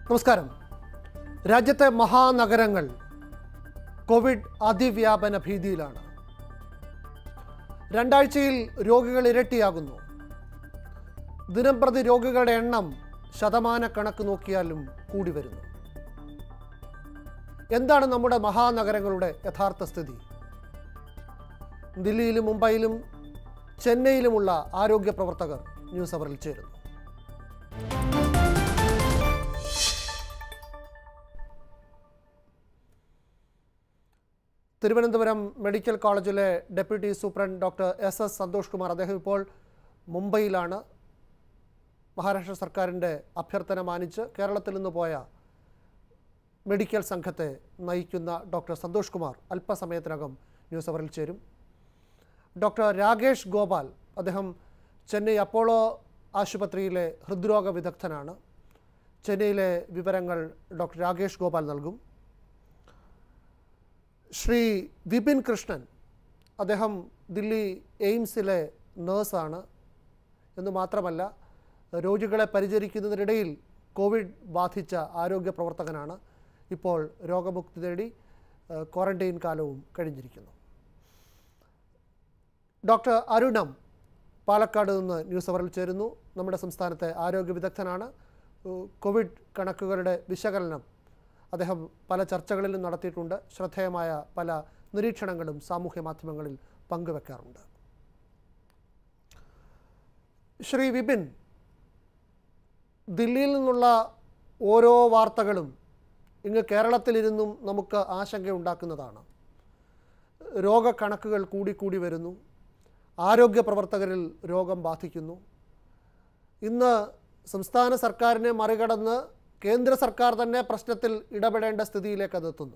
നമസ്കാരം രാജ്യത്തെ മഹാനഗരങ്ങൾ കോവിഡ് അതിവ്യാപന ഭീതിയിലാണ് രണ്ടാഴ്ചയിൽ രോഗികൾ ഇരട്ടിയാകുന്നു ദിനംപ്രതി രോഗികളുടെ എണ്ണം ശതമാന കണക്ക് നോക്കിയാലും കൂടി വരുന്നു എന്താണ് നമ്മുടെ മഹാനഗരങ്ങളുടെ യഥാർത്ഥ സ്ഥിതി ദില്ലിയിലും മുംബൈയിലും ചെന്നൈയിലുമുള്ള ആരോഗ്യ പ്രവർത്തകർ ന്യൂസ് അവറിൽ ചേരുന്നു തിരുവനന്തപുരം മെഡിക്കൽ കോളേജിലെ deputy superintendent doctor S S Santhosh Kumar അദ്ദേഹം ഇപ്പോൾ മുംബൈയിലാണ് മഹാരാഷ്ട്ര സർക്കാരിൻ്റെ അഭ്യർത്ഥന മാനിച്ച് കേരളത്തിൽ നിന്ന് പോയ മെഡിക്കൽ സംഘത്തെ നയിക്കുന്ന ഡോക്ടർ സന്തോഷ് കുമാർ അല്പസമയത്തിനകം ന്യൂസ് അവറിൽ ചേരും ഡോക്ടർ രാകേഷ് ഗോപാൽ അദ്ദേഹം ചെന്നൈ അപ്പോളോ ആശുപത്രിയിലെ ഹൃദ്രോഗ വിദഗ്ധനാണ് ചെന്നൈയിലെ വിവരങ്ങൾ ഡോക്ടർ രാകേഷ് ഗോപാൽ നൽകും ശ്രീ വിപിൻ കൃഷ്ണൻ അദ്ദേഹം ദില്ലി എയിംസിലെ നേഴ്സാണ് എന്ന് മാത്രമല്ല രോഗികളെ പരിചരിക്കുന്നതിനിടയിൽ കോവിഡ് ബാധിച്ച ആരോഗ്യ പ്രവർത്തകനാണ് ഇപ്പോൾ രോഗമുക്തി നേടി ഏഹ്, ക്വാറന്റൈൻ കാലവും കഴിഞ്ഞിരിക്കുന്നു ഡോക്ടർ അരുണം പാലക്കാട് നിന്ന് ന്യൂസ് അവറിൽ ചേരുന്നു നമ്മുടെ സംസ്ഥാനത്തെ ആരോഗ്യ വിദഗ്ധനാണ് ഏഹ്, കോവിഡ് കണക്കുകളുടെ വിശകലനം അദ്ദേഹം പല ചർച്ചകളിലും നടത്തിയിട്ടുണ്ട് ശ്രദ്ധേയമായ പല നിരീക്ഷണങ്ങളും സാമൂഹ്യ മാധ്യമങ്ങളിൽ പങ്കുവെക്കാറുണ്ട് ശ്രീ വിപിൻ ദില്ലിയിൽ നിന്നുള്ള ഓരോ വാർത്തകളും ഇങ്ങ് കേരളത്തിലിരുന്നും നമുക്ക് ആശങ്കയുണ്ടാക്കുന്നതാണ് രോഗക്കണക്കുകൾ കൂടിക്കൂടി വരുന്നു ആരോഗ്യ പ്രവർത്തകരിൽ രോഗം ബാധിക്കുന്നു ഇന്ന് സംസ്ഥാന സർക്കാരിനെ മറികടന്ന് കേന്ദ്ര സർക്കാർ തന്നെ പ്രശ്നത്തിൽ ഇടപെടേണ്ട സ്ഥിതിയിലേക്ക് അതെത്തുന്നു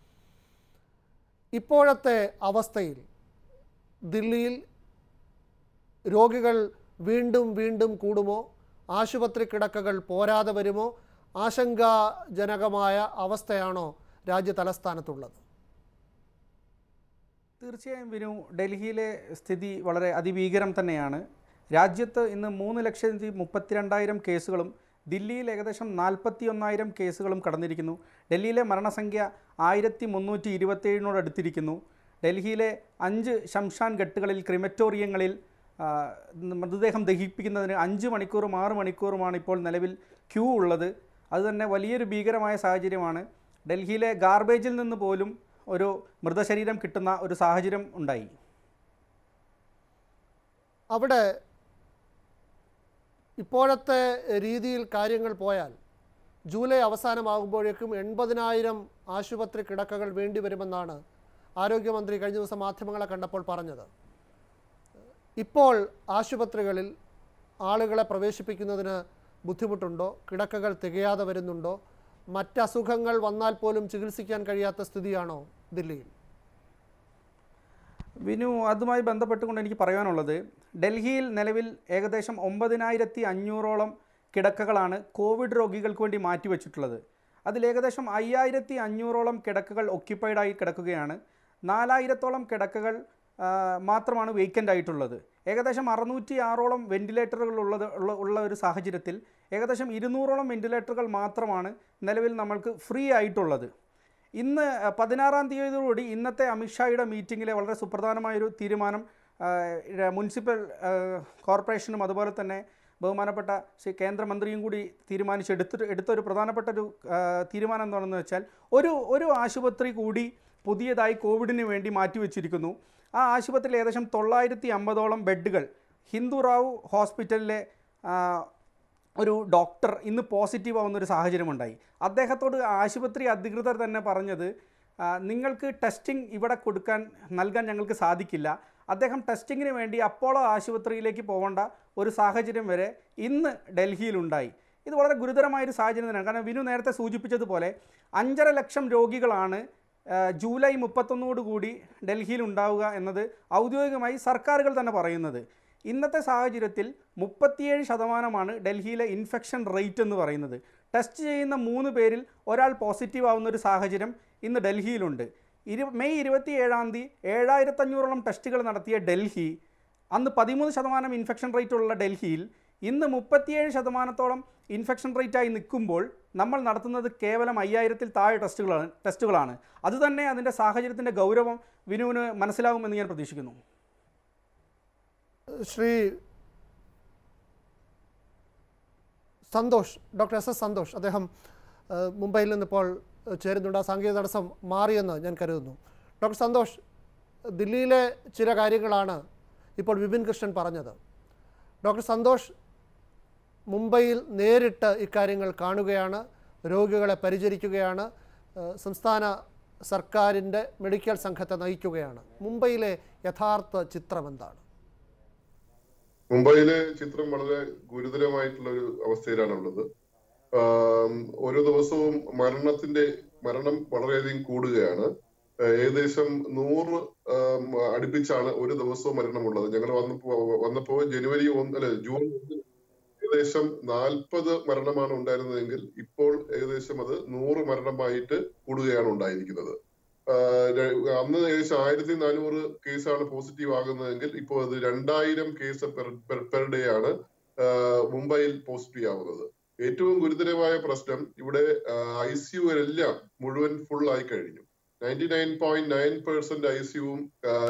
ഇപ്പോഴത്തെ അവസ്ഥയിൽ ദില്ലിയിൽ രോഗികൾ വീണ്ടും വീണ്ടും കൂടുമോ ആശുപത്രി കിടക്കകൾ പോരാതെ വരുമോ ആശങ്കാജനകമായ അവസ്ഥയാണോ രാജ്യ തലസ്ഥാനത്തുള്ളത് തീർച്ചയായും വിനു ഡൽഹിയിലെ സ്ഥിതി വളരെ അതിഭീകരം തന്നെയാണ് രാജ്യത്ത് ഇന്ന് മൂന്ന് ലക്ഷത്തി മുപ്പത്തിരണ്ടായിരം കേസുകളും ദില്ലിയിൽ ഏകദേശം നാൽപ്പത്തി ഒന്നായിരം കേസുകളും കടന്നിരിക്കുന്നു ഡൽഹിയിലെ മരണസംഖ്യ ആയിരത്തി മുന്നൂറ്റി ഇരുപത്തേഴിനോട് അടുത്തിരിക്കുന്നു ഡൽഹിയിലെ അഞ്ച് ശംഷാൻ ഘട്ടുകളിൽ ക്രിമറ്റോറിയങ്ങളിൽ ആ, മൃതദേഹം ദഹിപ്പിക്കുന്നതിന് അഞ്ച് മണിക്കൂറും ആറ് മണിക്കൂറുമാണ് ഇപ്പോൾ നിലവിൽ ക്യൂ ഉള്ളത് അതുതന്നെ വലിയൊരു ഭീകരമായ സാഹചര്യമാണ് ഡൽഹിയിലെ ഗാർബേജിൽ നിന്ന് പോലും ഒരു മൃതശരീരം കിട്ടുന്ന ഒരു സാഹചര്യം ഉണ്ടായി അവിടെ ഇപ്പോഴത്തെ രീതിയിൽ കാര്യങ്ങൾ പോയാൽ ജൂലൈ അവസാനമാകുമ്പോഴേക്കും എൺപതിനായിരം ആശുപത്രി കിടക്കകൾ വേണ്ടിവരുമെന്നാണ് ആരോഗ്യമന്ത്രി കഴിഞ്ഞ ദിവസം മാധ്യമങ്ങളെ കണ്ടപ്പോൾ പറഞ്ഞത് ഇപ്പോൾ ആശുപത്രികളിൽ ആളുകളെ പ്രവേശിപ്പിക്കുന്നതിന് ബുദ്ധിമുട്ടുണ്ടോ കിടക്കകൾ തികയാതെ വരുന്നുണ്ടോ മറ്റസുഖങ്ങൾ വന്നാൽ പോലും ചികിത്സിക്കാൻ കഴിയാത്ത സ്ഥിതിയാണോ ദില്ലിയിൽ വിനു അതുമായി ബന്ധപ്പെട്ടുകൊണ്ട് എനിക്ക് പറയാനുള്ളത് ഡൽഹിയിൽ നിലവിൽ ഏകദേശം ഒമ്പതിനായിരത്തി അഞ്ഞൂറോളം കിടക്കകളാണ് കോവിഡ് രോഗികൾക്ക് വേണ്ടി മാറ്റിവെച്ചിട്ടുള്ളത് അതിൽ ഏകദേശം അയ്യായിരത്തി അഞ്ഞൂറോളം കിടക്കകൾ ഒക്യുപ്പൈഡായി കിടക്കുകയാണ് നാലായിരത്തോളം കിടക്കകൾ ആ, മാത്രമാണ് വേക്കൻ്റ് ആയിട്ടുള്ളത് ഏകദേശം അറുന്നൂറ്റി ആറോളം വെന്റിലേറ്ററുകൾ ഉള്ളത് ഉള്ള ഉള്ള ഒരു സാഹചര്യത്തിൽ ഏകദേശം ഇരുന്നൂറോളം വെന്റിലേറ്ററുകൾ മാത്രമാണ് നിലവിൽ നമ്മൾക്ക് ഫ്രീ ആയിട്ടുള്ളത് ഇന്ന് അഹ്, പതിനാറാം തീയതിയോടുകൂടി ഇന്നത്തെ അമിത്ഷായുടെ മീറ്റിങ്ങിലെ വളരെ സുപ്രധാനമായൊരു തീരുമാനം ആഹ്, ഇര- മുനിസിപ്പൽ ആഹ്, കോർപ്പറേഷനും അതുപോലെ തന്നെ ബഹുമാനപ്പെട്ട ശ്രീ കേന്ദ്രമന്ത്രിയും കൂടി തീരുമാനിച്ചെടുത്തിട്ട് എടുത്തൊരു പ്രധാനപ്പെട്ട ഒരു ആഹ്, തീരുമാനം എന്താണെന്ന് വെച്ചാൽ ഒരു ഒരു ആശുപത്രി കൂടി പുതിയതായി കോവിഡിന് വേണ്ടി മാറ്റിവെച്ചിരിക്കുന്നു ആ ആശുപത്രിയിൽ ഏകദേശം തൊള്ളായിരത്തി അമ്പതോളം ബെഡുകൾ ഹിന്ദു റാവു ഹോസ്പിറ്റലിലെ ആഹ്, ഒരു ഡോക്ടർ ഇന്ന് പോസിറ്റീവ് ആവുന്ന ഒരു സാഹചര്യമുണ്ടായി അദ്ദേഹത്തോട് ആശുപത്രി അധികൃതർ തന്നെ പറഞ്ഞത് ആ, നിങ്ങൾക്ക് ടെസ്റ്റിംഗ് ഇവിടെ കൊടുക്കാൻ നൽകാൻ ഞങ്ങൾക്ക് സാധിക്കില്ല അദ്ദേഹം ടെസ്റ്റിങ്ങിന് വേണ്ടി അപ്പോളോ ആശുപത്രിയിലേക്ക് പോകേണ്ട ഒരു സാഹചര്യം വരെ ഇന്ന് ഡൽഹിയിലുണ്ടായി ഇത് വളരെ ഗുരുതരമായൊരു സാഹചര്യം തന്നെയാണ് കാരണം വിനു നേരത്തെ സൂചിപ്പിച്ചതുപോലെ അഞ്ചര ലക്ഷം രോഗികളാണ് ആ, ജൂലൈ മുപ്പത്തൊന്നോട് കൂടി ഡൽഹിയിൽ ഉണ്ടാവുക എന്നത് ഔദ്യോഗികമായി സർക്കാരുകൾ തന്നെ പറയുന്നത് ഇന്നത്തെ സാഹചര്യത്തിൽ മുപ്പത്തിയേഴ് ശതമാനമാണ് ഡൽഹിയിലെ ഇൻഫെക്ഷൻ റേറ്റ് എന്ന് പറയുന്നത് ടെസ്റ്റ് ചെയ്യുന്ന മൂന്ന് പേരിൽ ഒരാൾ പോസിറ്റീവ് ആവുന്ന ഒരു സാഹചര്യം ഇന്ന് ഡൽഹിയിലുണ്ട് ഇരു മെയ് ഇരുപത്തി ഏഴാം തീയതി ഏഴായിരത്തഞ്ഞൂറോളം ടെസ്റ്റുകൾ നടത്തിയ ഡൽഹി അന്ന് പതിമൂന്ന് ശതമാനം ഇൻഫെക്ഷൻ റേറ്റ് ഉള്ള ഡൽഹിയിൽ ഇന്ന് മുപ്പത്തിയേഴ് ശതമാനത്തോളം ഇൻഫെക്ഷൻ റേറ്റായി നിൽക്കുമ്പോൾ നമ്മൾ നടത്തുന്നത് കേവലം അയ്യായിരത്തിൽ താഴെ ടെസ്റ്റുകളാണ് ടെസ്റ്റുകളാണ് അതുതന്നെ അതിൻ്റെ സാഹചര്യത്തിൻ്റെ ഗൗരവം വിനുവിന് മനസ്സിലാകുമെന്ന് ഞാൻ പ്രതീക്ഷിക്കുന്നു Shri Santhosh doctor S S Santhosh അദ്ദേഹം ഏഹ്, മുംബൈയിൽ നിന്നിപ്പോൾ ഏഹ്, ചേരുന്നുണ്ട് ആ സാങ്കേതിക തടസ്സം മാറിയെന്ന് ഞാൻ കരുതുന്നു ഡോക്ടർ സന്തോഷ് ദില്ലിയിലെ ചില കാര്യങ്ങളാണ് ഇപ്പോൾ വിപിൻ കൃഷ്ണൻ പറഞ്ഞത് ഡോക്ടർ സന്തോഷ് മുംബൈയിൽ നേരിട്ട് ഇക്കാര്യങ്ങൾ കാണുകയാണ് രോഗികളെ പരിചരിക്കുകയാണ് ഏഹ്, സംസ്ഥാന സർക്കാരിൻ്റെ മെഡിക്കൽ സംഘത്തെ നയിക്കുകയാണ് മുംബൈയിലെ യഥാർത്ഥ ചിത്രം എന്താണ് മുംബൈയിലെ ചിത്രം വളരെ ഗുരുതരമായിട്ടുള്ള ഒരു അവസ്ഥയിലാണ് ഉള്ളത് ആം, ഓരോ ദിവസവും മരണത്തിന്റെ മരണം വളരെയധികം കൂടുകയാണ് ഏഹ് ഏകദേശം നൂറ് ആം, അടുപ്പിച്ചാണ് ഒരു ദിവസവും മരണമുള്ളത് ഞങ്ങൾ വന്നപ്പോ വന്നപ്പോ ജനുവരി ഒന്ന് അല്ലെ ജൂൺ ഒന്നിന് ഏകദേശം നാൽപ്പത് മരണമാണ് ഉണ്ടായിരുന്നതെങ്കിൽ ഇപ്പോൾ ഏകദേശം അത് നൂറ് മരണമായിട്ട് കൂടുകയാണ് ഉണ്ടായിരിക്കുന്നത് ആഹ് ര- അന്ന് ഏകദേശം ആയിരത്തി നാനൂറ് കേസാണ് പോസിറ്റീവ് ആകുന്നതെങ്കിൽ ഇപ്പോൾ അത് രണ്ടായിരം കേസ് പെർ ഡേ ആണ് ആഹ് മുംബൈയിൽ പോസിറ്റീവ് ആവുന്നത് ഏറ്റവും ഗുരുതരമായ പ്രശ്നം ഇവിടെ ഐ സിയുവിലെല്ലാം മുഴുവൻ ഫുൾ ആയി കഴിഞ്ഞു ninety nine point nine percent I സിയുവും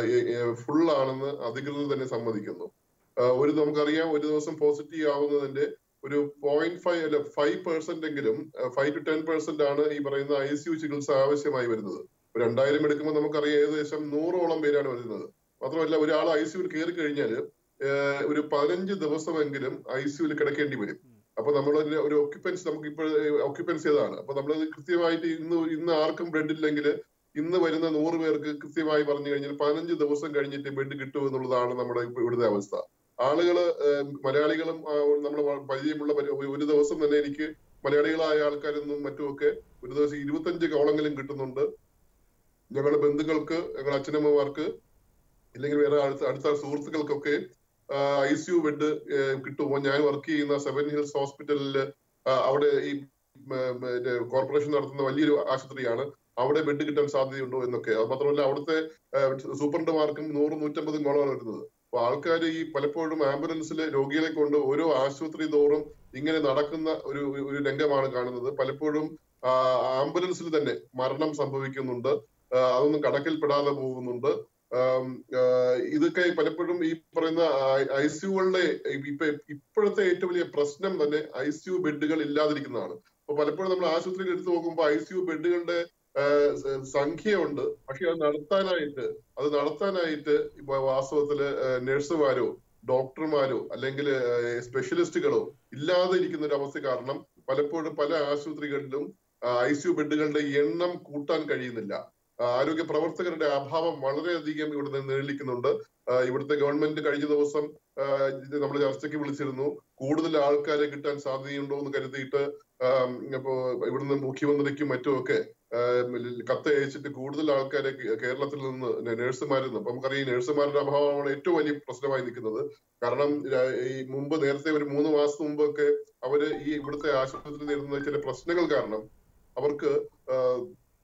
ഫുൾ ആണെന്ന് അധികൃതർ തന്നെ സമ്മതിക്കുന്നു ആഹ് ഒരു നമുക്കറിയാം ഒരു ദിവസം പോസിറ്റീവ് ആവുന്നതിന്റെ ഒരു പോയിന്റ് ഫൈവ് അല്ല ഫൈവ് പെർസെന്റ് എങ്കിലും ഫൈവ് ടു ടെൻ പെർസെന്റ് ആണ് ഈ പറയുന്ന ഐ സിയു ചികിത്സ ആവശ്യമായി വരുന്നത് ഒരു രണ്ടായിരം എടുക്കുമ്പോൾ നമുക്കറിയാം ഏകദേശം നൂറോളം പേരാണ് വരുന്നത് മാത്രമല്ല ഒരാൾ ഐ സിയുവിൽ കയറി കഴിഞ്ഞാൽ ഒരു പതിനഞ്ച് ദിവസമെങ്കിലും ഐ സിയുവിൽ കിടക്കേണ്ടി വരും അപ്പൊ നമ്മൾ ഒരു ഒക്യുപ്പൻസി നമുക്ക് ഇപ്പോൾ ഒക്യുപ്പൻസി അതാണ് അപ്പൊ നമ്മൾ കൃത്യമായിട്ട് ഇന്ന് ഇന്ന് ആർക്കും ബെഡ് ഇല്ലെങ്കിൽ ഇന്ന് വരുന്ന നൂറ് പേർക്ക് കൃത്യമായി പറഞ്ഞു കഴിഞ്ഞാൽ പതിനഞ്ച് ദിവസം കഴിഞ്ഞിട്ട് ബെഡ് കിട്ടും എന്നുള്ളതാണ് നമ്മുടെ ഇപ്പൊ ഇവിടുത്തെ അവസ്ഥ ആളുകള് ഏഹ്, മലയാളികളും ആ, നമ്മുടെ വ- പരിചയമുള്ള പരി- ഒരു- ഒരു ദിവസം തന്നെ എനിക്ക് മലയാളികളായ ആൾക്കാരെന്നും മറ്റുമൊക്കെ ഒരു ദിവസം ഇരുപത്തഞ്ച് കോളെങ്കിലും കിട്ടുന്നുണ്ട് ഞങ്ങളുടെ ബന്ധുക്കൾക്ക് ഞങ്ങളുടെ അച്ഛനമ്മമാർക്ക് ഇല്ലെങ്കിൽ വേറെ അടുത്ത അടുത്ത സുഹൃത്തുക്കൾക്കൊക്കെ ഐ സി യു ബെഡ് കിട്ടുമോ ഞാൻ വർക്ക് ചെയ്യുന്ന സെവൻ ഹിൽസ് ഹോസ്പിറ്റലിൽ അവിടെ ഈ കോർപ്പറേഷൻ നടത്തുന്ന വലിയൊരു ആശുപത്രിയാണ് അവിടെ ബെഡ് കിട്ടാൻ സാധ്യതയുണ്ടോ എന്നൊക്കെ അത് മാത്രമല്ല അവിടുത്തെ സൂപ്രണ്ടുമാർക്കും നൂറ് നൂറ്റമ്പത് മോളാണ് വരുന്നത് അപ്പൊ ആൾക്കാർ ഈ പലപ്പോഴും ആംബുലൻസിൽ രോഗികളെ കൊണ്ട് ഓരോ ആശുപത്രി തോറും ഇങ്ങനെ നടക്കുന്ന ഒരു ഒരു രംഗമാണ് കാണുന്നത് പലപ്പോഴും ആംബുലൻസിൽ തന്നെ മരണം സംഭവിക്കുന്നുണ്ട് ആ, അതൊന്നും കണക്കിൽപ്പെടാതെ പോകുന്നുണ്ട് ആം, ആ, ഇതൊക്കെ പലപ്പോഴും ഈ പറയുന്ന ഐ സിയുകളുടെ ഇപ്പൊ ഇപ്പോഴത്തെ ഏറ്റവും വലിയ പ്രശ്നം തന്നെ ഐ സിയു ബെഡുകൾ ഇല്ലാതിരിക്കുന്നതാണ് അപ്പൊ പലപ്പോഴും നമ്മൾ ആശുപത്രിയിൽ എടുത്തു നോക്കുമ്പോൾ ഐ സിയു ബെഡുകളുടെ ആ, സ- സംഖ്യയുണ്ട് പക്ഷെ അത് നടത്താനായിട്ട് അത് നടത്താനായിട്ട് ഇപ്പൊ വാസ്തവത്തില് നഴ്സുമാരോ ഡോക്ടർമാരോ അല്ലെങ്കിൽ സ്പെഷ്യലിസ്റ്റുകളോ ഇല്ലാതെ ഇരിക്കുന്ന ഒരു അവസ്ഥ കാരണം പലപ്പോഴും പല ആശുപത്രികളിലും ഐ സിയു ബെഡുകളുടെ എണ്ണം കൂട്ടാൻ കഴിയുന്നില്ല ആ, ആരോഗ്യ പ്രവർത്തകരുടെ അഭാവം വളരെയധികം ഇവിടെ നിന്ന് നിഴലിക്കുന്നുണ്ട് ആ, ഇവിടുത്തെ ഗവൺമെന്റ് കഴിഞ്ഞ ദിവസം നമ്മൾ ചർച്ചയ്ക്ക് വിളിച്ചിരുന്നു കൂടുതൽ ആൾക്കാരെ കിട്ടാൻ സാധ്യതയുണ്ടോ എന്ന് കരുതിയിട്ട് ആം, ഇപ്പോ ഇവിടുന്ന് മുഖ്യമന്ത്രിക്കും മറ്റുമൊക്കെ ആം, കത്ത് അയച്ചിട്ട് കൂടുതൽ ആൾക്കാരെ കേ- കേരളത്തിൽ നിന്ന് നഴ്സുമാരിൽ നിന്ന് അപ്പൊ നമുക്കറിയാം ഈ നഴ്സുമാരുടെ അഭാവമാണ് ഏറ്റവും വലിയ പ്രശ്നമായി നിൽക്കുന്നത് കാരണം ര- ഈ മുമ്പ് നേരത്തെ ഒരു മൂന്ന് മാസം മുമ്പൊക്കെ അവര് ഈ ഇവിടുത്തെ ആശുപത്രിയിൽ നേരിടുന്ന ചില പ്രശ്നങ്ങൾ കാരണം അവർക്ക് ആഹ്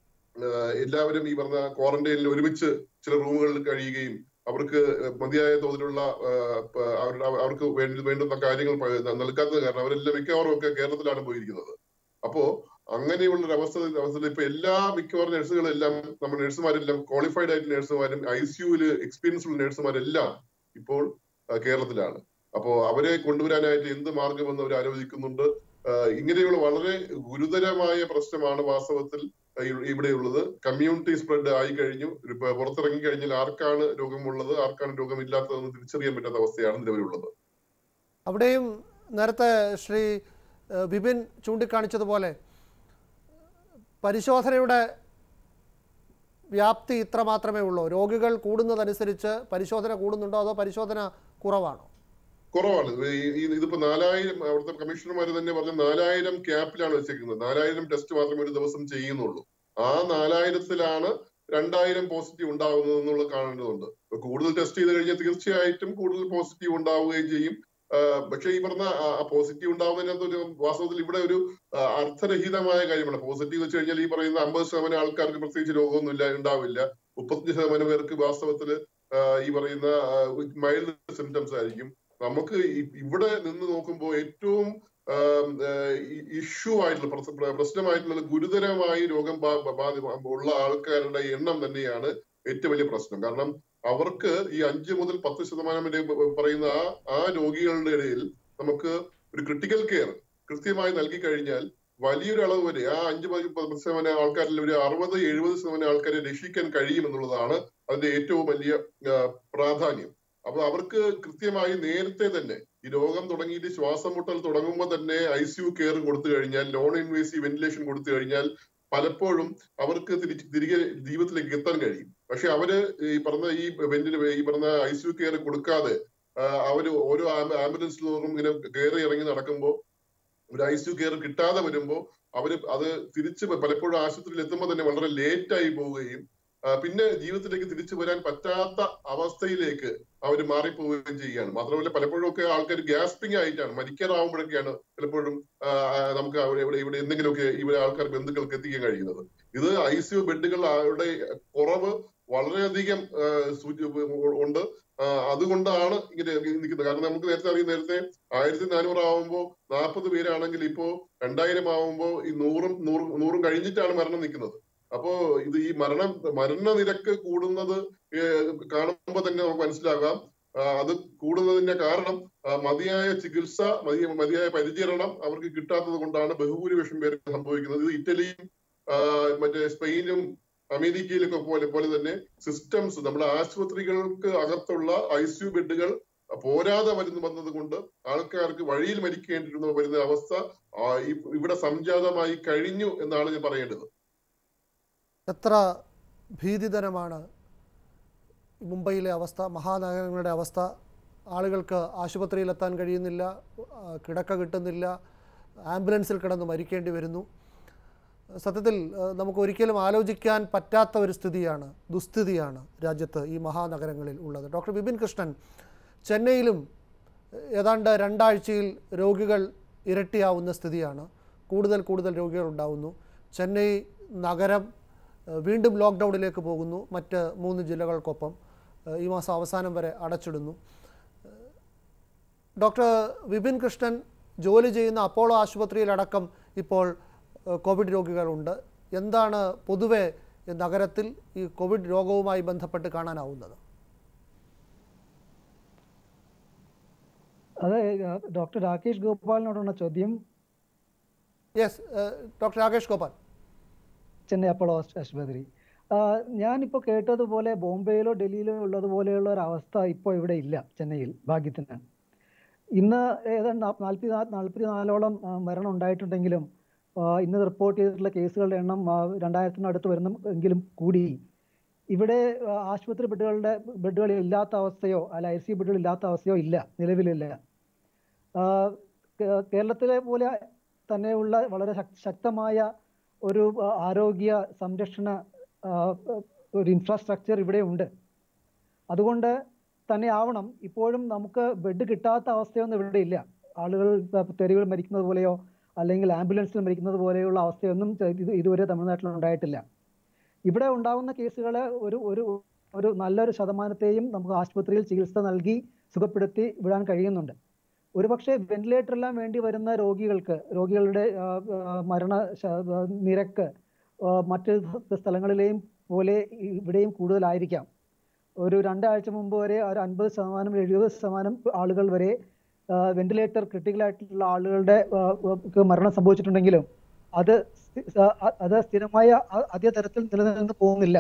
ആഹ് എല്ലാവരും ഈ പറഞ്ഞ ക്വാറന്റൈനിൽ ഒരുമിച്ച് ചില റൂമുകളിൽ കഴിയുകയും അവർക്ക് മതിയായ തോതിലുള്ള ആഹ് പ- അവരുടെ അവർക്ക് വേണ്ടി വേണ്ടുന്ന കാര്യങ്ങൾ പ- നൽകാത്തത് കാരണം അവരെല്ലാം മിക്കവാറും ഒക്കെ കേരളത്തിലാണ് പോയിരിക്കുന്നത് അപ്പോ അങ്ങനെയുള്ള ഒരു അവസ്ഥ അവസ്ഥയിൽ ഇപ്പൊ എല്ലാ മിക്കവാറും നഴ്സുകളെല്ലാം നമ്മുടെ നഴ്സുമാരെല്ലാം ക്വാളിഫൈഡ് ആയിട്ട് നഴ്സുമാരും ഐ സിയുവില് എക്സ്പീരിയൻസ് ഉള്ള നഴ്സുമാരെല്ലാം ഇപ്പോൾ ആഹ് കേരളത്തിലാണ് അപ്പോ അവരെ കൊണ്ടുവരാനായിട്ട് എന്ത് മാർഗമെന്ന് അവർ ആലോചിക്കുന്നുണ്ട് ആഹ് ഇങ്ങനെയുള്ള വളരെ ഗുരുതരമായ പ്രശ്നമാണ് വാസ്തവത്തിൽ ഇ- ഇവിടെയുള്ളത് കമ്മ്യൂണിറ്റി സ്പ്രെഡ് ആയി കഴിഞ്ഞു ഇപ്പൊ പുറത്തിറങ്ങി കഴിഞ്ഞാൽ ആർക്കാണ് രോഗമുള്ളത് ആർക്കാണ് രോഗമില്ലാത്തതെന്ന് തിരിച്ചറിയാൻ പറ്റാത്ത അവസ്ഥയാണ് നിലവിലുള്ളത് അവിടെയും നേരത്തെ ശ്രീ ഏഹ്, ബിപിൻ ചൂണ്ടിക്കാണിച്ചതുപോലെ പരിശോധനയുടെ വ്യാപ്തി ഇത്ര മാത്രമേ ഉള്ളൂ രോഗികൾ കൂടുന്നതനുസരിച്ച് പരിശോധന കൂടുന്നുണ്ടോ അതോ പരിശോധന കുറവാണോ കുറവാണ് ഈ- ഈ- ഇതിപ്പോ നാലായിരം അവിടുത്തെ കമ്മീഷണർമാർ തന്നെ പറഞ്ഞ നാലായിരം ക്യാപ്പിലാണ് വെച്ചേക്കുന്നത് നാലായിരം ടെസ്റ്റ് മാത്രമേ ഒരു ദിവസം ചെയ്യുന്നുള്ളൂ ആ നാലായിരത്തിലാണ് രണ്ടായിരം പോസിറ്റീവ് ഉണ്ടാവുന്നത് എന്നുള്ളത് കാണേണ്ടതുണ്ട് ഇപ്പൊ കൂടുതൽ ടെസ്റ്റ് ചെയ്ത് കഴിഞ്ഞാൽ തീർച്ചയായിട്ടും കൂടുതൽ പോസിറ്റീവ് ഉണ്ടാവുകയും ചെയ്യും ആ, പക്ഷേ ഈ പറഞ്ഞ പോസിറ്റീവ് ഉണ്ടാവുന്നതിനകത്ത് ഒരു വാസ്തവത്തിൽ ഇവിടെ ഒരു ആ, അർത്ഥരഹിതമായ കാര്യമാണ് പോസിറ്റീവ് വെച്ച് കഴിഞ്ഞാൽ ഈ പറയുന്ന അമ്പത് ശതമാനം ആൾക്കാർക്ക് പ്രത്യേകിച്ച് രോഗമൊന്നുമില്ല ഉണ്ടാവില്ല മുപ്പത്തഞ്ച് ശതമാനം പേർക്ക് വാസ്തവത്തിൽ ഈ പറയുന്ന മൈൽഡ് സിംറ്റംസ് ആയിരിക്കും നമുക്ക് ഇ- ഇവിടെ നിന്ന് നോക്കുമ്പോൾ ഏറ്റവും ഇഷ്യൂ ആയിട്ടുള്ള പ്രശ്ന- പ്രശ്നമായിട്ടുള്ള ഗുരുതരമായി രോഗം ബാ- ബാ- ബാധി ഉള്ള ആൾക്കാരുടെ എണ്ണം തന്നെയാണ് ഏറ്റവും വലിയ പ്രശ്നം കാരണം അവർക്ക് ഈ അഞ്ച് മുതൽ പത്ത് ശതമാനം വരെ പ- പറയുന്ന ആ ആ രോഗികളുടെ ഇടയിൽ നമുക്ക് ഒരു ക്രിട്ടിക്കൽ കെയർ കൃത്യമായി നൽകി കഴിഞ്ഞാൽ വലിയൊരു അളവ് വരെ ആ അഞ്ച് പതി- പത്ത് ശതമാനം ആൾക്കാരിൽ ഒരു അറുപത് എഴുപത് ശതമാനം ആൾക്കാരെ രക്ഷിക്കാൻ കഴിയും എന്നുള്ളതാണ് അതിന്റെ ഏറ്റവും വലിയ ആ, പ്രാധാന്യം അപ്പൊ അവർക്ക് കൃത്യമായി നേരത്തെ തന്നെ ഈ രോഗം തുടങ്ങിയിട്ട് ശ്വാസം മുട്ടൽ തുടങ്ങുമ്പോൾ തന്നെ ഐ സി യു കെയർ കൊടുത്തു കഴിഞ്ഞാൽ നോൺ ഇൻവേസീവ് വെന്റിലേഷൻ കൊടുത്തു കഴിഞ്ഞാൽ പലപ്പോഴും അവർക്ക് തിരിച്ച് തിരികെ ജീവിതത്തിലേക്ക് എത്താൻ കഴിയും പക്ഷെ അവര് ഈ പറഞ്ഞ ഈ വെന്റിന് ഈ പറഞ്ഞ ഐ സി യു കെയർ കൊടുക്കാതെ ആ, അവര് ഓരോ ആംബ- ആംബുലൻസ് തോറും ഇങ്ങനെ കയറി ഇറങ്ങി നടക്കുമ്പോൾ ഒരു ഐ സി യു കെയർ കിട്ടാതെ വരുമ്പോൾ അവര് അത് തിരിച്ച് പലപ്പോഴും ആശുപത്രിയിൽ എത്തുമ്പോൾ തന്നെ വളരെ ലേറ്റ് ആയി പോവുകയും ആ, പിന്നെ ജീവിതത്തിലേക്ക് തിരിച്ചു വരാൻ പറ്റാത്ത അവസ്ഥയിലേക്ക് അവർ മാറിപ്പോവുകയും ചെയ്യുകയാണ് മാത്രമല്ല പലപ്പോഴും ഒക്കെ ആൾക്കാർ ഗ്യാസ്പിംഗ് ആയിട്ടാണ് മരിക്കാറാവുമ്പോഴൊക്കെയാണ് പലപ്പോഴും ആ, ആ, നമുക്ക് അവിടെ ഇവിടെ ഇവിടെ എന്തെങ്കിലുമൊക്കെ ഇവിടെ ആൾക്കാർ ബന്ധുക്കൾക്ക് എത്തിക്കാൻ കഴിയുന്നത് ഇത് ഐ സി യു ബെഡുകളുടെ കുറവ് വളരെയധികം ആ, സൂചി- ഉണ്ട് ആ, അതുകൊണ്ടാണ് ഇങ്ങനെ നിൽക്കുന്നത് കാരണം നമുക്ക് നേരത്തെ അറിയാം നേരത്തെ ആയിരത്തി നാനൂറ് ആവുമ്പോൾ നാൽപ്പത് പേരാണെങ്കിൽ ഇപ്പോ രണ്ടായിരം ആവുമ്പോൾ ഈ നൂറും നൂറും നൂറും കഴിഞ്ഞിട്ടാണ് മരണം നിൽക്കുന്നത് അപ്പോ ഇത് ഈ മരണം മരണനിരക്ക് കൂടുന്നത് കാണുമ്പോൾ തന്നെ നമുക്ക് മനസ്സിലാകാം ആ, അത് കൂടുന്നതിന്റെ കാരണം ആ, മതിയായ ചികിത്സ മതിയ മതിയായ പരിചരണം അവർക്ക് കിട്ടാത്തത് കൊണ്ടാണ് ബഹുഭൂരിപക്ഷം പേർക്ക് സംഭവിക്കുന്നത് ഇത് ഇറ്റലിയും ആ, മറ്റേ സ്പെയിനും അമേരിക്കയിലൊക്കെ പോലെ പോലെ തന്നെ സിസ്റ്റംസ് നമ്മുടെ ആശുപത്രികൾക്ക് അകത്തുള്ള ഐ സി യു ബെഡുകൾ പോരാതെ വരുന്നു വന്നത് കൊണ്ട് ആൾക്കാർക്ക് വഴിയിൽ മരിക്കേണ്ടിരുന്ന വരുന്ന അവസ്ഥ ആ, ഇ- ഇവിടെ സംജാതമായി കഴിഞ്ഞു എന്നാണ് ഞാൻ പറയേണ്ടത് എത്ര ഭീതിതരമാണ് മുംബൈയിലെ അവസ്ഥ മഹാനഗരങ്ങളുടെ അവസ്ഥ ആളുകൾക്ക് ആശുപത്രിയിലെത്താൻ കഴിയുന്നില്ല ആ, കിടക്ക കിട്ടുന്നില്ല ആംബുലൻസിൽ കിടന്ന് മരിക്കേണ്ടി വരുന്നു സത്യത്തിൽ ആ, നമുക്ക് ഒരിക്കലും ആലോചിക്കാൻ പറ്റാത്ത ഒരു സ്ഥിതിയാണ് ദുസ്ഥിതിയാണ് രാജ്യത്ത് ഈ മഹാനഗരങ്ങളിൽ ഉള്ളത് ഡോക്ടർ ബിപിൻ കൃഷ്ണൻ ചെന്നൈയിലും ഏതാണ്ട് രണ്ടാഴ്ചയിൽ രോഗികൾ ഇരട്ടിയാവുന്ന സ്ഥിതിയാണ് കൂടുതൽ കൂടുതൽ രോഗികൾ ഉണ്ടാവുന്നു ചെന്നൈ നഗരം ഏഹ്, വീണ്ടും ലോക്ക്ഡൗണിലേക്ക് പോകുന്നു മറ്റ് മൂന്ന് ജില്ലകൾക്കൊപ്പം ഏഹ്, ഈ മാസം അവസാനം വരെ അടച്ചിടുന്നു ഏഹ്, ഡോക്ടർ വിപിൻ കൃഷ്ണൻ ജോലി ചെയ്യുന്ന അപ്പോളോ ആശുപത്രിയിലടക്കം ഇപ്പോൾ ഏഹ്, കോവിഡ് രോഗികളുണ്ട് എന്താണ് പൊതുവെ ഈ നഗരത്തിൽ ഈ കോവിഡ് രോഗവുമായി ബന്ധപ്പെട്ട് കാണാനാവുന്നത് അത് ഡോക്ടർ രാകേഷ് ഗോപാലിനോടുള്ള ചോദ്യം yes doctor Rakesh Gopal Chennai Apollo ആശ്- ആശുപത്രി ആ, ഞാനിപ്പോൾ കേട്ടതുപോലെ ബോംബെയിലോ ഡൽഹിയിലോ ഉള്ളതുപോലെയുള്ള ഒരു അവസ്ഥ ഇപ്പോൾ ഇവിടെ ഇല്ല ചെന്നൈയിൽ ഭാഗ്യത്തിന് ഇന്ന് ഏതാണ്ട് നാൽപ്പത്തി നാൽപ്പത്തി നാലോളം മരണം ഉണ്ടായിട്ടുണ്ടെങ്കിലും ആ, ഇന്ന് റിപ്പോർട്ട് ചെയ്തിട്ടുള്ള കേസുകളുടെ എണ്ണം ആ, രണ്ടായിരത്തിനടുത്ത് വരുന്ന എങ്കിലും കൂടി ഇവിടെ ആ, ആശുപത്രി ബെഡുകളുടെ ബെഡുകൾ ഇല്ലാത്ത അവസ്ഥയോ അല്ല ഐ സി ബെഡുകൾ ഇല്ലാത്ത അവസ്ഥയോ ഇല്ല നിലവിലില്ല ആ, കേ- കേരളത്തിലെ പോലെ തന്നെയുള്ള വളരെ ശക്- ശക്തമായ ഒരു ആ, ആരോഗ്യ സംരക്ഷണ ആ, ഒരു ഇൻഫ്രാസ്ട്രക്ചർ ഇവിടെ ഉണ്ട് അതുകൊണ്ട് തന്നെ ആവണം ഇപ്പോഴും നമുക്ക് ബെഡ് കിട്ടാത്ത അവസ്ഥയൊന്നും ഇവിടെ ഇല്ല ആളുകൾ തെരുവുകൾ മരിക്കുന്നത് പോലെയോ അല്ലെങ്കിൽ ആംബുലൻസിൽ മരിക്കുന്നത് പോലെയുള്ള അവസ്ഥയൊന്നും ചെ- ഇത് ഇതുവരെ തമിഴ്നാട്ടിൽ ഉണ്ടായിട്ടില്ല ഇവിടെ ഉണ്ടാകുന്ന കേസുകൾ ഒരു ഒരു ഒരു നല്ലൊരു ശതമാനത്തെയും നമുക്ക് ആശുപത്രിയിൽ ചികിത്സ നൽകി സുഖപ്പെടുത്തി വിടാൻ കഴിയുന്നുണ്ട് ഒരുപക്ഷെ വെന്റിലേറ്റർ എല്ലാം വേണ്ടി വരുന്ന രോഗികൾക്ക് രോഗികളുടെ ആ, ആ, മരണ ശ- ആ, നിരക്ക് ആ, മറ്റ് സ്ഥലങ്ങളിലെയും പോലെ ഇവിടെയും കൂടുതലായിരിക്കാം ഒരു രണ്ടാഴ്ച മുമ്പ് വരെ ഒരു അൻപത് ശതമാനം എഴുപത് ശതമാനം ആളുകൾ വരെ വെന്റിലേറ്റർ ക്രിട്ടിക്കൽ ആയിട്ടുള്ള ആളുകളുടെ ആ, ക്ക് മരണം സംഭവിച്ചിട്ടുണ്ടെങ്കിലും അത് സ്ഥി- ആ, അ- അത് സ്ഥിരമായ അ- അതേ തരത്തിൽ നിലനിന്ന് പോകുന്നില്ല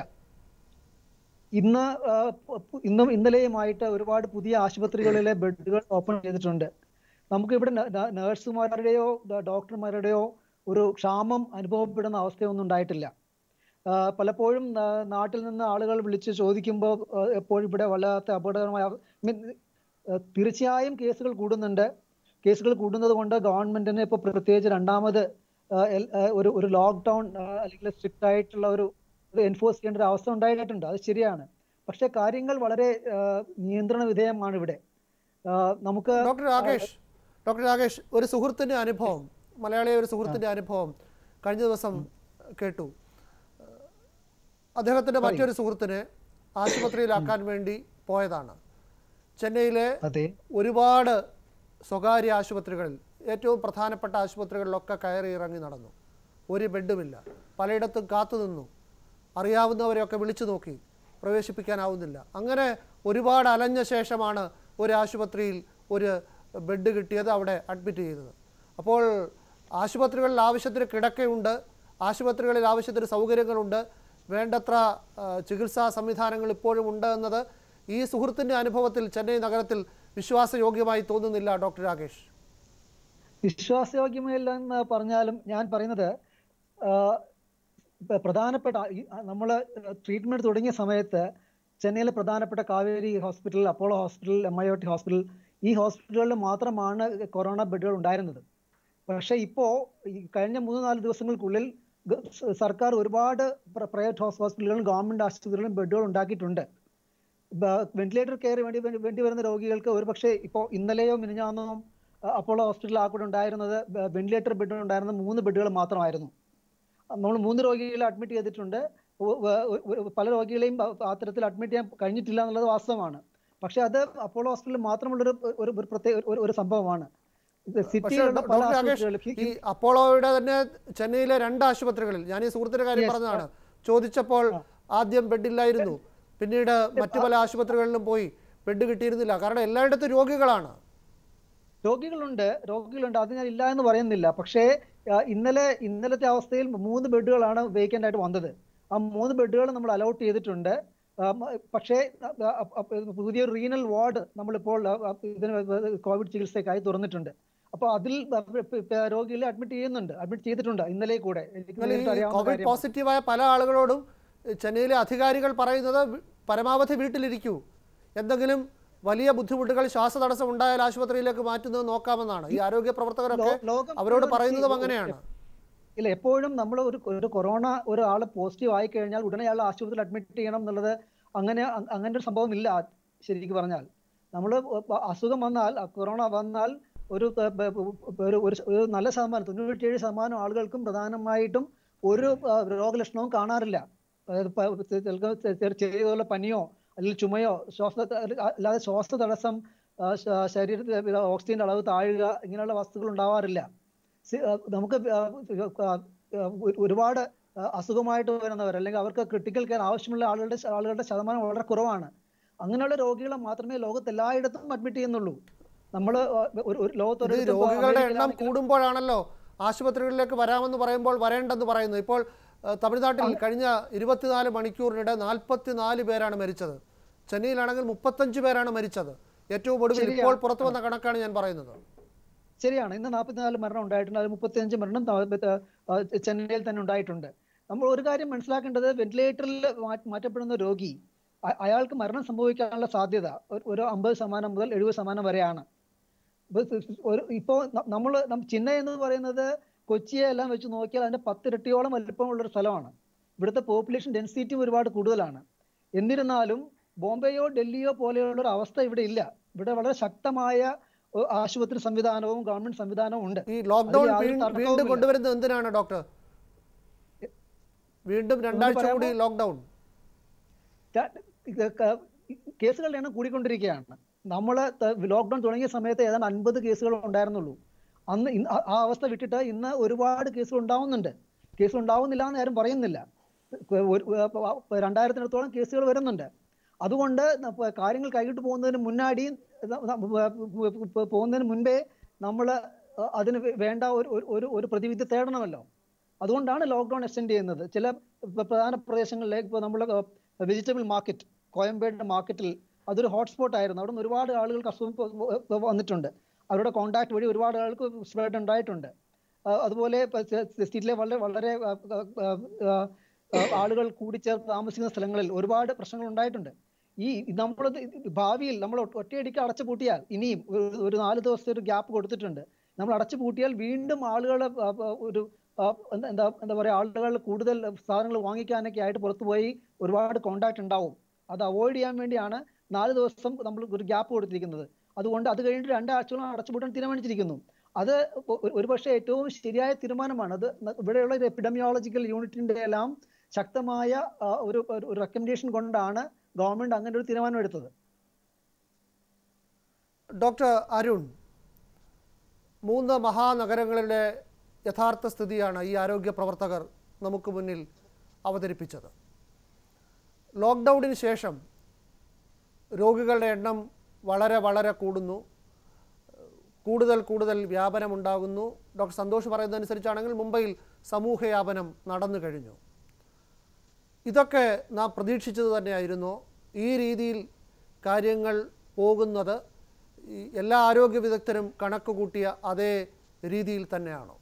ഇന്ന് ആ, പു- പു- ഇന്നും ഇന്നലെയുമായിട്ട് ഒരുപാട് പുതിയ ആശുപത്രികളിലെ ബെഡുകൾ ഓപ്പൺ ചെയ്തിട്ടുണ്ട് നമുക്ക് ഇവിടെ നേഴ്സുമാരുടെയോ ഡോക്ടർമാരുടെയോ ഒരു ക്ഷാമം അനുഭവപ്പെടുന്ന അവസ്ഥയൊന്നും ഉണ്ടായിട്ടില്ല ആ, പലപ്പോഴും ആ, നാട്ടിൽ നിന്ന് ആളുകൾ വിളിച്ച് ചോദിക്കുമ്പോൾ ആ, എപ്പോഴും ഇവിടെ വല്ലാത്ത അപകടകരമായ അവ- മീൻ, ആ, തീർച്ചയായും കേസുകൾ കൂടുന്നുണ്ട് കേസുകൾ കൂടുന്നത് കൊണ്ട് ഗവൺമെന്റിന് ഇപ്പോൾ പ്രത്യേകിച്ച് രണ്ടാമത് ആ, എൽ- ആ, ഒരു ഒരു ലോക്ക്ഡൗൺ അല്ലെങ്കിൽ സ്ട്രിക്റ്റ് ആയിട്ടുള്ള ഒരു എൻഫോഴ്സ് ചെയ്യേണ്ട ഒരു അവസ്ഥ ഉണ്ടായിട്ടുണ്ട് അത് ശരിയാണ് പക്ഷെ കാര്യങ്ങൾ വളരെ ആ, നിയന്ത്രണ വിധേയമാണ് ഇവിടെ ആ, നമുക്ക് ഡോക്ടർ രാകേഷ് ഡോക്ടർ രാകേഷ് ഒരു സുഹൃത്തിൻ്റെ അനുഭവം മലയാളിയെ ഒരു സുഹൃത്തിൻ്റെ അനുഭവം കഴിഞ്ഞ ദിവസം കേട്ടു അദ്ദേഹത്തിൻ്റെ മറ്റൊരു സുഹൃത്തിനെ ആശുപത്രിയിലാക്കാൻ വേണ്ടി പോയതാണ് ചെന്നൈയിലെ അതെ ഒരുപാട് സ്വകാര്യ ആശുപത്രികളിൽ ഏറ്റവും പ്രധാനപ്പെട്ട ആശുപത്രികളിലൊക്കെ കയറി ഇറങ്ങി നടന്നു ഒരു ബെഡുമില്ല പലയിടത്തും കാത്തു നിന്നു അറിയാവുന്നവരെയൊക്കെ വിളിച്ചു നോക്കി പ്രവേശിപ്പിക്കാനാവുന്നില്ല അങ്ങനെ ഒരുപാട് അലഞ്ഞ ശേഷമാണ് ഒരു ആശുപത്രിയിൽ ഒരു ബെഡ് കിട്ടിയത് അവിടെ അഡ്മിറ്റ് ചെയ്തത് അപ്പോൾ ആശുപത്രികളിൽ ആവശ്യത്തിന് കിടക്കയുണ്ട് ആശുപത്രികളിൽ ആവശ്യത്തിന് സൗകര്യങ്ങളുണ്ട് വേണ്ടത്ര ആ, ചികിത്സാ സംവിധാനങ്ങൾ ഇപ്പോഴും ഉണ്ട് എന്നത് ഈ സുഹൃത്തിൻ്റെ അനുഭവത്തിൽ ചെന്നൈ നഗരത്തിൽ വിശ്വാസയോഗ്യമായി തോന്നുന്നില്ല ഡോക്ടർ രാകേഷ് വിശ്വാസയോഗ്യമല്ലെന്ന് പറഞ്ഞാലും ഞാൻ പറയുന്നത് ആ, പ- പ്രധാനപ്പെട്ട നമ്മൾ ട്രീറ്റ്മെന്റ് തുടങ്ങിയ സമയത്ത് ചെന്നൈയിലെ പ്രധാനപ്പെട്ട Kauvery hospital Apollo hospital M I O T hospital ഈ ഹോസ്പിറ്റലുകളിൽ മാത്രമാണ് കൊറോണ ബെഡുകൾ ഉണ്ടായിരുന്നത് പക്ഷേ ഇപ്പോൾ ഈ കഴിഞ്ഞ മൂന്ന് നാല് ദിവസങ്ങൾക്കുള്ളിൽ ഗ- സ- സർക്കാർ ഒരുപാട് പ്രൈവറ്റ് ഹോസ്പിറ്റലുകളും ഗവൺമെന്റ് ആശുപത്രികളിലും ബെഡുകൾ ഉണ്ടാക്കിയിട്ടുണ്ട് വെന്റിലേറ്റർ കെയർ വേണ്ടി വേണ്ടി- വേണ്ടി വരുന്ന രോഗികൾക്ക് ഒരുപക്ഷെ ഇപ്പോൾ ഇന്നലെയോ മിനിഞ്ഞാന്നോ അ- അപ്പോളോ ഹോസ്പിറ്റലിൽ ആ കൂടെ ഉണ്ടായിരുന്നത് വെന്റിലേറ്റർ ബെഡ് ഉണ്ടായിരുന്ന മൂന്ന് ബെഡുകൾ മാത്രമായിരുന്നു നമ്മൾ മൂന്ന് രോഗികളെ അഡ്മിറ്റ് ചെയ്തിട്ടുണ്ട് ഒ- വ- ഒ- പല രോഗികളെയും അ- അത്തരത്തിൽ അഡ്മിറ്റ് ചെയ്യാൻ കഴിഞ്ഞിട്ടില്ല എന്നുള്ളത് വാസ്തവമാണ് പക്ഷെ അത് അപ്പോളോ ഹോസ്പിറ്റലിൽ മാത്രമുള്ളൊരു ഒരു ഒരു പ്രത്യേക ഒരു- ഒരു സംഭവമാണ് ഇത് പക്ഷേ സിറ്റിയിലുള്ള പല ഡോക്ടർ രാകേഷ് ആശുപത്രികളിലും ഈ അപ്പോളോയുടെ തന്നെ ചെന്നൈയിലെ രണ്ട് ആശുപത്രികളിൽ ഞാൻ ഈ സുഹൃത്തിന്റെ കാര്യം Yes, പറഞ്ഞതാണ് ചോദിച്ചപ്പോൾ ആദ്യം ബെഡില്ലായിരുന്നു പിന്നീട് മറ്റു പല ആശുപത്രികളിലും പോയി ബെഡ് കിട്ടിയിരുന്നില്ല കാരണം എല്ലായിടത്തും രോഗികളാണ് രോഗികളുണ്ട് രോഗികളുണ്ട് അത് ഞാൻ ഇല്ല എന്ന് പറയുന്നില്ല പക്ഷേ ആ, ഇന്നലെ ഇന്നലത്തെ അവസ്ഥയിൽ മൂന്ന് ബെഡുകളാണ് വേക്കൻ്റ് ആയിട്ട് വന്നത് ആ മൂന്ന് ബെഡുകൾ നമ്മൾ അലോട്ട് ചെയ്തിട്ടുണ്ട് ആ, മ- പക്ഷേ ആ, ആ, ആ, പുതിയൊരു റീനൽ വാർഡ് നമ്മളിപ്പോൾ ആ, ആ, ഇതിന് കോവിഡ് ചികിത്സയ്ക്കായി തുറന്നിട്ടുണ്ട് അപ്പോൾ അതിൽ ആ, പ- പ- രോഗികളെ അഡ്മിറ്റ് ചെയ്യുന്നുണ്ട് അഡ്മിറ്റ് ചെയ്തിട്ടുണ്ട് ഇന്നലെ കൂടെ എനിക്ക് എന്നാൽ നേരിട്ട് ഈ അറിയാവുന്ന കോവിഡ് കാര്യമാണ്. പോസിറ്റീവായ പല ആളുകളോടും ചെന്നൈയിലെ അധികാരികൾ പറയുന്നത് വി- പരമാവധി വീട്ടിലിരിക്കൂ എന്തെങ്കിലും വലിയ ബുദ്ധിമുട്ടുകൾ ശ്വാസതടസ്സം ഉണ്ടായാൽ ആശുപത്രിയിലേക്ക് മാറ്റുന്നത് നോക്കാമെന്നാണ് ഈ ആരോഗ്യ പ്രവർത്തകരൊക്കെ ലോ- ലോകം അവരോട് മുഴുവൻ പറയുന്നതും ഈ- അങ്ങനെയാണ് ഇല്ല എപ്പോഴും നമ്മൾ ഒരു ഒരു കൊറോണ ഒരാൾ പോസിറ്റീവ് ആയി കഴിഞ്ഞാൽ ഉടനെ അയാൾ ആശുപത്രിയിൽ അഡ്മിറ്റ് ചെയ്യണം എന്നുള്ളത് അങ്ങനെ അ- അങ്ങനെ ഒരു സംഭവം ഇല്ല ശരിക്കും പറഞ്ഞാൽ നമ്മൾ അസുഖം വന്നാൽ അ, കൊറോണ വന്നാൽ ഒരു പ- പ- ഒരു ഒരു ഒരു നല്ല ശതമാനം തൊണ്ണൂറ്റിയേഴ് ശതമാനം ആളുകൾക്കും പ്രധാനമായിട്ടും ഒരു ആ, രോഗലക്ഷണവും കാണാറില്ല അതായത് പ- ചിലർക്ക് ചെ- ചെറിയ ചെറിയ പനിയോ അല്ലെങ്കിൽ ചുമയോ ശ്വാസ അല്ലാതെ ശ്വാസ തടസ്സം ആ, ശ- ശരീരത്തിൽ ഓക്സിജന്റെ അളവ് താഴുക ഇങ്ങനെയുള്ള വസ്തുക്കൾ ഉണ്ടാവാറില്ല സി- ആ, നമുക്ക് ആ, ആ, ആ, ഒരു- ഒരുപാട് ആ, അസുഖമായിട്ട് വരുന്നവർ അല്ലെങ്കിൽ അവർക്ക് ക്രിട്ടിക്കൽ കെയർ ആവശ്യമുള്ള ആളുകളുടെ ശ- ആളുകളുടെ ശതമാനം വളരെ കുറവാണ് അങ്ങനെയുള്ള രോഗികളെ മാത്രമേ ലോകത്ത് എല്ലായിടത്തും അഡ്മിറ്റ് ചെയ്യുന്നുള്ളൂ നമ്മൾ ഒരു ഒരു ലോകത്ത് ഇത് ഒരിടത്ത് ഇപ്പോ രോഗികളുടെ എണ്ണം അമേരിക്കയിലാണെങ്കിൽ കൂടുമ്പോഴാണല്ലോ ആശുപത്രികളിലേക്ക് വരാമെന്ന് പറയുമ്പോൾ വരേണ്ടെന്ന് പറയുന്നു ഇപ്പോൾ ഏഹ്, തമിഴ്നാട്ടിൽ കഴിഞ്ഞ ഇരുപത്തിനാല് മണിക്കൂറിനിടെ നാൽപ്പത്തിനാല് പേരാണ് മരിച്ചത് ചെന്നൈയിലാണെങ്കിൽ മുപ്പത്തഞ്ച് പേരാണ് മരിച്ചത് ഏറ്റവും ഒടുവിൽ ശരിയാണ്. ഇപ്പോൾ പുറത്തു വന്ന കണക്കാണ് ഞാൻ പറയുന്നത് ശരിയാണ് ഇന്ന് നാൽപ്പത്തിനാല് മരണം ഉണ്ടായിട്ടുണ്ട് അതിൽ മുപ്പത്തിയഞ്ച് മരണം ത- ആ, ചെന്നൈയിൽ തന്നെ ഉണ്ടായിട്ടുണ്ട് നമ്മൾ ഒരു കാര്യം മനസ്സിലാക്കേണ്ടത് വെന്റിലേറ്ററിൽ മാറ്റപ്പെടുന്ന രോഗി അ- അയാൾക്ക് മരണം സംഭവിക്കാനുള്ള സാധ്യത ഒരു- ഒരു അമ്പത് ശതമാനം മുതൽ എഴുപത് ശതമാനം വരെയാണ് ഇപ്പൊ സ് സ് ഒരു ഇപ്പോ നമ്മൾ ചെന്നൈ എന്ന് പറയുന്നത് കൊച്ചിയെ എല്ലാം വെച്ച് നോക്കിയാൽ അതിന്റെ പത്തിരട്ടിയോളം വലിപ്പമുള്ള ഒരു സ്ഥലമാണ് ഇവിടുത്തെ പോപ്പുലേഷൻ ഡെൻസിറ്റി ഒരുപാട് കൂടുതലാണ് എന്നിരുന്നാലും ബോംബെയോ ഡൽഹിയോ പോലെയുള്ള ഒരു അവസ്ഥ ഇവിടെ ഇല്ല ഇവിടെ വളരെ ശക്തമായ ഒ- ആശുപത്രി സംവിധാനവും ഗവൺമെന്റ് സംവിധാനവും ഉണ്ട് ഈ ലോക്ക്ഡൌൺ യാതൊരു വീ- തർക്കവുമില്ല. വീണ്ടും കൊണ്ടുവരുന്നത് എന്തിനാണ് ഡോക്ടർ വീണ്ടും രണ്ടാഴ്ച പറയാമോ? കൂടി ലോക്ക്ഡൌൺ ക- ഇത് ക- കേസുകളുടെ എണ്ണം കൂടിക്കൊണ്ടിരിക്കുകയാണ് നമ്മൾ ലോക്ക്ഡൌൺ തുടങ്ങിയ സമയത്ത് ഏതാണ്ട് അൻപത് കേസുകൾ ഉണ്ടായിരുന്നുള്ളൂ അന്ന് ഇന്ന് ആ- ആ അവസ്ഥ വിട്ടിട്ട് ഇന്ന് ഒരുപാട് കേസുകൾ ഉണ്ടാവുന്നുണ്ട് കേസുകൾ ഉണ്ടാവുന്നില്ല എന്ന് ആരും പറയുന്നില്ല ഒരു- രണ്ടായിരത്തിനടുത്തോളം കേസുകൾ വരുന്നുണ്ട് അതുകൊണ്ട് ന- പ- കാര്യങ്ങൾ കൈവിട്ട് പോകുന്നതിന് മുന്നാടി ന- ന- പ- പോകുന്നതിന് മുൻപേ നമ്മൾ അതിന് വേ- വേണ്ട ഒരു ഒരു- ഒരു ഒരു പ്രതിവിധി തേടണമല്ലോ അതുകൊണ്ടാണ് ലോക്ക്ഡൌൺ എക്സ്റ്റെൻഡ് ചെയ്യുന്നത് ചില പ്ര- പ്രധാന പ്രദേശങ്ങളിലേക്ക് ഇപ്പോൾ നമ്മൾ വെജിറ്റബിൾ മാർക്കറ്റ് കോയമ്പേട് മാർക്കറ്റിൽ അതൊരു ഹോട്ട്സ്പോട്ട് ആയിരുന്നു അവിടെ നിന്ന് ഒരുപാട് ആളുകൾക്ക് അസുഖം പ- പ- വന്നിട്ടുണ്ട് അവരുടെ കോണ്ടാക്ട് വഴി ഒരുപാട് ആൾക്ക് സ്പ്രെഡ് ഉണ്ടായിട്ടുണ്ട് ആ, അതുപോലെ സിറ്റിയിലെ വളരെ വളരെ ആ, ആ, ആ, ആ, ആളുകൾ കൂടിച്ചേർന്ന് താമസിക്കുന്ന സ്ഥലങ്ങളിൽ ഒരുപാട് പ്രശ്നങ്ങൾ ഉണ്ടായിട്ടുണ്ട് ഈ നമ്മൾ ഭാവിയിൽ നമ്മൾ ഒറ്റ- ഒറ്റയടിക്ക് അടച്ചു പൂട്ടിയാൽ ഇനിയും ഒരു- ഒരു നാല് ദിവസത്തെ ഒരു ഗ്യാപ്പ് കൊടുത്തിട്ടുണ്ട് നമ്മൾ അടച്ചു പൂട്ടിയാൽ വീണ്ടും ആളുകളെ ആ, ആ, ഒരു ആ, എന്താ എന്താ എന്താ പറയുക ആളുകൾ കൂടുതൽ സാധനങ്ങൾ വാങ്ങിക്കാനൊക്കെ ആയിട്ട് പുറത്തു പോയി ഒരുപാട് കോണ്ടാക്ട് ഉണ്ടാവും അത് അവോയ്ഡ് ചെയ്യാൻ വേണ്ടിയാണ് നാല് ദിവസം നമ്മൾ ഒരു ഗ്യാപ്പ് കൊടുത്തിരിക്കുന്നത് അതുകൊണ്ട് അത് കഴിഞ്ഞിട്ട് രണ്ടാഴ്ചയോളം അടച്ചുപൂട്ടാൻ തീരുമാനിച്ചിരിക്കുന്നു അത് ഒ- ഒ- ഒരുപക്ഷെ ഏറ്റവും ശരിയായ തീരുമാനമാണ് അത് ന- ഇവിടെയുള്ള ഒരു എപ്പിഡമിയോളജിക്കൽ യൂണിറ്റിന്റെ എല്ലാം ശക്തമായ ആ, ഒരു ഒരു റെക്കമെൻഡേഷൻ കൊണ്ടാണ് ഗവൺമെന്റ് അങ്ങനെ ഒരു തീരുമാനം എടുത്തത് ഡോക്ടർ അരുൺ മൂന്ന് മഹാനഗരങ്ങളിലെ യഥാർത്ഥ സ്ഥിതിയാണ് ഈ ആരോഗ്യ പ്രവർത്തകർ നമുക്ക് മുന്നിൽ അവതരിപ്പിച്ചത് ലോക്ക്ഡൗണിന് ശേഷം രോഗികളുടെ എണ്ണം വളരെ വളരെ കൂടുന്നു കൂടുതൽ കൂടുതൽ വ്യാപനമുണ്ടാകുന്നു ഡോക്ടർ സന്തോഷ് പറയുന്നതനുസരിച്ചാണെങ്കിൽ മുംബൈയിൽ സമൂഹയാപനം നടന്നു കഴിഞ്ഞു ഇതൊക്കെ നാം പ്രതീക്ഷിച്ചത് തന്നെയായിരുന്നു ഈ രീതിയിൽ കാര്യങ്ങൾ പോകുന്നത് ഈ എല്ലാ ആരോഗ്യ വിദഗ്ധരും കണക്ക് കൂട്ടിയ അതേ രീതിയിൽ തന്നെയാണോ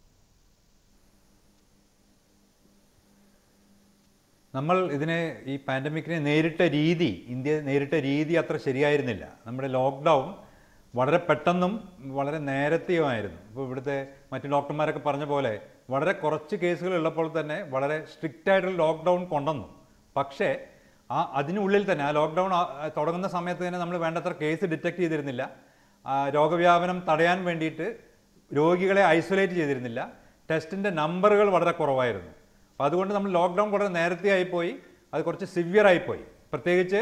നമ്മൾ ഇതിനെ ഈ പാൻഡമിക്കിനെ നേരിട്ട രീതി ഇന്ത്യ നേരിട്ട രീതി അത്ര ശരിയായിരുന്നില്ല നമ്മുടെ ലോക്ക്ഡൗൺ വളരെ പെട്ടെന്നും വളരെ നേരത്തെയുമായിരുന്നു ഇപ്പോൾ ഇവിടുത്തെ മറ്റു ഡോക്ടർമാരൊക്കെ പറഞ്ഞ പോലെ വളരെ കുറച്ച് കേസുകൾ ഉള്ളപ്പോൾ തന്നെ വളരെ സ്ട്രിക്റ്റ് ആയിട്ടുള്ള ലോക്ക്ഡൗൺ കൊണ്ടുവന്നു പക്ഷേ ആ അതിനുള്ളിൽ തന്നെ ആ ലോക്ക്ഡൗൺ തുടങ്ങുന്ന സമയത്ത് തന്നെ നമ്മൾ വേണ്ടത്ര കേസ് ഡിറ്റക്ട് ചെയ്തിരുന്നില്ല ആ, രോഗവ്യാപനം തടയാൻ വേണ്ടിയിട്ട് രോഗികളെ ഐസൊലേറ്റ് ചെയ്തിരുന്നില്ല ടെസ്റ്റിൻ്റെ നമ്പറുകൾ വളരെ കുറവായിരുന്നു അപ്പോൾ അതുകൊണ്ട് നമ്മൾ ലോക്ക്ഡൗൺ വളരെ നേരത്തെ ആയിപ്പോയി അത് കുറച്ച് സിവിയർ ആയിപ്പോയി പ്രത്യേകിച്ച്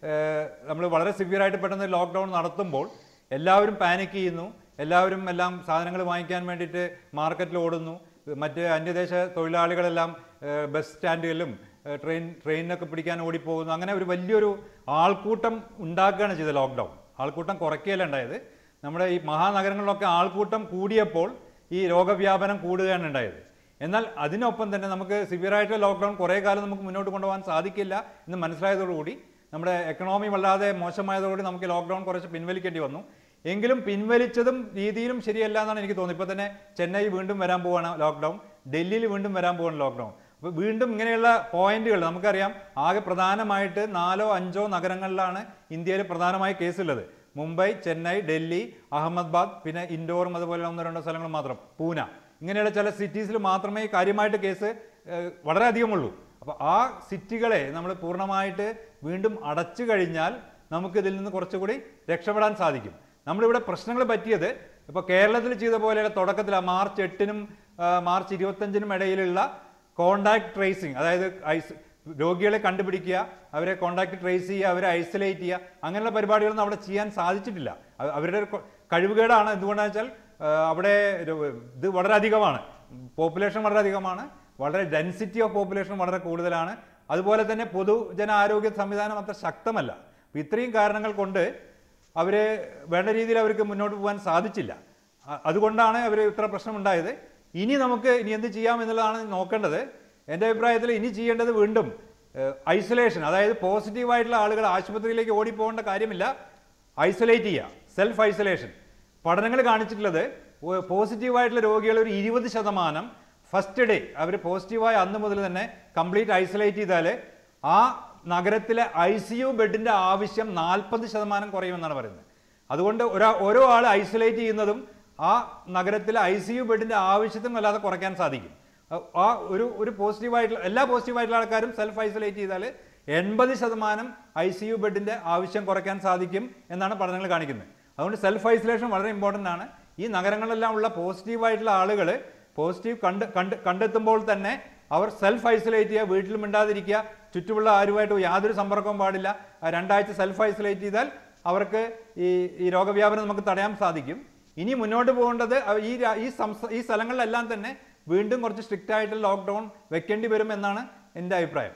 നമ്മൾ വളരെ സിവിയർ ആയിട്ട് പെട്ടെന്ന് ലോക്ക്ഡൗൺ നടത്തുമ്പോൾ എല്ലാവരും പാനിക് ചെയ്യുന്നു എല്ലാവരും എല്ലാം സാധനങ്ങൾ വാങ്ങിക്കാൻ വേണ്ടിയിട്ട് മാർക്കറ്റിൽ ഓടുന്നു മറ്റ് അന്യദേശ തൊഴിലാളികളെല്ലാം ഏഹ്, ബസ് സ്റ്റാൻഡുകളിലും ഏഹ്, ട്രെയിൻ ട്രെയിനിനൊക്കെ പിടിക്കാൻ ഓടിപ്പോകുന്നു അങ്ങനെ ഒരു വലിയൊരു ആൾക്കൂട്ടം ഉണ്ടാക്കുകയാണ് ചെയ്തത് ലോക്ക്ഡൗൺ ആൾക്കൂട്ടം കുറയ്ക്കുകയല്ല ഉണ്ടായത് നമ്മുടെ ഈ മഹാനഗരങ്ങളിലൊക്കെ ആൾക്കൂട്ടം കൂടിയപ്പോൾ ഈ രോഗവ്യാപനം കൂടുകയാണ് ഉണ്ടായത് എന്നാൽ അതിനൊപ്പം തന്നെ നമുക്ക് സിവിയറായിട്ടുള്ള ലോക്ക്ഡൗൺ കുറേ കാലം നമുക്ക് മുന്നോട്ട് കൊണ്ടുപോകാൻ സാധിക്കില്ല എന്ന് മനസ്സിലായതോടുകൂടി നമ്മുടെ എക്കണോമി വല്ലാതെ മോശമായതോടുകൂടി നമുക്ക് ലോക്ക്ഡൗൺ കുറച്ച് പിൻവലിക്കേണ്ടി വന്നു എങ്കിലും പിൻവലിച്ചതും രീതിയിലും ശരിയല്ല എന്നാണ് എനിക്ക് തോന്നുന്നത് ഇപ്പോൾ തന്നെ ചെന്നൈ വീണ്ടും വരാൻ പോവാണ് ലോക്ക്ഡൗൺ ഡൽഹിയിൽ വീണ്ടും വരാൻ പോവാണ് ലോക്ക്ഡൗൺ അപ്പോൾ വീണ്ടും ഇങ്ങനെയുള്ള പോയിന്റുകൾ നമുക്കറിയാം ആകെ പ്രധാനമായിട്ട് നാലോ അഞ്ചോ നഗരങ്ങളിലാണ് ഇന്ത്യയിൽ പ്രധാനമായ കേസുള്ളത് മുംബൈ ചെന്നൈ ഡൽഹി അഹമ്മദാബാദ് പിന്നെ ഇൻഡോറും അതുപോലെ ഒന്നോ രണ്ടോ സ്ഥലങ്ങൾ മാത്രം പൂന ഇങ്ങനെയുള്ള ചില സിറ്റീസിൽ മാത്രമേ കാര്യമായിട്ട് കേസ് ഏഹ്, വളരെ അധികമുള്ളൂ അപ്പോൾ ആ സിറ്റികളെ നമ്മൾ പൂർണ്ണമായിട്ട് വീണ്ടും അടച്ചു കഴിഞ്ഞാൽ നമുക്ക് ഇതിൽ നിന്ന് കുറച്ചുകൂടി രക്ഷപ്പെടാൻ സാധിക്കും നമ്മളിവിടെ പ്രശ്നങ്ങൾ പറ്റിയത് ഇപ്പോൾ കേരളത്തിൽ ചെയ്ത പോലെയുള്ള തുടക്കത്തിൽ ആ മാർച്ച് എട്ടിനും ആ, മാർച്ച് ഇരുപത്തഞ്ചിനും ഇടയിലുള്ള കോണ്ടാക്ട് ട്രേസിങ് അതായത് ഐസ് രോഗികളെ കണ്ടുപിടിക്കുക അവരെ കോണ്ടാക്ട് ട്രേസ് ചെയ്യുക അവരെ ഐസൊലേറ്റ് ചെയ്യുക അങ്ങനെയുള്ള പരിപാടികളൊന്നും അവിടെ ചെയ്യാൻ സാധിച്ചിട്ടില്ല അവ- അവരുടെ ഒരു കൊ- കഴിവുകേടാണ് എന്തുകൊണ്ടാണെന്ന് വെച്ചാൽ ആ, അവിടെ ഒരു- ഇത് വളരെ അധികമാണ് പോപ്പുലേഷൻ വളരെ അധികമാണ് വളരെ ഡെൻസിറ്റി ഓഫ് പോപ്പുലേഷൻ വളരെ കൂടുതലാണ് അതുപോലെ തന്നെ പൊതുജന ആരോഗ്യ സംവിധാനം അത്ര ശക്തമല്ല അപ്പൊ ഇത്രയും കാരണങ്ങൾ കൊണ്ട് അവര് വേണ്ട രീതിയിൽ അവർക്ക് മുന്നോട്ട് പോകാൻ സാധിച്ചില്ല അ- അതുകൊണ്ടാണ് അവർ ഇത്ര പ്രശ്നമുണ്ടായത് ഇനി നമുക്ക് ഇനി എന്ത് ചെയ്യാം എന്നുള്ളതാണ് നോക്കേണ്ടത് എൻ്റെ അഭിപ്രായത്തിൽ ഇനി ചെയ്യേണ്ടത് വീണ്ടും ഐസൊലേഷൻ അതായത് പോസിറ്റീവായിട്ടുള്ള ആളുകൾ ആശുപത്രിയിലേക്ക് ഓടിപ്പോകേണ്ട കാര്യമില്ല ഐസൊലേറ്റ് ചെയ്യുക സെൽഫ് ഐസൊലേഷൻ പഠനങ്ങൾ കാണിച്ചിട്ടുള്ളത് പോസിറ്റീവായിട്ടുള്ള രോഗികൾ ഒരു ഇരുപത് ശതമാനം ഫസ്റ്റ് ഡേ അവർ പോസിറ്റീവായ അന്ന് മുതൽ തന്നെ കംപ്ലീറ്റ് ഐസൊലേറ്റ് ചെയ്താൽ ആ നഗരത്തിലെ ഐ സി യു ബെഡിൻ്റെ ആവശ്യം നാൽപ്പത് ശതമാനം കുറയുമെന്നാണ് പറയുന്നത് അതുകൊണ്ട് ഒരാ ഓരോ ആൾ ഐസൊലേറ്റ് ചെയ്യുന്നതും ആ നഗരത്തിലെ ഐ സി യു ബെഡിൻ്റെ ആവശ്യത്തിനും വല്ലാതെ കുറയ്ക്കാൻ സാധിക്കും ആ- ആ ഒരു ഒരു പോസിറ്റീവായിട്ടുള്ള എല്ലാ പോസിറ്റീവായിട്ടുള്ള ആൾക്കാരും സെൽഫ് ഐസൊലേറ്റ് ചെയ്താൽ എൺപത് ശതമാനം ഐ സി യു ബെഡിൻ്റെ ആവശ്യം കുറയ്ക്കാൻ സാധിക്കും എന്നാണ് പഠനങ്ങൾ കാണിക്കുന്നത് അതുകൊണ്ട് സെൽഫ് ഐസൊലേഷൻ വളരെ ഇമ്പോർട്ടൻ്റ് ആണ് ഈ നഗരങ്ങളിലെല്ലാം ഉള്ള പോസിറ്റീവായിട്ടുള്ള ആളുകൾ പോസിറ്റീവ് കണ്ട് കണ്ട് കണ്ടെത്തുമ്പോൾ തന്നെ അവർ സെൽഫ് ഐസൊലേറ്റ് ചെയ്യുക വീട്ടിൽ മിണ്ടാതിരിക്കുക ചുറ്റുമുള്ള ആരുമായിട്ട് യാതൊരു സമ്പർക്കവും പാടില്ല ആ രണ്ടാഴ്ച സെൽഫ് ഐസൊലേറ്റ് ചെയ്താൽ അവർക്ക് ഈ ഈ രോഗവ്യാപനം നമുക്ക് തടയാൻ സാധിക്കും ഇനി മുന്നോട്ട് പോകേണ്ടത് അവ- ഈ രാ- ഈ സംസ്ഥ ഈ സ്ഥലങ്ങളിലെല്ലാം തന്നെ വീണ്ടും കുറച്ച് സ്ട്രിക്റ്റ് ആയിട്ട് ലോക്ക്ഡൗൺ വെക്കേണ്ടി വരും എന്നാണ് എൻ്റെ അഭിപ്രായം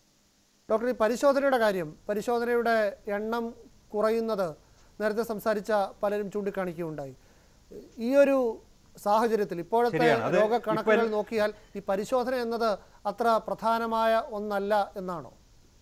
ഡോക്ടർ ഈ പരിശോധനയുടെ കാര്യം പരിശോധനയുടെ എണ്ണം കുറയുന്നത് നേരത്തെ സംസാരിച്ച പലരും ചൂണ്ടിക്കാണിക്കുകയുണ്ടായി ഈ ഒരു സാഹചര്യത്തിൽ ഇപ്പോഴത്തെ ശരിയാണ്. അത് രോഗക്കണക്കുകൾ ഇപ്പോൾ- നോക്കിയാൽ ഈ പരിശോധന എന്നത് അത്ര പ്രധാനമായ ഒന്നല്ല എന്നാണോ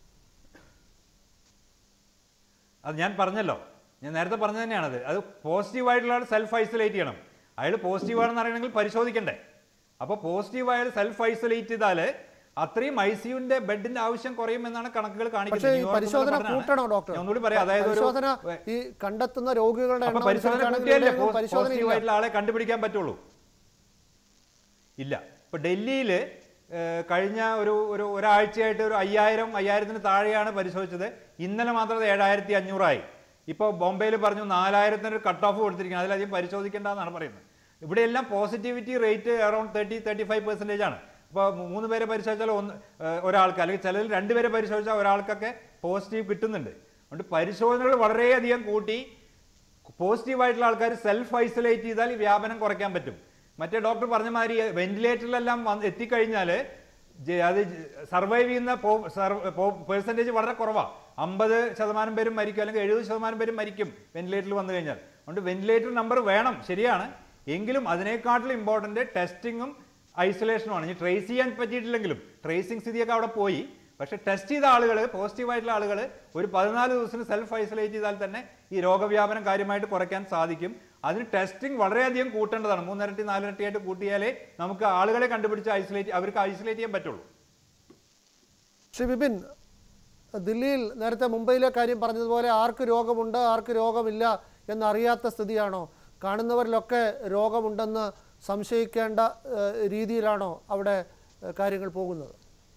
അത് ഞാൻ പറഞ്ഞല്ലോ ഞാൻ നേരത്തെ പറഞ്ഞത് തന്നെയാണത് അത് പോസിറ്റീവായിട്ടുള്ള ആൾ സെൽഫ് ഐസൊലേറ്റ് ചെയ്യണം അയാൾ പോസിറ്റീവ് ആണെന്ന് അറിയണമെങ്കിൽ പരിശോധിക്കണ്ടേ അപ്പോൾ പോസിറ്റീവ് അയാൾ സെൽഫ് ഐസൊലേറ്റ് ചെയ്താൽ അത്രയും ഐ സിയുന്റെ ബെഡിന്റെ ആവശ്യം കുറയും എന്നാണ് കണക്കുകൾ പക്ഷേ കാണിക്കുന്നത് ഈ ന്യൂയോർക്ക് പരിശോധന പഠനമാണ്. കൂട്ടണോ ഡോക്ടർ ഞാൻ ഒന്നുകൂടി പറയാം അതായത് ഒരു പരിശോധന ഈ കണ്ടെത്തുന്ന രോഗികളുടെ അപ്പൊ എണ്ണം പരിശോധന അനുസരിച്ചാണെങ്കിൽ കൂട്ടിയല്ലേ ഇവിടെയൊന്നും പരിശോധന പോസിറ്റീവ് ഇല്ല. ആയിട്ടുള്ള ആളെ കണ്ടുപിടിക്കാൻ പറ്റുള്ളൂ ഇല്ല ഇപ്പൊ ഡൽഹിയിൽ കഴിഞ്ഞ ഒരു ഒരു ഒരാഴ്ചയായിട്ട് ഒരു അയ്യായിരം അയ്യായിരത്തിന് താഴെയാണ് പരിശോധിച്ചത് ഇന്നലെ മാത്രം അത് ഏഴായിരത്തി അഞ്ഞൂറായി ഇപ്പോൾ ബോംബെയിൽ പറഞ്ഞു നാലായിരത്തിന് ഒരു കട്ട് ഓഫ് കൊടുത്തിരിക്കുന്നത് അതിലധികം പരിശോധിക്കേണ്ടതെന്നാണ് പറയുന്നത് ഇവിടെയെല്ലാം positivity rate around thirty thirty five percentage ആണ് ഇപ്പോൾ മൂന്ന് പേരെ പരിശോധിച്ചാൽ ഒന്ന് ഏഹ്, ഒരാൾക്ക് അല്ലെങ്കിൽ ചിലതിൽ രണ്ട് പേരെ പരിശോധിച്ചാൽ ഒരാൾക്കൊക്കെ പോസിറ്റീവ് കിട്ടുന്നുണ്ട് അതുകൊണ്ട് പരിശോധനകൾ വളരെയധികം കൂട്ടി പോസിറ്റീവായിട്ടുള്ള ആൾക്കാർ സെൽഫ് ഐസൊലേറ്റ് ചെയ്താൽ ഈ വ്യാപനം കുറയ്ക്കാൻ പറ്റും മറ്റേ ഡോക്ടർ പറഞ്ഞ മാതിരി വെന്റിലേറ്ററിലെല്ലാം വന്ന് എത്തിക്കഴിഞ്ഞാൽ ജെ- അത് സർവൈവ് ചെയ്യുന്ന പെർസെൻറ്റേജ് വളരെ കുറവാണ് അമ്പത് ശതമാനം പേരും മരിക്കും അല്ലെങ്കിൽ എഴുപത് ശതമാനം പേരും മരിക്കും വെന്റിലേറ്ററിൽ വന്നു കഴിഞ്ഞാൽ അതുകൊണ്ട് വെന്റിലേറ്റർ നമ്പർ വേണം ശരിയാണ് എങ്കിലും അതിനേക്കാട്ടിലും ഇമ്പോർട്ടൻ്റ് ടെസ്റ്റിങ്ങും ഐസൊലേഷനുമാണ് ഇനി ട്രേസ് ചെയ്യാൻ പറ്റിയിട്ടില്ലെങ്കിലും ട്രേസിങ് സ്ഥിതിയൊക്കെ അവിടെ പോയി പക്ഷേ ടെസ്റ്റ് ചെയ്ത ആളുകൾ പോസിറ്റീവായിട്ടുള്ള ആളുകൾ ഒരു പതിനാല് ദിവസത്തിന് സെൽഫ് ഐസൊലേറ്റ് ചെയ്താൽ തന്നെ ഈ രോഗവ്യാപനം കാര്യമായിട്ട് കുറയ്ക്കാൻ സാധിക്കും അതിന് ടെസ്റ്റിംഗ് വളരെയധികം കൂട്ടേണ്ടതാണ് മൂന്നിരട്ടി നാലിരട്ടി ആയിട്ട് കൂട്ടിയാലേ നമുക്ക് ആളുകളെ കണ്ടുപിടിച്ച് ഐസൊലേറ്റ് അവർക്ക് ഐസൊലേറ്റ് ചെയ്യാൻ പറ്റുള്ളൂ ശ്രീ ബിപിൻ ദില്ലിയിൽ നേരത്തെ മുംബൈയിലെ കാര്യം പറഞ്ഞതുപോലെ ആർക്ക് രോഗമുണ്ട് ആർക്ക് രോഗമില്ല എന്നറിയാത്ത സ്ഥിതിയാണോ കാണുന്നവരിലൊക്കെ രോഗമുണ്ടെന്ന് സംശയിക്കേണ്ട ഏഹ്, രീതിയിലാണോ അവിടെ ഏഹ്, കാര്യങ്ങൾ പോകുന്നത്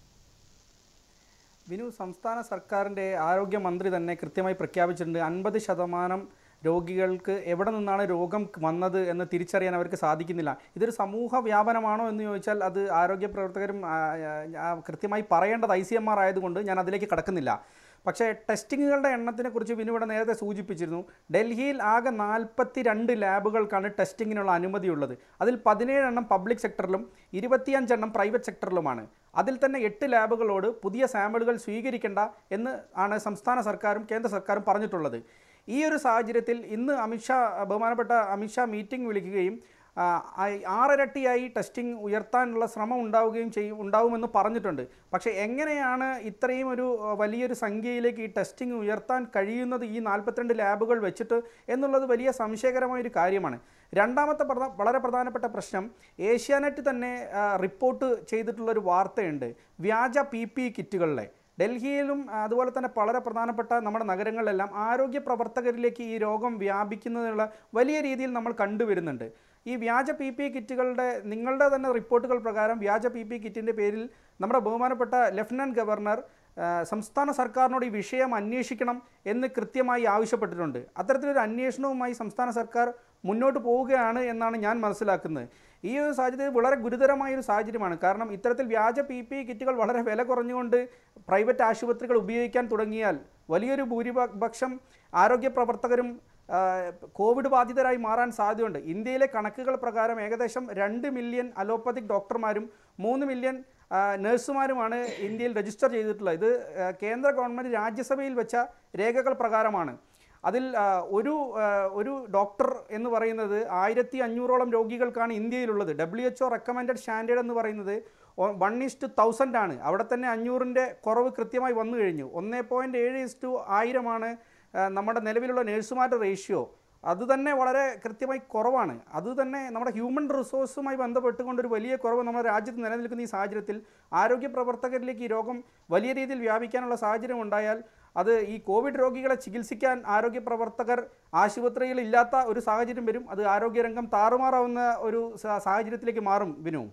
വിനു സംസ്ഥാന സർക്കാരിൻ്റെ ആരോഗ്യമന്ത്രി തന്നെ കൃത്യമായി പ്രഖ്യാപിച്ചിട്ടുണ്ട് അൻപത് ശതമാനം രോഗികൾക്ക് എവിടെ നിന്നാണ് രോഗം വന്നത് എന്ന് തിരിച്ചറിയാൻ അവർക്ക് സാധിക്കുന്നില്ല ഇതൊരു സമൂഹ വ്യാപനമാണോ എന്ന് ചോദിച്ചാൽ അത് ആരോഗ്യ പ്രവർത്തകരും ആ, ആ, കൃത്യമായി പറയേണ്ടത് ഐ സി എം ആർ ആയതുകൊണ്ട് ഞാൻ അതിലേക്ക് കടക്കുന്നില്ല പക്ഷേ ടെസ്റ്റിങ്ങുകളുടെ എണ്ണത്തിനെ കുറിച്ച് വിനു ഇവിടെ നേരത്തെ സൂചിപ്പിച്ചിരുന്നു ഡൽഹിയിൽ ആകെ നാൽപ്പത്തി രണ്ട് ലാബുകൾക്കാണ് ടെസ്റ്റിങ്ങിനുള്ള അനുമതിയുള്ളത് അതിൽ പതിനേഴ് എണ്ണം പബ്ലിക് സെക്ടറിലും ഇരുപത്തിയഞ്ചെണ്ണം പ്രൈവറ്റ് സെക്ടറിലുമാണ് അതിൽ തന്നെ എട്ട് ലാബുകളോട് പുതിയ സാമ്പിളുകൾ സ്വീകരിക്കേണ്ട എന്ന് ആണ് സംസ്ഥാന സർക്കാരും കേന്ദ്ര സർക്കാരും പറഞ്ഞിട്ടുള്ളത് ഈ ഒരു സാഹചര്യത്തിൽ ഇന്ന് അമിത്ഷാ ബഹുമാനപ്പെട്ട അമിത്ഷാ മീറ്റിംഗ് വിളിക്കുകയും ആ, ആ- ആറിരട്ടിയായി ടെസ്റ്റിംഗ് ഉയർത്താനുള്ള ശ്രമം ഉണ്ടാവുകയും ചെയ്യും ഉണ്ടാവുമെന്ന് പറഞ്ഞിട്ടുണ്ട് പക്ഷേ എങ്ങനെയാണ് ഇത്രയും ഒരു ആ, വലിയൊരു സംഖ്യയിലേക്ക് ഈ ടെസ്റ്റിംഗ് ഉയർത്താൻ കഴിയുന്നത് ഈ നാൽപ്പത്തിരണ്ട് ലാബുകൾ വെച്ചിട്ട് എന്നുള്ളത് വലിയ സംശയകരമായ ഒരു കാര്യമാണ് രണ്ടാമത്തെ പ്രധ- വളരെ പ്രധാനപ്പെട്ട പ്രശ്നം ഏഷ്യാനെറ്റ് തന്നെ ആ, റിപ്പോർട്ട് ചെയ്തിട്ടുള്ളൊരു വാർത്തയുണ്ട് വ്യാജ പി പി കിറ്റുകളിലെ ഡൽഹിയിലും ആ, അതുപോലെ തന്നെ വളരെ പ്രധാനപ്പെട്ട നമ്മുടെ നഗരങ്ങളിലെല്ലാം ആരോഗ്യ പ്രവർത്തകരിലേക്ക് ഈ രോഗം വ്യാപിക്കുന്നതിനുള്ള വലിയ രീതിയിൽ നമ്മൾ കണ്ടുവരുന്നുണ്ട് ഈ വ്യാജ പി പി കിറ്റുകളുടെ നിങ്ങളുടെ തന്നെ റിപ്പോർട്ടുകൾ പ്രകാരം വ്യാജ പി പി കിറ്റിൻ്റെ പേരിൽ നമ്മുടെ ബഹുമാനപ്പെട്ട ലഫ്റ്റനന്റ് ഗവർണർ ആ, സംസ്ഥാന സർക്കാരിനോട് ഈ വിഷയം അന്വേഷിക്കണം എന്ന് കൃത്യമായി ആവശ്യപ്പെട്ടിട്ടുണ്ട് അത്തരത്തിലൊരു അന്വേഷണവുമായി സംസ്ഥാന സർക്കാർ മുന്നോട്ട് പോവുകയാണ് എന്നാണ് ഞാൻ മനസ്സിലാക്കുന്നത് ഈ ഒരു സാഹചര്യം വളരെ ഗുരുതരമായ ഒരു സാഹചര്യമാണ് കാരണം ഇത്തരത്തിൽ വ്യാജ പി പി കിറ്റുകൾ വളരെ വില കുറഞ്ഞുകൊണ്ട് പ്രൈവറ്റ് ആശുപത്രികൾ ഉപയോഗിക്കാൻ തുടങ്ങിയാൽ വലിയൊരു ഭൂരിപക്ഷം ആരോഗ്യ പ്രവർത്തകരും ആ, കോവിഡ് ബാധിതരായി മാറാൻ സാധ്യതയുണ്ട് ഇന്ത്യയിലെ കണക്കുകൾ പ്രകാരം ഏകദേശം രണ്ട് മില്യൺ അലോപ്പതിക് ഡോക്ടർമാരും മൂന്ന് മില്യൺ ആ, നഴ്സുമാരുമാണ് ഇന്ത്യയിൽ രജിസ്റ്റർ ചെയ്തിട്ടുള്ളത് ഇത് ആ, കേന്ദ്ര ഗവൺമെൻറ് രാജ്യസഭയിൽ വെച്ച രേഖകൾ പ്രകാരമാണ് അതിൽ ആ, ഒരു ആ, ഒരു ഡോക്ടർ എന്ന് പറയുന്നത് ആയിരത്തി അഞ്ഞൂറോളം രോഗികൾക്കാണ് ഇന്ത്യയിലുള്ളത് W H O recommended standard എന്ന് പറയുന്നത് വൺ ഇസ്റ്റു തൗസൻഡ് ആണ് അവിടെ തന്നെ അഞ്ഞൂറിൻ്റെ കുറവ് കൃത്യമായി വന്നു കഴിഞ്ഞു ഒന്നേ പോയിൻറ്റ് ഏഴ് ഇസ്റ്റു ആയിരമാണ് ആ, നമ്മുടെ നിലവിലുള്ള നഴ്സുമാരുടെ റേഷ്യോ അത് തന്നെ വളരെ കൃത്യമായി കുറവാണ് അത് തന്നെ നമ്മുടെ ഹ്യൂമൻ റിസോഴ്സുമായി ബന്ധപ്പെട്ടുകൊണ്ട് ഒരു വലിയ കുറവ് നമ്മുടെ രാജ്യത്ത് നിലനിൽക്കുന്ന ഈ സാഹചര്യത്തിൽ ആരോഗ്യ പ്രവർത്തകരിലേക്ക് ഈ രോഗം വലിയ രീതിയിൽ വ്യാപിക്കാനുള്ള സാഹചര്യം ഉണ്ടായാൽ അത് ഈ കോവിഡ് രോഗികളെ ചികിത്സിക്കാൻ ആരോഗ്യ പ്രവർത്തകർ ആശുപത്രിയിൽ ഇല്ലാത്ത ഒരു സാഹചര്യം വരും അത് ആരോഗ്യരംഗം താറുമാറാവുന്ന ഒരു സാ- സാഹചര്യത്തിലേക്ക് മാറും വിനു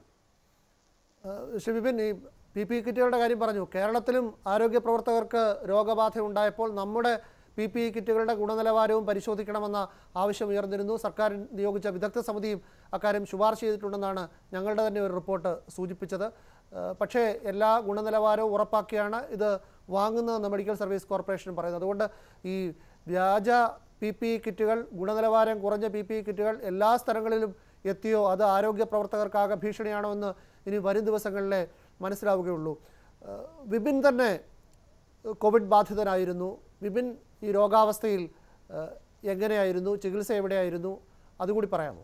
ഏഹ് ശ്രീ ബിപിൻ ഈ പി പി കിറ്റുകളുടെ കാര്യം പറഞ്ഞു കേരളത്തിലും ആരോഗ്യ പ്രവർത്തകർക്ക് രോഗബാധ ഉണ്ടായപ്പോൾ നമ്മുടെ പി പി കിറ്റുകളുടെ ഗുണനിലവാരവും പരിശോധിക്കണമെന്ന ആവശ്യം ഉയർന്നിരുന്നു സർക്കാർ നിയോഗിച്ച വിദഗ്ധ സമിതിയും അക്കാര്യം ശുപാർശ ചെയ്തിട്ടുണ്ടെന്നാണ് ഞങ്ങളുടെ തന്നെ ഒരു റിപ്പോർട്ട് സൂചിപ്പിച്ചത് ഏഹ് പക്ഷേ എല്ലാ ഗുണനിലവാരവും ഉറപ്പാക്കിയാണ് ഇത് വാങ്ങുന്നതെന്ന് മെഡിക്കൽ സർവീസ് കോർപ്പറേഷൻ പറയുന്നത് അതുകൊണ്ട് ഈ വ്യാജ പി പി കിറ്റുകൾ ഗുണനിലവാരം കുറഞ്ഞ പി പി കിറ്റുകൾ എല്ലാ സ്ഥലങ്ങളിലും എത്തിയോ അത് ആരോഗ്യ പ്രവർത്തകർക്കാകെ ഭീഷണിയാണോ എന്ന് ഇനി വരും ദിവസങ്ങളിലെ മനസ്സിലാവുകയുള്ളൂ ഏഹ് വിപിൻ തന്നെ കോവിഡ് ബാധിതനായിരുന്നു വിപിൻ ഈ രോഗാവസ്ഥയിൽ ഏഹ് എങ്ങനെയായിരുന്നു ചികിത്സ എവിടെയായിരുന്നു അതുകൂടി പറയാമോ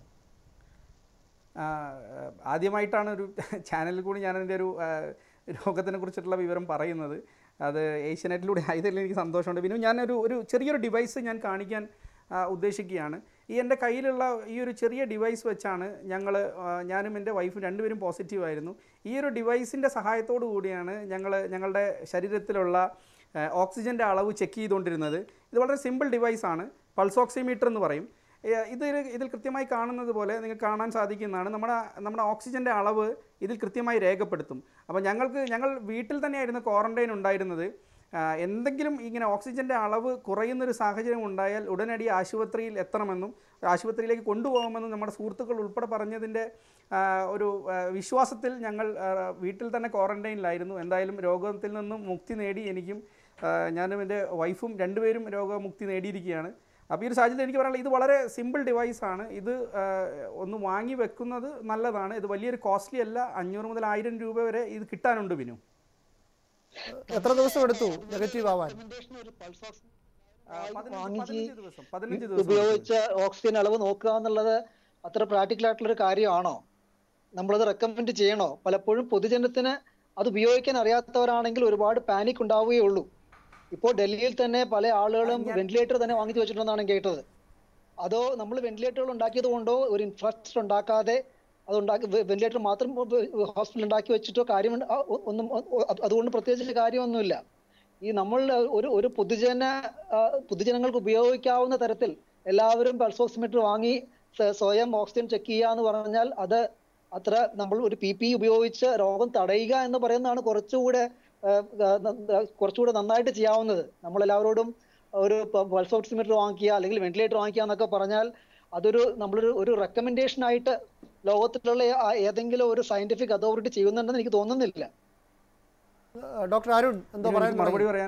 ആ, ആദ്യമായിട്ടാണ് ഒരു ചാനലിൽ കൂടി ഞാൻ എൻ്റെ ഒരു ആ, രോഗത്തിനെ കുറിച്ചിട്ടുള്ള വിവരം പറയുന്നത് അത് ഏഷ്യാനെറ്റിലൂടെ ആയതിൽ എനിക്ക് സന്തോഷമുണ്ട് പിന്നെ ഞാനൊരു ഒരു ചെറിയൊരു ഡിവൈസ് ഞാൻ കാണിക്കാൻ ആ, ഉദ്ദേശിക്കുകയാണ് ഈ എൻ്റെ കയ്യിലുള്ള ഈ ഒരു ചെറിയ ഡിവൈസ് വെച്ചാണ് ഞങ്ങൾ ഞാനും എൻ്റെ വൈഫും രണ്ടുപേരും പോസിറ്റീവ് ആയിരുന്നു ഈ ഒരു ഡിവൈസിൻ്റെ സഹായത്തോടു കൂടിയാണ് ഞങ്ങൾ ഞങ്ങളുടെ ശരീരത്തിലുള്ള ഓക്സിജൻ്റെ അളവ് ചെക്ക് ചെയ്തുകൊണ്ടിരുന്നത് ഇത് വളരെ സിമ്പിൾ ഡിവൈസാണ് പൾസ് ഓക്സിമീറ്റർ എന്ന് പറയും ഏഹ് ഇതിൽ ഇതിൽ കൃത്യമായി കാണുന്നത് പോലെ നിങ്ങൾക്ക് കാണാൻ സാധിക്കുന്നതാണ് നമ്മുടെ നമ്മുടെ ഓക്സിജൻ്റെ അളവ് ഇതിൽ കൃത്യമായി രേഖപ്പെടുത്തും അപ്പോൾ ഞങ്ങൾക്ക് ഞങ്ങൾ വീട്ടിൽ തന്നെയായിരുന്നു ക്വാറൻറ്റൈൻ ഉണ്ടായിരുന്നത് ആഹ് എന്തെങ്കിലും ഇങ്ങനെ ഓക്സിജൻ്റെ അളവ് കുറയുന്നൊരു സാഹചര്യം ഉണ്ടായാൽ ഉടനടി ആശുപത്രിയിൽ എത്തണമെന്നും ആശുപത്രിയിലേക്ക് കൊണ്ടുപോകുമെന്നും നമ്മുടെ സുഹൃത്തുക്കൾ ഉൾപ്പെടെ പറഞ്ഞതിൻ്റെ ആഹ് ഒരു ആഹ് വിശ്വാസത്തിൽ ഞങ്ങൾ ആഹ് വീട്ടിൽ തന്നെ ക്വാറൻറ്റൈനിലായിരുന്നു എന്തായാലും രോഗത്തിൽ നിന്നും മുക്തി നേടി എനിക്കും ആഹ് ഞാനും എൻ്റെ വൈഫും രണ്ടുപേരും രോഗമുക്തി നേടിയിരിക്കുകയാണ് അപ്പോൾ ഈ ഒരു സാഹചര്യത്തിൽ എനിക്ക് പറയാനുള്ളത് ഇത് വളരെ സിമ്പിൾ ഡിവൈസാണ് ഇത് ആ, ഒന്ന് വാങ്ങി വെക്കുന്നത് നല്ലതാണ് ഇത് വലിയൊരു കോസ്റ്റ്ലി അല്ല അഞ്ഞൂറ് മുതൽ ആയിരം രൂപ വരെ ഇത് കിട്ടാനുണ്ട് വിനു എത്ര ദിവസം എടുത്തു നെഗറ്റീവ് ആവാൻ ആ, പതിനഞ്ച് വാങ്ങിച്ച് പതിനഞ്ച് ദിവസം പതിനഞ്ച് ദിവസം ഉപയോഗിച്ച ഓക്സിജൻ അളവ് നോക്കുക എന്നുള്ളത് അത്ര പ്രാക്ടിക്കൽ ആയിട്ടുള്ള ഒരു കാര്യമാണോ നമ്മളത് റെക്കമെൻഡ് ചെയ്യണോ പലപ്പോഴും പൊതുജനത്തിന് അത് ഉപയോഗിക്കാൻ അറിയാത്തവരാണെങ്കിൽ ഒരുപാട് പാനിക് ഉണ്ടാവുകയുള്ളൂ ഇപ്പോൾ ഡൽഹിയിൽ തന്നെ പല ആളുകളും വെന്റിലേറ്റർ തന്നെ വാങ്ങിച്ചു വെച്ചിട്ടുണ്ടെന്നാണ് കേട്ടത് അതോ നമ്മൾ വെന്റിലേറ്ററുകൾ ഉണ്ടാക്കിയത് കൊണ്ടോ ഒരു ഇൻഫ്രാസ്ട്രക്ചർ ഉണ്ടാക്കാതെ അത് ഉണ്ടാക്കി വെന്റിലേറ്റർ മാത്രം ഹോസ്പിറ്റൽ ഉണ്ടാക്കി വെച്ചിട്ടോ കാര്യം ആ, ഒ- ഒന്നും ഒ- അത് അതുകൊണ്ട് പ്രത്യേകിച്ച് കാര്യമൊന്നുമില്ല ഈ നമ്മൾ ഒരു ഒരു പൊതുജന ആ, പൊതുജനങ്ങൾക്ക് ഉപയോഗിക്കാവുന്ന തരത്തിൽ എല്ലാവരും പൾസ് ഓക്സിമീറ്റർ വാങ്ങി സ്വ- സ്വയം ഓക്സിജൻ ചെക്ക് ചെയ്യുക എന്ന് പറഞ്ഞാൽ അത് അത്ര നമ്മൾ ഒരു പി പി ഉപയോഗിച്ച് രോഗം തടയുക എന്ന് പറയുന്നതാണ് കുറച്ചുകൂടെ ആ, ആ, ന- ആ, കുറച്ചുകൂടെ നന്നായിട്ട് ചെയ്യാവുന്നത് നമ്മൾ എല്ലാവരോടും ഒരു പൾസ് ഓക്സിമീറ്റർ വാങ്ങിക്കുക അല്ലെങ്കിൽ വെന്റിലേറ്റർ വാങ്ങിക്കുക എന്നൊക്കെ പറഞ്ഞാൽ അതൊരു നമ്മളൊരു ഒരു റെക്കമെൻഡേഷൻ ആയിട്ട് ലോകത്തിലുള്ള ആ- ഏതെങ്കിലും ഒരു സയന്റിഫിക് അതോറിറ്റി ചെയ്യുന്നുണ്ടെന്ന് എനിക്ക് തോന്നുന്നില്ല ഡോക്ടർ അരുൺ എന്തോ ഇതിന് പറയാൻ എനിക്ക് മറുപടി പറയാൻ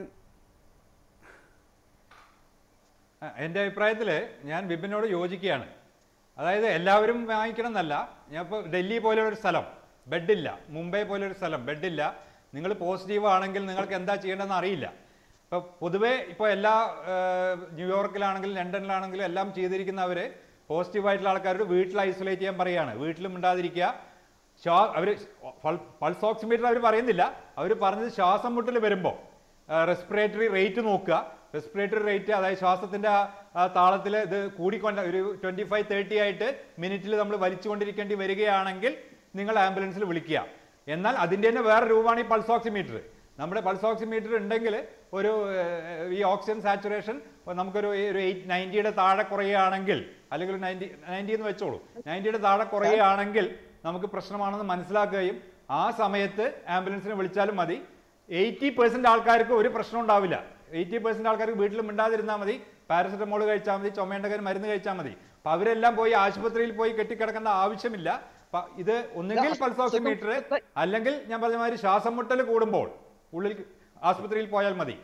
ആ, എൻ്റെ അഭിപ്രായത്തിൽ ഞാൻ ബിബിനോട് യോജിക്കുകയാണ് അതായത് എല്ലാവരും വാങ്ങിക്കണം എന്നല്ല ഞാൻ ഇപ്പോൾ ഡൽഹി പോലെ ഒരു സ്ഥലം ബെഡില്ല മുംബൈ പോലെ ഒരു സ്ഥലം ബെഡില്ല നിങ്ങൾ പോസിറ്റീവ് ആണെങ്കിൽ നിങ്ങൾക്ക് എന്താ ചെയ്യേണ്ടതെന്ന് അറിയില്ല ഇപ്പോൾ പൊതുവേ ഇപ്പോൾ എല്ലാ ആ, ന്യൂയോർക്കിലാണെങ്കിലും ലണ്ടനിലാണെങ്കിലും എല്ലാം ചെയ്തിരിക്കുന്നവർ പോസിറ്റീവായിട്ടുള്ള ആൾക്കാരോട് വീട്ടിൽ ഐസൊലേറ്റ് ചെയ്യാൻ പറയുകയാണ് വീട്ടിലും മിണ്ടാതിരിക്കുക ശ്വാ അവർ പൾസ് ഓക്സിമീറ്റർ അവർ പറയുന്നില്ല അവർ പറഞ്ഞത് ശ്വാസം മുട്ടൽ വരുമ്പോൾ റെസ്പിറേറ്ററി റേറ്റ് നോക്കുക റെസ്പിറേറ്ററി റേറ്റ് അതായത് ശ്വാസത്തിൻ്റെ താളത്തിൽ ഇത് കൂടിക്കൊണ്ട് ഒരു ട്വൻറ്റി ഫൈവ് തേർട്ടി ആയിട്ട് മിനിറ്റിൽ നമ്മൾ വലിച്ചുകൊണ്ടിരിക്കേണ്ടി വരികയാണെങ്കിൽ നിങ്ങൾ ആംബുലൻസിൽ വിളിക്കുക എന്നാൽ അതിൻ്റെ തന്നെ വേറെ രൂപമാണ് ഈ പൾസ് ഓക്സിമീറ്റർ നമ്മുടെ പൾസ് ഓക്സിമീറ്റർ ഉണ്ടെങ്കിൽ ഒരു ഏഹ്, ഈ ഓക്സിജൻ സാച്ചുറേഷൻ നമുക്കൊരു ഒരു എയ്റ്റ് നയൻറ്റിയുടെ താഴെ കുറയുകയാണെങ്കിൽ അല്ലെങ്കിൽ ഒരു നയൻറ്റി നയൻറ്റി എന്ന് വെച്ചോളൂ നയൻറ്റിയുടെ താഴെ കുറയുകയാണെങ്കിൽ നമുക്ക് പ്രശ്നമാണെന്ന് മനസ്സിലാക്കുകയും ആ സമയത്ത് ആംബുലൻസിനെ വിളിച്ചാലും മതി എയ്റ്റി പെർസെൻറ്റ് ആൾക്കാർക്ക് ഒരു പ്രശ്നം ഉണ്ടാവില്ല എയ്റ്റി പെർസെൻറ്റ് ആൾക്കാർക്ക് വീട്ടിൽ മിണ്ടാതിരുന്നാൽ മതി പാരസെറ്റമോൾ കഴിച്ചാൽ മതി ചുമേണ്ട കാര്യം മരുന്ന് കഴിച്ചാൽ മതി അപ്പം അവരെല്ലാം പോയി ആശുപത്രിയിൽ പോയി കെട്ടിക്കിടക്കേണ്ട ആവശ്യമില്ല അപ്പൊ ഇത് ഒന്നുകിൽ പൾസ് ഓക്സിമീറ്റർ അല്ലെങ്കിൽ ഞാൻ പറഞ്ഞ മാതിരി ശ്വാസം മുട്ടൽ കൂടുമ്പോൾ ഉള്ളിൽ ആശുപത്രിയിൽ പോയാൽ മതി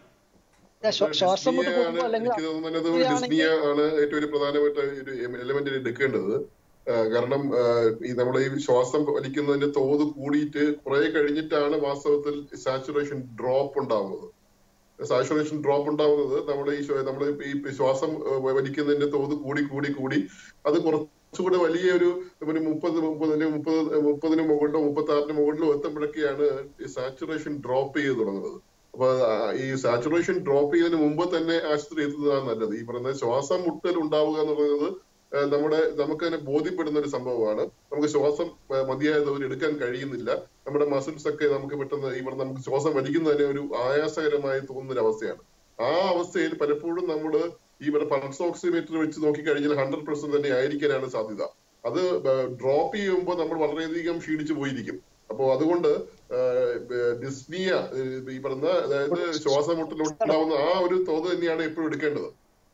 ശ്വ- ശ്വാസം മുട്ട് ഡിസ്നിയ പോകുമ്പോൾ ആണ് അല്ലെങ്കിൽ എനിക്ക് തോന്നുന്നത് ഡിസ്നിയാണെങ്കിൽ- ഡിസ്നിയ ആണ് ഏറ്റവും ഒരു പ്രധാനപ്പെട്ട ഒരു എലമെന്റ് എടുക്കേണ്ടത് ആ, കാരണം ആ, ഈ നമ്മൾ ഈ ശ്വാസം വലിക്കുന്നതിന്റെ തോത് കൂടിയിട്ട് കുറെ കഴിഞ്ഞിട്ടാണ് വാസ്തവത്തിൽ സാച്ചുറേഷൻ ഡ്രോപ്പ് ഉണ്ടാവുന്നത് സാച്ചുറേഷൻ ഡ്രോപ്പ് ഉണ്ടാവുന്നത് നമ്മുടെ ഈ ശ്വ- നമ്മുടെ ഈ ശ്വാസം ആ, വലിക്കുന്നതിന്റെ തോത് കൂടി കൂടി കൂടി അത് കുറച്ചുകൂടെ വലിയൊരു ഒരു മുപ്പത് മുപ്പതിന് മുപ്പത് മുപ്പതിന് മുകളിലോ മുപ്പത്തി ആറിന് മുകളിലോ എത്തുമ്പോഴൊക്കെയാണ് സാച്ചുറേഷൻ ഡ്രോപ്പ് ചെയ്ത് തുടങ്ങുന്നത് അപ്പൊ ആ, ഈ സാച്ചുറേഷൻ ഡ്രോപ്പ് ചെയ്യുന്നതിന് മുമ്പ് തന്നെ ആശുപത്രി എത്തുന്നതാണ് നല്ലത് ഈ പറയുന്ന ശ്വാസം മുട്ടൽ ഉണ്ടാവുക എന്ന് പറയുന്നത് ആ, നമ്മുടെ നമുക്ക് തന്നെ ബോധ്യപ്പെടുന്ന ഒരു സംഭവമാണ് നമുക്ക് ശ്വാസം ആ, മതിയായ തോതിൽ എടുക്കാൻ കഴിയുന്നില്ല നമ്മുടെ മസിൽസ് ഒക്കെ നമുക്ക് പെട്ടെന്ന് ഈ പറഞ്ഞ നമുക്ക് ശ്വാസം വലിക്കുന്നതിന് ഒരു ആയാസകരമായി തോന്നുന്ന ഒരു അവസ്ഥയാണ് ആ അവസ്ഥയിൽ പലപ്പോഴും നമ്മൾ ഈ പറഞ്ഞ പൾസ് ഓക്സിമീറ്റർ വെച്ച് നോക്കിക്കഴിഞ്ഞാൽ ഹൺഡ്രഡ് പെർസെന്റ് തന്നെ ആയിരിക്കാനാണ് സാധ്യത അത് ഡ്രോപ്പ് ചെയ്യുമ്പോൾ നമ്മൾ വളരെയധികം ക്ഷീണിച്ചു പോയിരിക്കും അപ്പോ അതുകൊണ്ട് ആ, ബ- ഡിസ്നിയ ഏ, ഈ പറഞ്ഞ അതായത് ശ്വാസമുട്ടൽ ഉണ്ടാവുന്ന ആ ഒരു തോത് തന്നെയാണ് എപ്പോഴും എടുക്കേണ്ടത്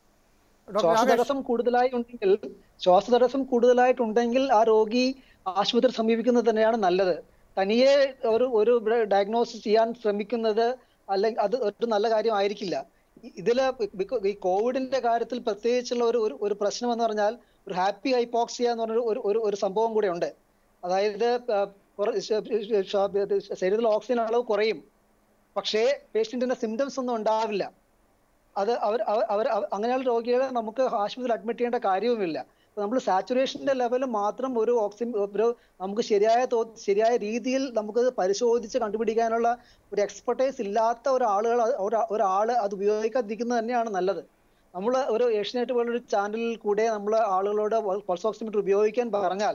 ഡോക്ടർ രാകേഷ് ശ്വാസതടസ്സം കൂടുതലായി ഉണ്ടെങ്കിൽ ശ്വാസതടസ്സം കൂടുതലായിട്ടുണ്ടെങ്കിൽ ആ രോഗി ആശുപത്രി സമീപിക്കുന്നത് തന്നെയാണ് നല്ലത് തനിയെ ഒരു ഒരു ഡയഗ്നോസിസ് ചെയ്യാൻ ശ്രമിക്കുന്നത് അല്ലെങ്കിൽ അത് ഒരു നല്ല കാര്യമായിരിക്കില്ല ഇ- ഇതില് ബിക്കോ- ഈ കോവിഡിന്റെ കാര്യത്തിൽ പ്രത്യേകിച്ചുള്ള ഒരു ഒരു- ഒരു പ്രശ്നം എന്ന് പറഞ്ഞാൽ ഒരു ഹാപ്പി ഹൈപ്പോക്സിയ എന്ന് പറഞ്ഞ ഒരു ഒരു ഒരു സംഭവം കൂടെ ഉണ്ട് അതായത് ആ, കുറ- ശ- ശ- ശ- ശരീരത്തിൽ ഓക്സിജൻ അളവ് കുറയും പക്ഷേ പേഷ്യന്റിന്റെ സിംറ്റംസ് ഒന്നും ഉണ്ടാവില്ല അത് അവർ അവർ അവർ അവർ- അങ്ങനെയുള്ള രോഗികളെ നമുക്ക് ആശുപത്രിയിൽ അഡ്മിറ്റ് ചെയ്യേണ്ട കാര്യവുമില്ല നമ്മൾ സാച്ചുറേഷന്റെ ലെവൽ മാത്രം ഒരു ഓക്സിജൻ ഒരു നമുക്ക് ശരിയായ തോ ശരിയായ രീതിയിൽ നമുക്ക് പരിശോധിച്ച് കണ്ടുപിടിക്കാനുള്ള ഒരു എക്സ്പെർട്ടൈസ് ഇല്ലാത്ത ഒരാളുകൾ ഒരാ- ഒരാള് അത് ഉപയോഗിക്കാതിരിക്കുന്നത് തന്നെയാണ് നല്ലത് നമ്മൾ ഒരു ഏഷ്യനെറ്റ് പോലൊരു ചാനലിൽ കൂടെ നമ്മൾ ആളുകളോട് പൾസ് ഓക്സിമീറ്റർ ഉപയോഗിക്കാൻ പറഞ്ഞാൽ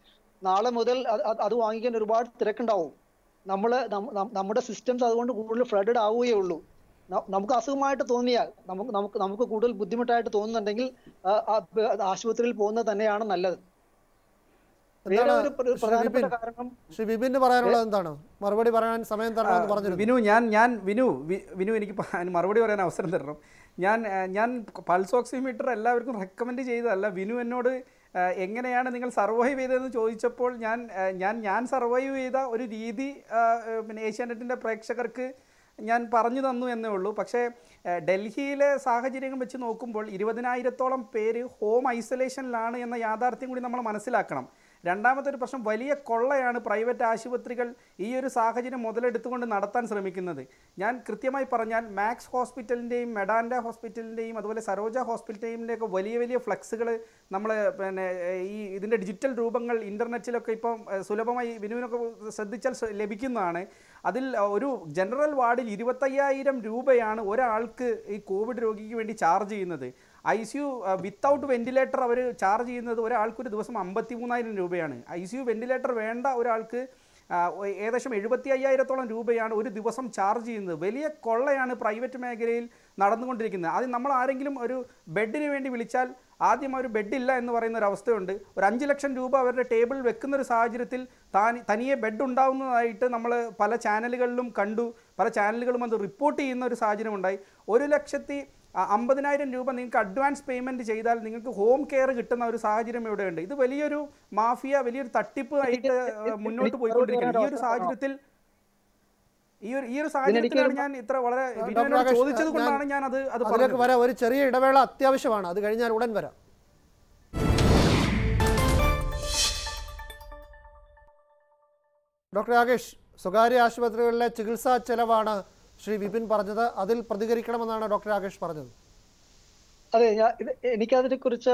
നാളെ മുതൽ അത് അത് അത് വാങ്ങിക്കാൻ ഒരുപാട് തിരക്കുണ്ടാവും നമ്മൾ നമ്മുടെ സിസ്റ്റംസ് അതുകൊണ്ട് കൂടുതൽ ഫ്ലഡഡ് ആവുകയേ ഉള്ളൂ ന- നമുക്ക് അസുഖമായിട്ട് തോന്നിയാൽ നമുക്ക് നമുക്ക് നമുക്ക് കൂടുതൽ ബുദ്ധിമുട്ടായിട്ട് തോന്നുന്നുണ്ടെങ്കിൽ ആ, ആ, ബ- ആശുപത്രിയിൽ പോകുന്നത് തന്നെയാണ് നല്ലത് വേറെ എന്താണ് ഒരു പ്ര- ശ്രീ പ്രധാനപ്പെട്ട വിപിൻ കാരണം ശ്രീ വിപിന് പറയാനുള്ളത് എന്താണ് മറുപടി പറയാൻ സമയം തരണമെന്ന് പറഞ്ഞിരുന്നു വിനു ഞാൻ ഞാൻ വിനു വി- വിനു എനിക്ക് പ- അതിന് മറുപടി പറയാൻ അവസരം തരണം ഞാൻ ആ, ഞാൻ പൾസ് ഓക്സിമീറ്റർ എല്ലാവർക്കും റെക്കമെൻഡ് ചെയ്തതല്ല വിനു എന്നോട് ആ, എങ്ങനെയാണ് നിങ്ങൾ സർവൈവ് ചെയ്തതെന്ന് ചോദിച്ചപ്പോൾ ഞാൻ ആ, ഞാൻ ഞാൻ സർവൈവ് ചെയ്ത ഒരു രീതി ആ, ആ, പിന്നെ ഏഷ്യാനെറ്റിൻ്റെ പ്രേക്ഷകർക്ക് ഞാൻ പറഞ്ഞു തന്നു എന്നേ ഉള്ളൂ പക്ഷേ ഏഹ്, ഡൽഹിയിലെ സാഹചര്യങ്ങൾ വെച്ച് നോക്കുമ്പോൾ ഇരുപതിനായിരത്തോളം പേര് ഹോം ഐസൊലേഷനിലാണ് എന്ന യാഥാർത്ഥ്യം കൂടി നമ്മൾ മനസ്സിലാക്കണം രണ്ടാമത്തെ ഒരു പ്രശ്നം വലിയ കൊള്ളയാണ് പ്രൈവറ്റ് ആശുപത്രികൾ ഈ ഒരു സാഹചര്യം മുതലെടുത്തുകൊണ്ട് നടത്താൻ ശ്രമിക്കുന്നത് ഞാൻ കൃത്യമായി പറഞ്ഞാൽ മാക്സ് ഹോസ്പിറ്റലിൻ്റെയും മെഡാൻഡ ഹോസ്പിറ്റലിൻ്റെയും അതുപോലെ സരോജ ഹോസ്പിറ്റലിൻ്റെയൊക്കെ വലിയ വലിയ ഫ്ലെക്സുകൾ നമ്മൾ പിന്നെ ഏഹ്, ഈ ഇതിൻ്റെ ഡിജിറ്റൽ രൂപങ്ങൾ ഇൻ്റർനെറ്റിലൊക്കെ ഇപ്പം ഏഹ്, സുലഭമായി വിനുവിനൊക്കെ ശ്രദ്ധിച്ചാൽ ശ്ര- ലഭിക്കുന്നതാണ് അതിൽ ഒരു ജനറൽ വാർഡിൽ ഇരുപത്തയ്യായിരം രൂപയാണ് ഒരാൾക്ക് ഈ കോവിഡ് രോഗിക്ക് വേണ്ടി ചാർജ് ചെയ്യുന്നത് I C U without ventilator അവർ ചാർജ് ചെയ്യുന്നത് ഒരാൾക്ക് ഒരു ദിവസം അമ്പത്തി മൂന്നായിരം രൂപയാണ് ഐ സി യു വെന്റിലേറ്റർ വേണ്ട ഒരാൾക്ക് ആ, ഒ- ഏകദേശം എഴുപത്തി അയ്യായിരത്തോളം രൂപയാണ് ഒരു ദിവസം ചാർജ് ചെയ്യുന്നത് വലിയ കൊള്ളയാണ് പ്രൈവറ്റ് മേഖലയിൽ നടന്നുകൊണ്ടിരിക്കുന്നത് അത് നമ്മൾ ആരെങ്കിലും ഒരു ബെഡിന് വേണ്ടി വിളിച്ചാൽ ആദ്യം ഒരു ബെഡില്ല എന്ന് പറയുന്ന ഒരു അവസ്ഥയുണ്ട് ഒരു അഞ്ച് ലക്ഷം രൂപ അവരുടെ ടേബിളിൽ വെക്കുന്ന ഒരു സാഹചര്യത്തിൽ താൻ തനിയെ ബെഡ് ഉണ്ടാവുന്നതായിട്ട് നമ്മൾ പല ചാനലുകളിലും കണ്ടു പല ചാനലുകളും അത് റിപ്പോർട്ട് ചെയ്യുന്ന ഒരു സാഹചര്യം ഉണ്ടായി ഒരു ലക്ഷത്തി അ- അമ്പതിനായിരം രൂപ നിങ്ങൾക്ക് അഡ്വാൻസ് പേയ്മെന്റ് ചെയ്താൽ നിങ്ങൾക്ക് ഹോം കെയർ കിട്ടുന്ന ഒരു സാഹചര്യം ഇവിടെയുണ്ട് ഇത് വലിയൊരു മാഫിയ വലിയൊരു തട്ടിപ്പ് ആയിട്ട് ഏഹ്, മുന്നോട്ട് പോയിക്കൊണ്ടിരിക്കുകയാണ് ഈ ഒരു സാഹചര്യത്തിൽ ഈ ഒരു ഈ ഒരു സാഹചര്യത്തിലാണ് ഞാൻ ഇത്ര വളരെ വിനുവിനോട് രാകേഷ്, ചോദിച്ചത് കൊണ്ടാണ് ഞാൻ ഞാൻ അത് അത് അതിലേക്ക് പറഞ്ഞത് വരാം ഒരു ചെറിയ ഇടവേള അത്യാവശ്യമാണ് അത് കഴിഞ്ഞാൽ ഉടൻ വരാം ഡോക്ടർ രാകേഷ് സ്വകാര്യ ആശുപത്രികളിലെ ചികിത്സാ ചെലവാണ് ശ്രീ വിപിൻ പറഞ്ഞത് അതിൽ പ്രതികരിക്കണമെന്നാണ് ഡോക്ടർ രാകേഷ് പറഞ്ഞത് അതെ ഞാൻ ഇത് എനിക്കതിനെ കുറിച്ച്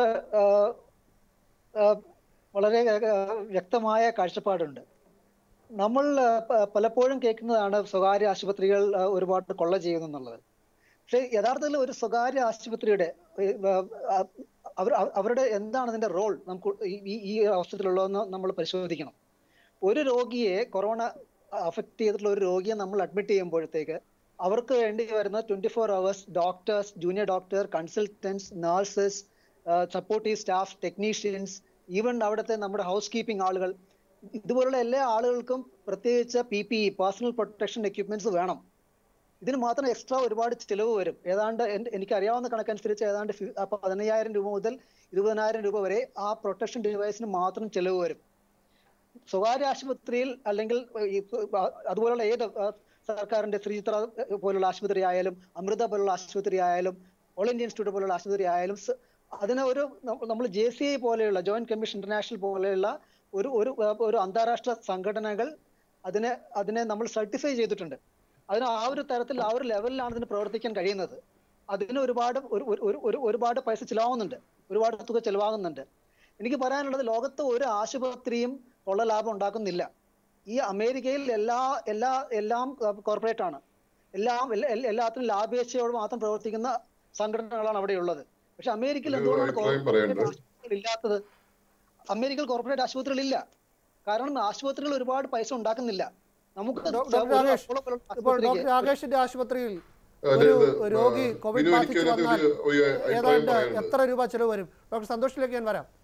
വളരെ ആ, വ്യക്തമായ കാഴ്ചപ്പാടുണ്ട് നമ്മൾ ആ, പ- പലപ്പോഴും കേൾക്കുന്നതാണ് സ്വകാര്യ ആശുപത്രികൾ ആ, ഒരുപാട് കൊള്ള ചെയ്യുന്നു എന്നുള്ളത് പക്ഷെ യഥാർത്ഥത്തിൽ ഒരു സ്വകാര്യ ആശുപത്രിയുടെ ഏ, ആ, അവർ അവ- അവരുടെ എന്താണ് അതിന്റെ റോൾ നമുക്ക് ഈ- ഈ ഈ അവസരത്തിലുള്ളതെന്ന് നമ്മൾ പരിശോധിക്കണം ഒരു രോഗിയെ കൊറോണ അഫക്റ്റ് ചെയ്തിട്ടുള്ള ഒരു രോഗിയെ നമ്മൾ അഡ്മിറ്റ് ചെയ്യുമ്പോഴത്തേക്ക് അവർക്ക് വേണ്ടി വരുന്ന twenty four hours doctors junior doctor consultants nurses supportive staff technicians even അവിടുത്തെ നമ്മുടെ ഹൗസ് കീപ്പിംഗ് ആളുകൾ ഇതുപോലുള്ള എല്ലാ ആളുകൾക്കും പ്രത്യേകിച്ച് P P E personal protection equipments വേണം ഇതിന് മാത്രം എക്സ്ട്രാ ഒരുപാട് ചിലവ് വരും ഏതാണ്ട് എൻ- എനിക്കറിയാവുന്ന കണക്കനുസരിച്ച് ഏതാണ്ട് ഫി- ആ പതിനയ്യായിരം രൂപ മുതൽ ഇരുപതിനായിരം രൂപ വരെ ആ പ്രൊട്ടക്ഷൻ ഡിവൈസിന് മാത്രം ചിലവ് വരും സ്വകാര്യ ആശുപത്രിയിൽ അല്ലെങ്കിൽ ഈ അതുപോലുള്ള ഏത് ആ, സർക്കാരിന്റെ ശ്രീചിത്ര പോലുള്ള ആശുപത്രി ആയാലും അമൃത പോലുള്ള ആശുപത്രി ആയാലും ഓൾ ഇന്ത്യ ഇൻസ്റ്റിറ്റ്യൂട്ട് പോലുള്ള ആശുപത്രി ആയാലും സ- അതിന് ഒരു നമ്മൾ ജെ സി ഐ പോലെയുള്ള ജോയിന്റ് കമ്മീഷൻ ഇന്റർനാഷണൽ പോലെയുള്ള ഒരു ഒരു ആ, ഒരു അന്താരാഷ്ട്ര സംഘടനകൾ അതിനെ അതിനെ നമ്മൾ സർട്ടിഫൈ ചെയ്തിട്ടുണ്ട് അതിന് ആ ഒരു തരത്തിൽ ആ ഒരു ലെവലിലാണ് ഇതിന് പ്രവർത്തിക്കാൻ കഴിയുന്നത് അതിന് ഒരുപാട് ഒരു ഒരു- ഒരു ഒരു ഒരുപാട് പൈസ ചിലവാകുന്നുണ്ട് ഒരുപാട് തുക ചിലവാകുന്നുണ്ട് എനിക്ക് പറയാനുള്ളത് ലോകത്ത് ഒരു ആശുപത്രിയും ഉള്ള ലാഭം ഉണ്ടാക്കുന്നില്ല ഈ അമേരിക്കയിൽ എല്ലാ എല്ലാ എല്ലാം കോർപ്പറേറ്റ് ആണ് എല്ലാം എല്ലാ- എല്ലാ- എല്ലാത്തിനും ലാഭേച്ഛയോട് മാത്രം പ്രവർത്തിക്കുന്ന സംഘടനകളാണ് അവിടെ ഉള്ളത് പക്ഷെ അമേരിക്കയിൽ ഒരു എന്തുകൊണ്ടാണ് അഭിപ്രായം കോർപ്പറേറ്റ് പറയാനുണ്ട്. ആശുപത്രികൾ ഇല്ലാത്തത് അമേരിക്കയിൽ കോർപ്പറേറ്റ് ആശുപത്രികൾ ഇല്ല കാരണം ആശുപത്രികൾ ഒരുപാട് പൈസ ഉണ്ടാക്കുന്നില്ല നമുക്ക് ഡോ- ഡോക്ടർ ഒരു രാകേഷ് അപ്പോളോ പോലുള്ള ഇപ്പോൾ ആശുപത്രിക്ക് ഡോക്ടർ രാകേഷിന്റെ ആശുപത്രിയിൽ അതെ, ഒരു അത് രോഗി ആ, കോവിഡ് വിനു, ബാധിച്ചു എനിക്കതിനകത്ത് വന്നാൽ ഒരു- ഒരു അഭിപ്രായം ഏതാണ്ട് പറയാനുണ്ട്. എത്ര രൂപ ചെലവ് വരും ഡോക്ടർ സന്തോഷിലേക്ക് ഞാൻ വരാം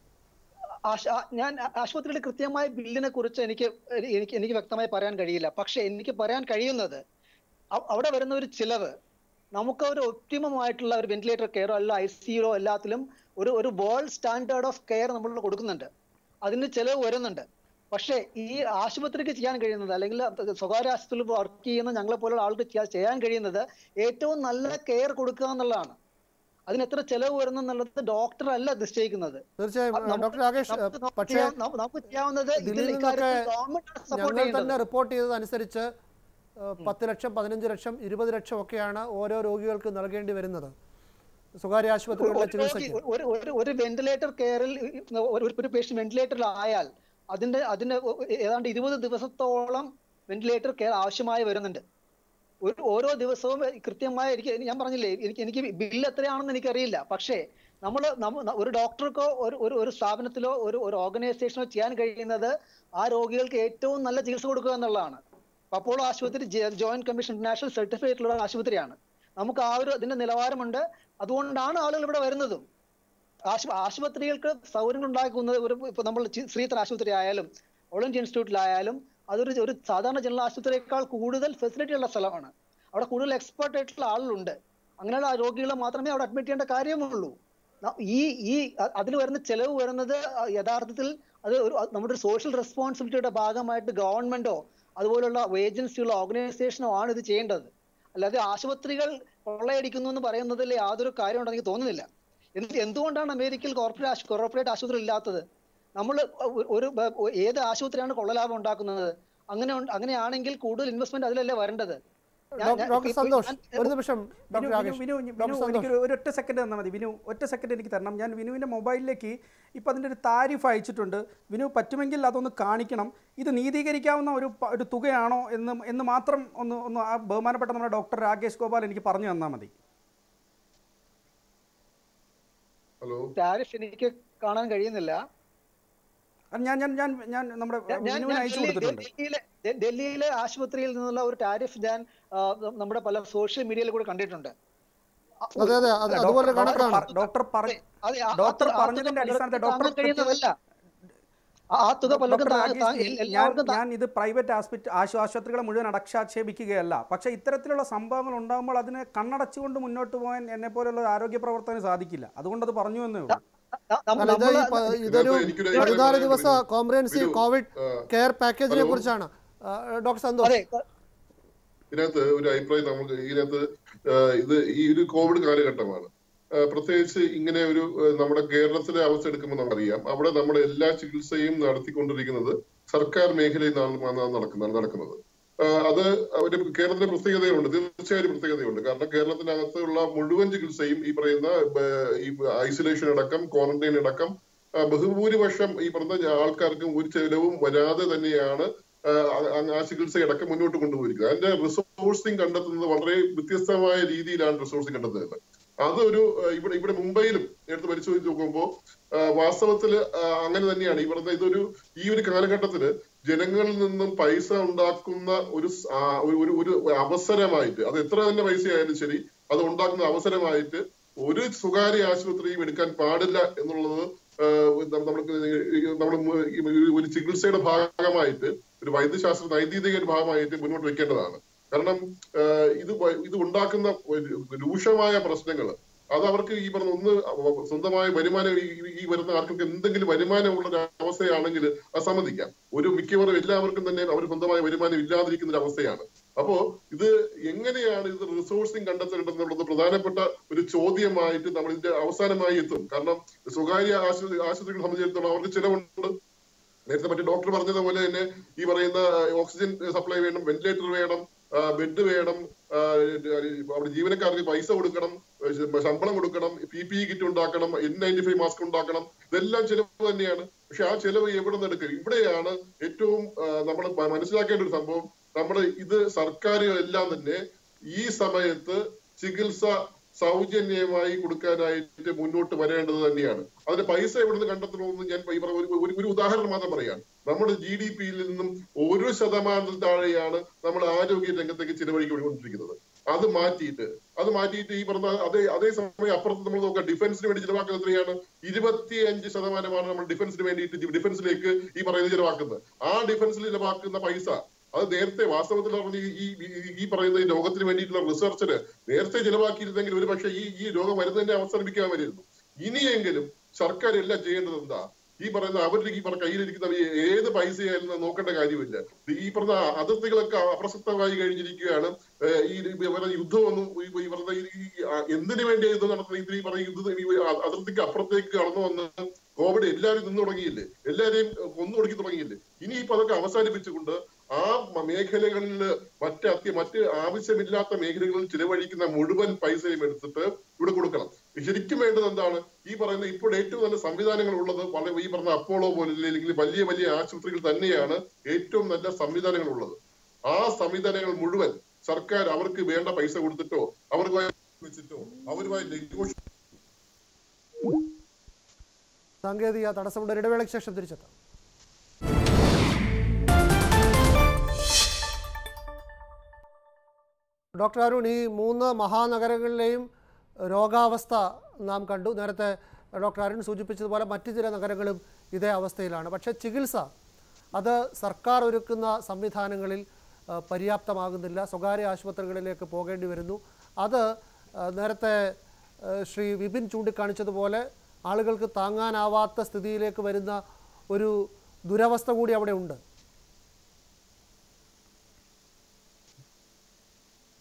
ആശ- ആ- ഞാൻ ആ- ആശുപത്രിയുടെ കൃത്യമായ ബില്ലിനെ കുറിച്ച് എനിക്ക് എനിക്ക് എനിക്ക് വ്യക്തമായി പറയാൻ കഴിയില്ല പക്ഷെ എനിക്ക് പറയാൻ കഴിയുന്നത് അ- അവിടെ വരുന്ന ഒരു ചിലവ് നമുക്ക് ഒരു ഒപ്റ്റിമം ആയിട്ടുള്ള ഒരു വെന്റിലേറ്റർ കെയറോ അല്ല ഐ സിയിലോ എല്ലാത്തിലും ഒരു ഒരു വേൾഡ് സ്റ്റാൻഡേർഡ് ഓഫ് കെയർ നമ്മൾ കൊടുക്കുന്നുണ്ട് അതിന് ചിലവ് വരുന്നുണ്ട് പക്ഷേ ഈ ആശുപത്രിക്ക് ചെയ്യാൻ കഴിയുന്നത് അല്ലെങ്കിൽ സ്വകാര്യ ആശുപത്രിയിൽ വർക്ക് ചെയ്യുന്ന ഞങ്ങളെ പോലുള്ള ആൾക്ക് ചെയ്യാൻ- ചെയ്യാൻ കഴിയുന്നത് ഏറ്റവും നല്ല കെയർ കൊടുക്കുക എന്നുള്ളതാണ് അതിന് എത്ര ചെലവ് വരുന്നു എന്നുള്ളത് ഡോക്ടർ അല്ല നിശ്ചയിക്കുന്നത് തീർച്ചയായും അ- നമുക്ക് ഡോക്ടർ രാകേഷ് നമുക്ക് നമുക്ക് പക്ഷേ ചെയ്യാം- നമുക്ക് നമുക്ക് ചെയ്യാവുന്നത് ഇതിൽ ഇതിൽ നിന്നൊക്കെ ഇക്കാര്യത്തിൽ ഗവൺമെന്റ് സപ്പോർട്ട് ഞങ്ങൾ തന്നെ ചെയ്യേണ്ടത് റിപ്പോർട്ട് ചെയ്തതനുസരിച്ച് ഏഹ്, പത്ത് ലക്ഷം പതിനഞ്ച് ലക്ഷം ഇരുപത് ലക്ഷം ഒക്കെയാണ് ഓരോ രോഗികൾക്ക് നൽകേണ്ടി വരുന്നത് സ്വകാര്യ ആശുപത്രികളിലെ ഒരു രോഗി ചികിത്സയ്ക്ക് ഒരു ഒരു ഒരു വെന്റിലേറ്റർ കെയറിൽ ഒരു ഒരു പേഷ്യന്റ് വെന്റിലേറ്ററിൽ ആയാൽ അതിന്റെ അതിന്റെ ഏതാണ്ട് ഇരുപത് ദിവസത്തോളം വെന്റിലേറ്റർ കെയർ ആവശ്യമായി വരുന്നുണ്ട് ഒരു ഓരോ ദിവസവും കൃത്യമായ എനിക്ക് ഞാൻ പറഞ്ഞില്ലേ എനിക്ക് എനിക്ക് ബില്ല് എത്രയാണെന്ന് എനിക്കറിയില്ല പക്ഷേ നമ്മൾ ഒരു ഡോക്ടർക്കോ ഒരു ഒരു ഒരു സ്ഥാപനത്തിലോ ഒരു ഒരു ഓർഗനൈസേഷനോ ചെയ്യാൻ കഴിയുന്നത് ആ രോഗികൾക്ക് ഏറ്റവും നല്ല ചികിത്സ കൊടുക്കുക എന്നുള്ളതാണ് അപ്പോളോ ആശുപത്രി ജോയിന്റ് കമ്മീഷൻ ഇന്റർനാഷണൽ സർട്ടിഫിക്കറ്റ് ഉള്ള ആശുപത്രിയാണ് നമുക്ക് ആ ഒരു ഇതിന്റെ നിലവാരമുണ്ട് അതുകൊണ്ടാണ് ആളുകൾ ഇവിടെ വരുന്നതും ആശു ആശുപത്രികൾക്ക് സൗകര്യങ്ങൾ ഉണ്ടാക്കുന്നത് ഒരു ഇപ്പൊ നമ്മൾ ചി- ശ്രീധർ ആശുപത്രി ആയാലും ഓൾ ഇന്ത്യ ഇൻസ്റ്റിറ്റ്യൂട്ടിലായാലും അതൊരു ഒരു സാധാരണ ജനറൽ ആശുപത്രിയേക്കാൾ കൂടുതൽ ഫെസിലിറ്റി ഉള്ള സ്ഥലമാണ് അവിടെ കൂടുതൽ എക്സ്പെർട്ട് ആയിട്ടുള്ള ആളുകളുണ്ട് അങ്ങനെയുള്ള ആ രോഗികളെ മാത്രമേ അവിടെ അഡ്മിറ്റ് ചെയ്യേണ്ട കാര്യമുള്ളൂ ന- ഈ ഈ അ- അതിൽ വരുന്ന ചെലവ് വരുന്നത് യഥാർത്ഥത്തിൽ അത് ഒരു അത് നമ്മുടെ ഒരു സോഷ്യൽ റെസ്പോൺസിബിലിറ്റിയുടെ ഭാഗമായിട്ട് ഗവൺമെന്റോ അതുപോലുള്ള ഏജൻസികളോ ഓർഗനൈസേഷനോ ആണ് ഇത് ചെയ്യേണ്ടത് അല്ലാതെ ആശുപത്രികൾ കൊള്ളയടിക്കുന്നു എന്ന് പറയുന്നതിൽ യാതൊരു കാര്യമുണ്ടെന്ന് എനിക്ക് തോന്നുന്നില്ല എന്ത് എന്തുകൊണ്ടാണ് അമേരിക്കയിൽ കോർപ്പറേറ്റ് ആശു കോർപ്പറേറ്റ് ആശുപത്രി ഇല്ലാത്തത് നമ്മൾ ഒരു ബ- ഏത് ആശുപത്രിയാണ് കൊള്ളലാഭം ഉണ്ടാക്കുന്നത് അങ്ങനെ ഉണ്ട്- അങ്ങനെയാണെങ്കിൽ കൂടുതൽ ഇൻവെസ്റ്റ്മെന്റ് അതിലല്ലേ വരേണ്ടത് ഞാൻ- ഡോക്ടർ ഞാൻ- ഡോക്ടർ ഇപ്പൊ- സന്തോഷ് ഞാൻ- ഒരു നിമിഷം വിനു ഡോക്ടർ വിനു രാകേഷ് വിനു വിനു ഡോക്ടർ സന്തോഷ് എനിക്ക് ഒരു ഒറ്റ സെക്കൻഡ് തന്നാൽ മതി വിനു ഒറ്റ സെക്കൻഡ് എനിക്ക് തരണം ഞാൻ വിനുവിൻ്റെ മൊബൈലിലേക്ക് ഇപ്പം അതിൻ്റെ ഒരു താരിഫ് അയച്ചിട്ടുണ്ട് വിനു പറ്റുമെങ്കിൽ അതൊന്ന് കാണിക്കണം ഇത് നീതീകരിക്കാവുന്ന ഒരു പ- ഒരു തുകയാണോ എന്ന് എന്ന് മാത്രം ഒന്ന് ഒന്ന് ആ ബഹുമാനപ്പെട്ട നമ്മുടെ ഡോക്ടർ രാകേഷ് ഗോപാൽ എനിക്ക് പറഞ്ഞു തന്നാൽ മതി ഹലോ ടാരിഫ് എനിക്ക് കാണാൻ കഴിയുന്നില്ല അത് ഞാൻ ഞാൻ ഞാൻ ഞാൻ നമ്മുടെ ഞാൻ- ഞാൻ- വിനുവിന് ഞാൻ അയച്ചു ഡൽഹി- കൊടുത്തിട്ടുണ്ട് ഡൽഹിയിലെ ഡെ- ഡൽഹിയിലെ ആശുപത്രിയിൽ നിന്നുള്ള ഒരു ടാരിഫ് ഞാൻ ആ, നമ്മുടെ പല സോഷ്യൽ മീഡിയയിൽ കൂടെ കണ്ടിട്ടുണ്ട് ആ, അതെ അതെ അത് അല്ല, അതുപോലെ ഡോക്ടർ- കണക്കാണ് ഡോക്ടർ- ഡോക്ടർ പറ- അതെ, ആ- ആ ഡോക്ടർ തുക- ആ പറഞ്ഞതിന്റെ തുക അടിസ്ഥാനത്തിൽ പലർക്കും ഡോക്ടർ താങ്ങാൻ കഴിയുന്നതല്ല ആ- ആ തുക പലർക്കും ഡോക്ടർ താ- രാകേഷ് താ- ജി, എൽ- ഞാൻ എല്ലാവർക്കും താ- ഞാൻ ഇത് പ്രൈവറ്റ് ആസ്പെക്ട് ആശുപത്രികളെ മുഴുവൻ അടക്ഷാക്ഷേപിക്കുകയല്ല പക്ഷേ ഇത്തരത്തിലുള്ള സംഭവങ്ങൾ ഉണ്ടാകുമ്പോൾ അതിനെ കണ്ണടച്ചുകൊണ്ട് മുന്നോട്ട് പോകാൻ എന്നെ പോലുള്ള ഒരു ആരോഗ്യ പ്രവർത്തകന് സാധിക്കില്ല അതുകൊണ്ട് അത് പറഞ്ഞു എന്നേ ഉള്ളൂ ന- നം- അല്ല ഇത് ഈ നമ്മള് പ- ഇതൊരു ഇതിനകത്ത് എനിക്കൊരു കാര്യം പതിനാല് പറയാൻ ദിവസ പറ്റും. കോംപ്രഹെൻസീവ് വിനു, കോവിഡ് ആ, കെയർ പാക്കേജിനെ ഹലോ. കുറിച്ചാണ് ആ, ഡോക്ടർ സന്തോഷ് അതെ ഇതിനകത്ത് ഒരു അഭിപ്രായം നമുക്ക് ഇതിനകത്ത് ആ, ഇത് ഈ ഒരു കോവിഡ് കാലഘട്ടമാണ് ആ, പ്രത്യേകിച്ച് ഇങ്ങനെ ഒരു ആ, നമ്മുടെ കേരളത്തിലെ അവസ്ഥ എടുക്കുമ്പോൾ നമുക്കറിയാം അവിടെ നമ്മുടെ എല്ലാ ചികിത്സയും നടത്തിക്കൊണ്ടിരിക്കുന്നത് സർക്കാർ മേഖലയിൽ നിന്നാണ് നടക്കുന്നത് നടക്കുന്നത് ആ, അത് ഒരു കേരളത്തിലെ പ്രത്യേകതയുണ്ട് തീർച്ചയായും പ്രത്യേകതയുണ്ട് കാരണം കേരളത്തിനകത്തുള്ള മുഴുവൻ ചികിത്സയും ഈ പറയുന്ന ആ, ഈ ഐസൊലേഷൻ അടക്കം ക്വാറന്റൈൻ അടക്കം ആ, ബഹുഭൂരിപക്ഷം ഈ പറഞ്ഞ ആൾക്കാർക്കും ഒരു ചെലവും വരാതെ തന്നെയാണ് ആ, ആ- ആ ചികിത്സയടക്കം മുന്നോട്ട് കൊണ്ടുപോയിരിക്കുന്നത് അതിന്റെ റിസോഴ്സിങ് കണ്ടെത്തുന്നത് വളരെ വ്യത്യസ്തമായ രീതിയിലാണ് റിസോഴ്സിങ് കണ്ടെത്തുന്നത് അതൊരു ആ, ഇവിടെ ഇവിടെ മുംബൈയിലും എടുത്ത് പരിശോധിച്ച് നോക്കുമ്പോൾ വാസ്തവത്തിൽ അങ്ങനെ തന്നെയാണ് ഈ പറഞ്ഞ ഇതൊരു ഈ ഒരു കാലഘട്ടത്തില് ജനങ്ങളിൽ നിന്നും പൈസ ഉണ്ടാക്കുന്ന ഒരു സ്- ആ, ഒരു- ഒരു ഒരു അവസരമായിട്ട് അത് എത്ര തന്നെ പൈസ ആയാലും ശരി അത് ഉണ്ടാക്കുന്ന അവസരമായിട്ട് ഒരു സ്വകാര്യ ആശുപത്രിയും എടുക്കാൻ പാടില്ല എന്നുള്ളത് നമ്മൾ നമ്മൾ ഒരു ചികിത്സയുടെ ഭാഗമായിട്ട് ഒരു വൈദ്യശാസ്ത്ര നൈതിക ഒരു ഭാഗമായിട്ട് മുന്നോട്ട് വെക്കേണ്ടതാണ് കാരണം ആ, ഇത് വ- ഇത് ഉണ്ടാക്കുന്ന ഒരു രൂക്ഷമായ പ്രശ്നങ്ങൾ അത് അവർക്ക് ഈ പറഞ്ഞ ഒന്ന് സ്വന്തമായ വരുമാനം ഈ- ഈ- ഈ വരുന്ന ആർക്കൊക്കെ എന്തെങ്കിലും വരുമാനമുള്ള ഒരു അവസ്ഥയാണെങ്കിൽ അത് സമ്മതിക്കാം ഒരു മിക്കവാറും എല്ലാവർക്കും തന്നെ അവർ സ്വന്തമായ വരുമാനം ഇല്ലാതിരിക്കുന്ന ഒരു അവസ്ഥയാണ് അപ്പോ ഇത് എങ്ങനെയാണ് ഇത് റിസോഴ്സിങ് കണ്ടെത്തേണ്ടതെന്നുള്ളത് പ്രധാനപ്പെട്ട ഒരു ചോദ്യമായിട്ട് നമ്മൾ ഇതിന്റെ അവസാനമായി എത്തും കാരണം സ്വകാര്യ ആശുപത്രി ആശുപത്രികളെ സംബന്ധിച്ചിടത്തോളം അവർക്ക് ചിലവുണ്ട് നേരത്തെ മറ്റേ ഡോക്ടർ പറഞ്ഞതുപോലെ തന്നെ ഈ പറയുന്ന ഓക്സിജൻ സപ്ലൈ വേണം വെന്റിലേറ്റർ വേണം ബെഡ് വേണം ആ, അവിടെ ജീവനക്കാർക്ക് പൈസ കൊടുക്കണം ഏഹ് ശമ്പളം കൊടുക്കണം പി പി ഇ കിറ്റ് ഉണ്ടാക്കണം എൻ നയൻറ്റി ഫൈവ് മാസ്ക് ഉണ്ടാക്കണം ഇതെല്ലാം ചിലവ് തന്നെയാണ് പക്ഷെ ആ ചിലവ് എവിടെ നിന്ന് എടുക്കുക ഇവിടെയാണ് ഏറ്റവും നമ്മൾ മനസ്സിലാക്കേണ്ട ഒരു സംഭവം നമ്മുടെ ഇത് സർക്കാരുകളെല്ലാം തന്നെ ഈ സമയത്ത് ചികിത്സ സൗജന്യമായി കൊടുക്കാനായിട്ട് മുന്നോട്ട് വരേണ്ടത് തന്നെയാണ് അതിന് പൈസ എവിടുന്ന് കണ്ടെത്തണമെന്ന് ഞാൻ ഈ പറഞ്ഞ ഒരു- ഒരു- ഒരു ഉദാഹരണം മാത്രം പറയാം നമ്മുടെ ജി ഡി പിയിൽ നിന്നും ഒരു ശതമാനത്തിൽ താഴെയാണ് നമ്മൾ ആരോഗ്യ രംഗത്തേക്ക് ചിലവഴിക്കൊണ്ടിരിക്കുന്നത് അത് മാറ്റിയിട്ട് അത് മാറ്റിയിട്ട് ഈ പറഞ്ഞ അതേ അതേ സമയം അപ്പുറത്ത് നമ്മൾ നോക്കാം ഡിഫൻസിന് വേണ്ടി ചിലവാക്കുന്നത് എത്രയാണ് ഇരുപത്തിയഞ്ച് ശതമാനമാണ് നമ്മൾ ഡിഫൻസിന് വേണ്ടിയിട്ട് ഡിഫൻസിലേക്ക് ഈ പറയുന്നത് ചിലവാക്കുന്നത് ആ ഡിഫൻസിൽ ചിലവാക്കുന്ന പൈസ അത് നേരത്തെ വാസ്തവത്തിൽ പറഞ്ഞ ഈ ഈ- ഈ പറയുന്ന ഈ രോഗത്തിന് വേണ്ടിയിട്ടുള്ള റിസർച്ചിന് നേരത്തെ ചിലവാക്കിയിരുന്നെങ്കിൽ ഒരു പക്ഷേ ഈ ഈ രോഗം വരുന്നതിനെ അവസാനിപ്പിക്കാമായിരുന്നു ഇനിയെങ്കിലും സർക്കാർ എല്ലാം ചെയ്യേണ്ടത് എന്താ ഈ പറയുന്ന അവരുടെ ഈ പറഞ്ഞ കയ്യിലിരിക്കുന്ന ഈ ഏത് പൈസയായാലും നോക്കേണ്ട കാര്യമില്ല ഈ പറഞ്ഞ അതിർത്തികളൊക്കെ അപ്രസക്തമായി കഴിഞ്ഞിരിക്കുകയാണ് ഏഹ് ഈ ഈ പറയുന്ന യുദ്ധമൊന്നും ഈ ഈ പറഞ്ഞ ഈ ഈ ആ എന്തിനു വേണ്ടി യുദ്ധം നടത്തുന്ന ഇതിന് ഈ പറഞ്ഞ യുദ്ധ ഈ അതിർത്തിക്ക് അപ്പുറത്തേക്ക് കടന്നു വന്ന് കോവിഡ് എല്ലാവരും നിന്ന് തുടങ്ങിയില്ലേ എല്ലാവരെയും കൊന്നു തുടങ്ങി തുടങ്ങിയില്ലേ ഇനി ഇപ്പൊ അതൊക്കെ അവസാനിപ്പിച്ചുകൊണ്ട് ആ മ- മേഖലകളിൽ മറ്റ് അത്യ മറ്റ് ആവശ്യമില്ലാത്ത മേഖലകളിൽ ചിലവഴിക്കുന്ന മുഴുവൻ പൈസയും എടുത്തിട്ട് ഇവിടെ കൊടുക്കണം ശരിക്കും വേണ്ടത് എന്താണ് ഈ പറയുന്ന ഇപ്പോൾ ഏറ്റവും നല്ല സംവിധാനങ്ങൾ ഉള്ളത് വളരെ ഈ പറഞ്ഞ അപ്പോളോ പോലുള്ള അല്ലെങ്കിൽ വലിയ വലിയ ആശുപത്രികൾ തന്നെയാണ് ഏറ്റവും നല്ല സംവിധാനങ്ങൾ ഉള്ളത് ആ സംവിധാനങ്ങൾ മുഴുവൻ സർക്കാർ അവർക്ക് വേണ്ട പൈസ കൊടുത്തിട്ടോ അവരുമായി വെച്ചിട്ടോ അവരുമായി നെഗോഷിയേറ്റ് സാങ്കേതിക തടസ്സമുണ്ട് ഒരു ഇടവേളയ്ക്ക് ശേഷം തിരിച്ചെത്താം ഡോക്ടർ അരുൺ ഈ മൂന്ന് മഹാനഗരങ്ങളിലെയും രോഗാവസ്ഥ നാം കണ്ടു നേരത്തെ ഡോക്ടർ അരുൺ സൂചിപ്പിച്ചതുപോലെ മറ്റു ചില നഗരങ്ങളും ഇതേ അവസ്ഥയിലാണ് പക്ഷേ ചികിത്സ അത് സർക്കാർ ഒരുക്കുന്ന സംവിധാനങ്ങളിൽ ആ, പര്യാപ്തമാകുന്നില്ല സ്വകാര്യ ആശുപത്രികളിലേക്ക് പോകേണ്ടി വരുന്നു അത് ആ, നേരത്തെ ആ, ശ്രീ വിപിൻ ചൂണ്ടിക്കാണിച്ചതുപോലെ ആളുകൾക്ക് താങ്ങാനാവാത്ത സ്ഥിതിയിലേക്ക് വരുന്ന ഒരു ദുരവസ്ഥ കൂടി അവിടെ ഉണ്ട്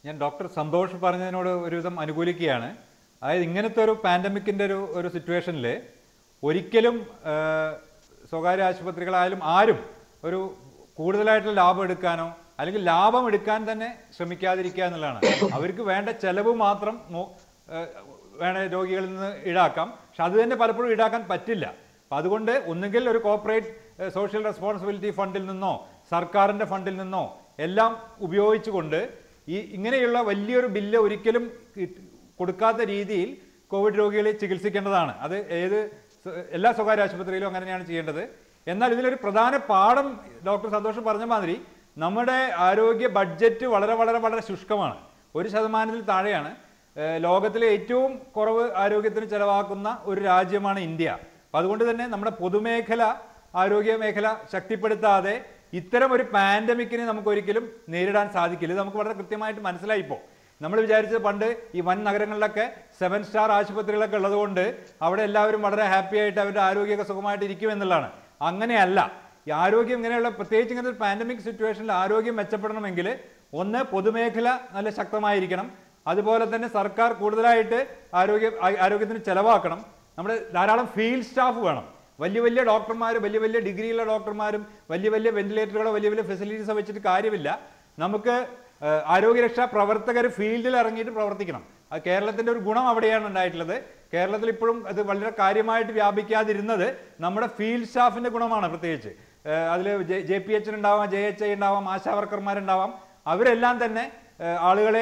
ഞാൻ ഡോക്ടർ സന്തോഷ് പറഞ്ഞതിനോട് ഒരുവിധം അനുകൂലിക്കുകയാണ് അതായത് ഇങ്ങനത്തെ ഒരു പാൻഡമിക്കിൻ്റെ ഒരു ഒരു സിറ്റുവേഷനിൽ ഒരിക്കലും ആ, സ്വകാര്യ ആശുപത്രികളായാലും ആരും ഒരു കൂടുതലായിട്ടുള്ള ലാഭം എടുക്കാനോ അല്ലെങ്കിൽ ലാഭം എടുക്കാൻ തന്നെ ശ്രമിക്കാതിരിക്കുക എന്നുള്ളതാണ് അവർക്ക് വേണ്ട ചെലവ് മാത്രം നോ- ആ, വേണ രോഗികളിൽ നിന്ന് ഈടാക്കാം പക്ഷെ അത് തന്നെ പലപ്പോഴും ഈടാക്കാൻ പറ്റില്ല അപ്പം അതുകൊണ്ട് ഒന്നുകിൽ ഒരു കോർപ്പറേറ്റ് സോഷ്യൽ റെസ്പോൺസിബിലിറ്റി ഫണ്ടിൽ നിന്നോ സർക്കാരിൻ്റെ ഫണ്ടിൽ നിന്നോ എല്ലാം ഉപയോഗിച്ചുകൊണ്ട് ഈ ഇങ്ങനെയുള്ള വലിയൊരു ബില്ല് ഒരിക്കലും കിട്ട്- കൊടുക്കാത്ത രീതിയിൽ കോവിഡ് രോഗികളെ ചികിത്സിക്കേണ്ടതാണ് അത് ഏത് സ്വ- എല്ലാ സ്വകാര്യ ആശുപത്രിയിലും അങ്ങനെ തന്നെയാണ് ചെയ്യേണ്ടത് എന്നാൽ ഇതിലൊരു പ്രധാന പാഠം ഡോക്ടർ സന്തോഷം പറഞ്ഞ മാതിരി നമ്മുടെ ആരോഗ്യ ബഡ്ജറ്റ് വളരെ വളരെ വളരെ ശുഷ്കമാണ് ഒരു ശതമാനത്തിൽ താഴെയാണ് ഏഹ് ലോകത്തിലെ ഏറ്റവും കുറവ് ആരോഗ്യത്തിന് ചെലവാക്കുന്ന ഒരു രാജ്യമാണ് ഇന്ത്യ അപ്പം അതുകൊണ്ട് തന്നെ നമ്മുടെ പൊതുമേഖല ആരോഗ്യ മേഖല ശക്തിപ്പെടുത്താതെ ഇത്തരം ഒരു പാൻഡമിക്കിനെ നമുക്ക് ഒരിക്കലും നേരിടാൻ സാധിക്കില്ല ഇത് നമുക്ക് വളരെ കൃത്യമായിട്ട് മനസ്സിലായിപ്പോൾ നമ്മൾ വിചാരിച്ചത് പണ്ട് ഈ വൻ നഗരങ്ങളിലൊക്കെ സെവൻ സ്റ്റാർ ആശുപത്രികളൊക്കെ ഉള്ളതുകൊണ്ട് അവിടെ എല്ലാവരും വളരെ ഹാപ്പി ആയിട്ട് അവരുടെ ആരോഗ്യമൊക്കെ സുഖമായിട്ട് ഇരിക്കും എന്നുള്ളതാണ് അങ്ങനെയല്ല ഈ ആരോഗ്യം ഇങ്ങനെയുള്ള പ്രത്യേകിച്ച് ഇങ്ങനത്തെ ഒരു പാൻഡമിക് സിറ്റുവേഷനിൽ ആരോഗ്യം മെച്ചപ്പെടണമെങ്കിൽ ഒന്ന് പൊതുമേഖല നല്ല ശക്തമായിരിക്കണം അതുപോലെ തന്നെ സർക്കാർ കൂടുതലായിട്ട് ആരോഗ്യ ആ- ആരോഗ്യത്തിന് ചെലവാക്കണം നമ്മുടെ ധാരാളം ഫീൽഡ് സ്റ്റാഫ് വേണം വലിയ വലിയ ഡോക്ടർമാർ വലിയ വലിയ ഡിഗ്രിയുള്ള ഡോക്ടർമാരും വലിയ വലിയ വെന്റിലേറ്ററുകളോ വലിയ വലിയ ഫെസിലിറ്റീസോ വെച്ചിട്ട് കാര്യമില്ല നമുക്ക് ഏഹ്, ആരോഗ്യരക്ഷാ പ്രവർത്തകർ ഫീൽഡിൽ ഇറങ്ങിയിട്ട് പ്രവർത്തിക്കണം അത് കേരളത്തിൻ്റെ ഒരു ഗുണം അവിടെയാണ് ഉണ്ടായിട്ടുള്ളത് കേരളത്തിൽ ഇപ്പോഴും അത് വളരെ കാര്യമായിട്ട് വ്യാപിക്കാതിരുന്നത് നമ്മുടെ ഫീൽഡ് സ്റ്റാഫിൻ്റെ ഗുണമാണ് പ്രത്യേകിച്ച് അതിൽ ജെ പി എച്ച് ഉണ്ടാവാം ജെ എച്ച് ഐ ഉണ്ടാവാം ആശാ വർക്കർമാരുണ്ടാവാം അവരെല്ലാം തന്നെ ഏഹ്, ആളുകളെ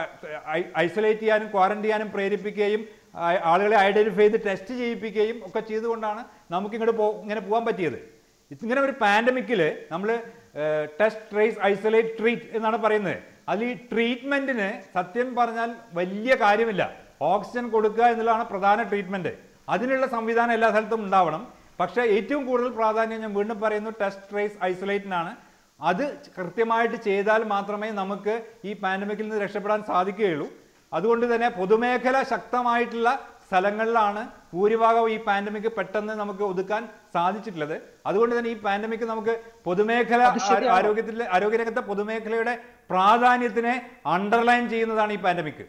ഐസൊലേറ്റ് ചെയ്യാനും ക്വാറന്റൈൻ ചെയ്യാനും പ്രേരിപ്പിക്കുകയും ആ- ആളുകളെ ഐഡന്റിഫൈ ചെയ്ത് ടെസ്റ്റ് ചെയ്യിപ്പിക്കുകയും ഒക്കെ ചെയ്തുകൊണ്ടാണ് നമുക്ക് ഇങ്ങോട്ട് പോ ഇങ്ങനെ പോകാൻ പറ്റിയത് ഇങ്ങനെ ഒരു പാൻഡമിക്കിൽ നമ്മൾ ടെസ്റ്റ് ട്രേസ് ഐസൊലേറ്റ് ട്രീറ്റ് എന്നാണ് പറയുന്നത് അതിൽ ഈ ട്രീറ്റ്മെന്റിന് സത്യം പറഞ്ഞാൽ വലിയ കാര്യമില്ല ഓക്സിജൻ കൊടുക്കുക എന്നുള്ളതാണ് പ്രധാന ട്രീറ്റ്മെന്റ് അതിനുള്ള സംവിധാനം എല്ലാ സ്ഥലത്തും ഉണ്ടാവണം പക്ഷേ ഏറ്റവും കൂടുതൽ പ്രാധാന്യം ഞാൻ വീണ്ടും പറയുന്നു ടെസ്റ്റ് ട്രേസ് ഐസൊലേറ്റിനാണ് അത് കൃത്യമായിട്ട് ചെയ്താൽ മാത്രമേ നമുക്ക് ഈ പാൻഡമിക്കിൽ നിന്ന് രക്ഷപ്പെടാൻ സാധിക്കുകയുള്ളൂ അതുകൊണ്ട് തന്നെ പൊതുമേഖല ശക്തമായിട്ടുള്ള സ്ഥലങ്ങളിലാണ് ഭൂരിഭാഗം ഈ പാൻഡമിക് പെട്ടെന്ന് നമുക്ക് ഒതുക്കാൻ സാധിച്ചിട്ടുള്ളത് അതുകൊണ്ട് തന്നെ ഈ പാൻഡമിക് നമുക്ക് പൊതുമേഖല അത് ശരിയാണ്. ആരോഗ്യത്തിലെ ആരോഗ്യരംഗത്തെ പൊതുമേഖലയുടെ പ്രാധാന്യത്തിനെ അണ്ടർലൈൻ ചെയ്യുന്നതാണ് ഈ പാൻഡമിക്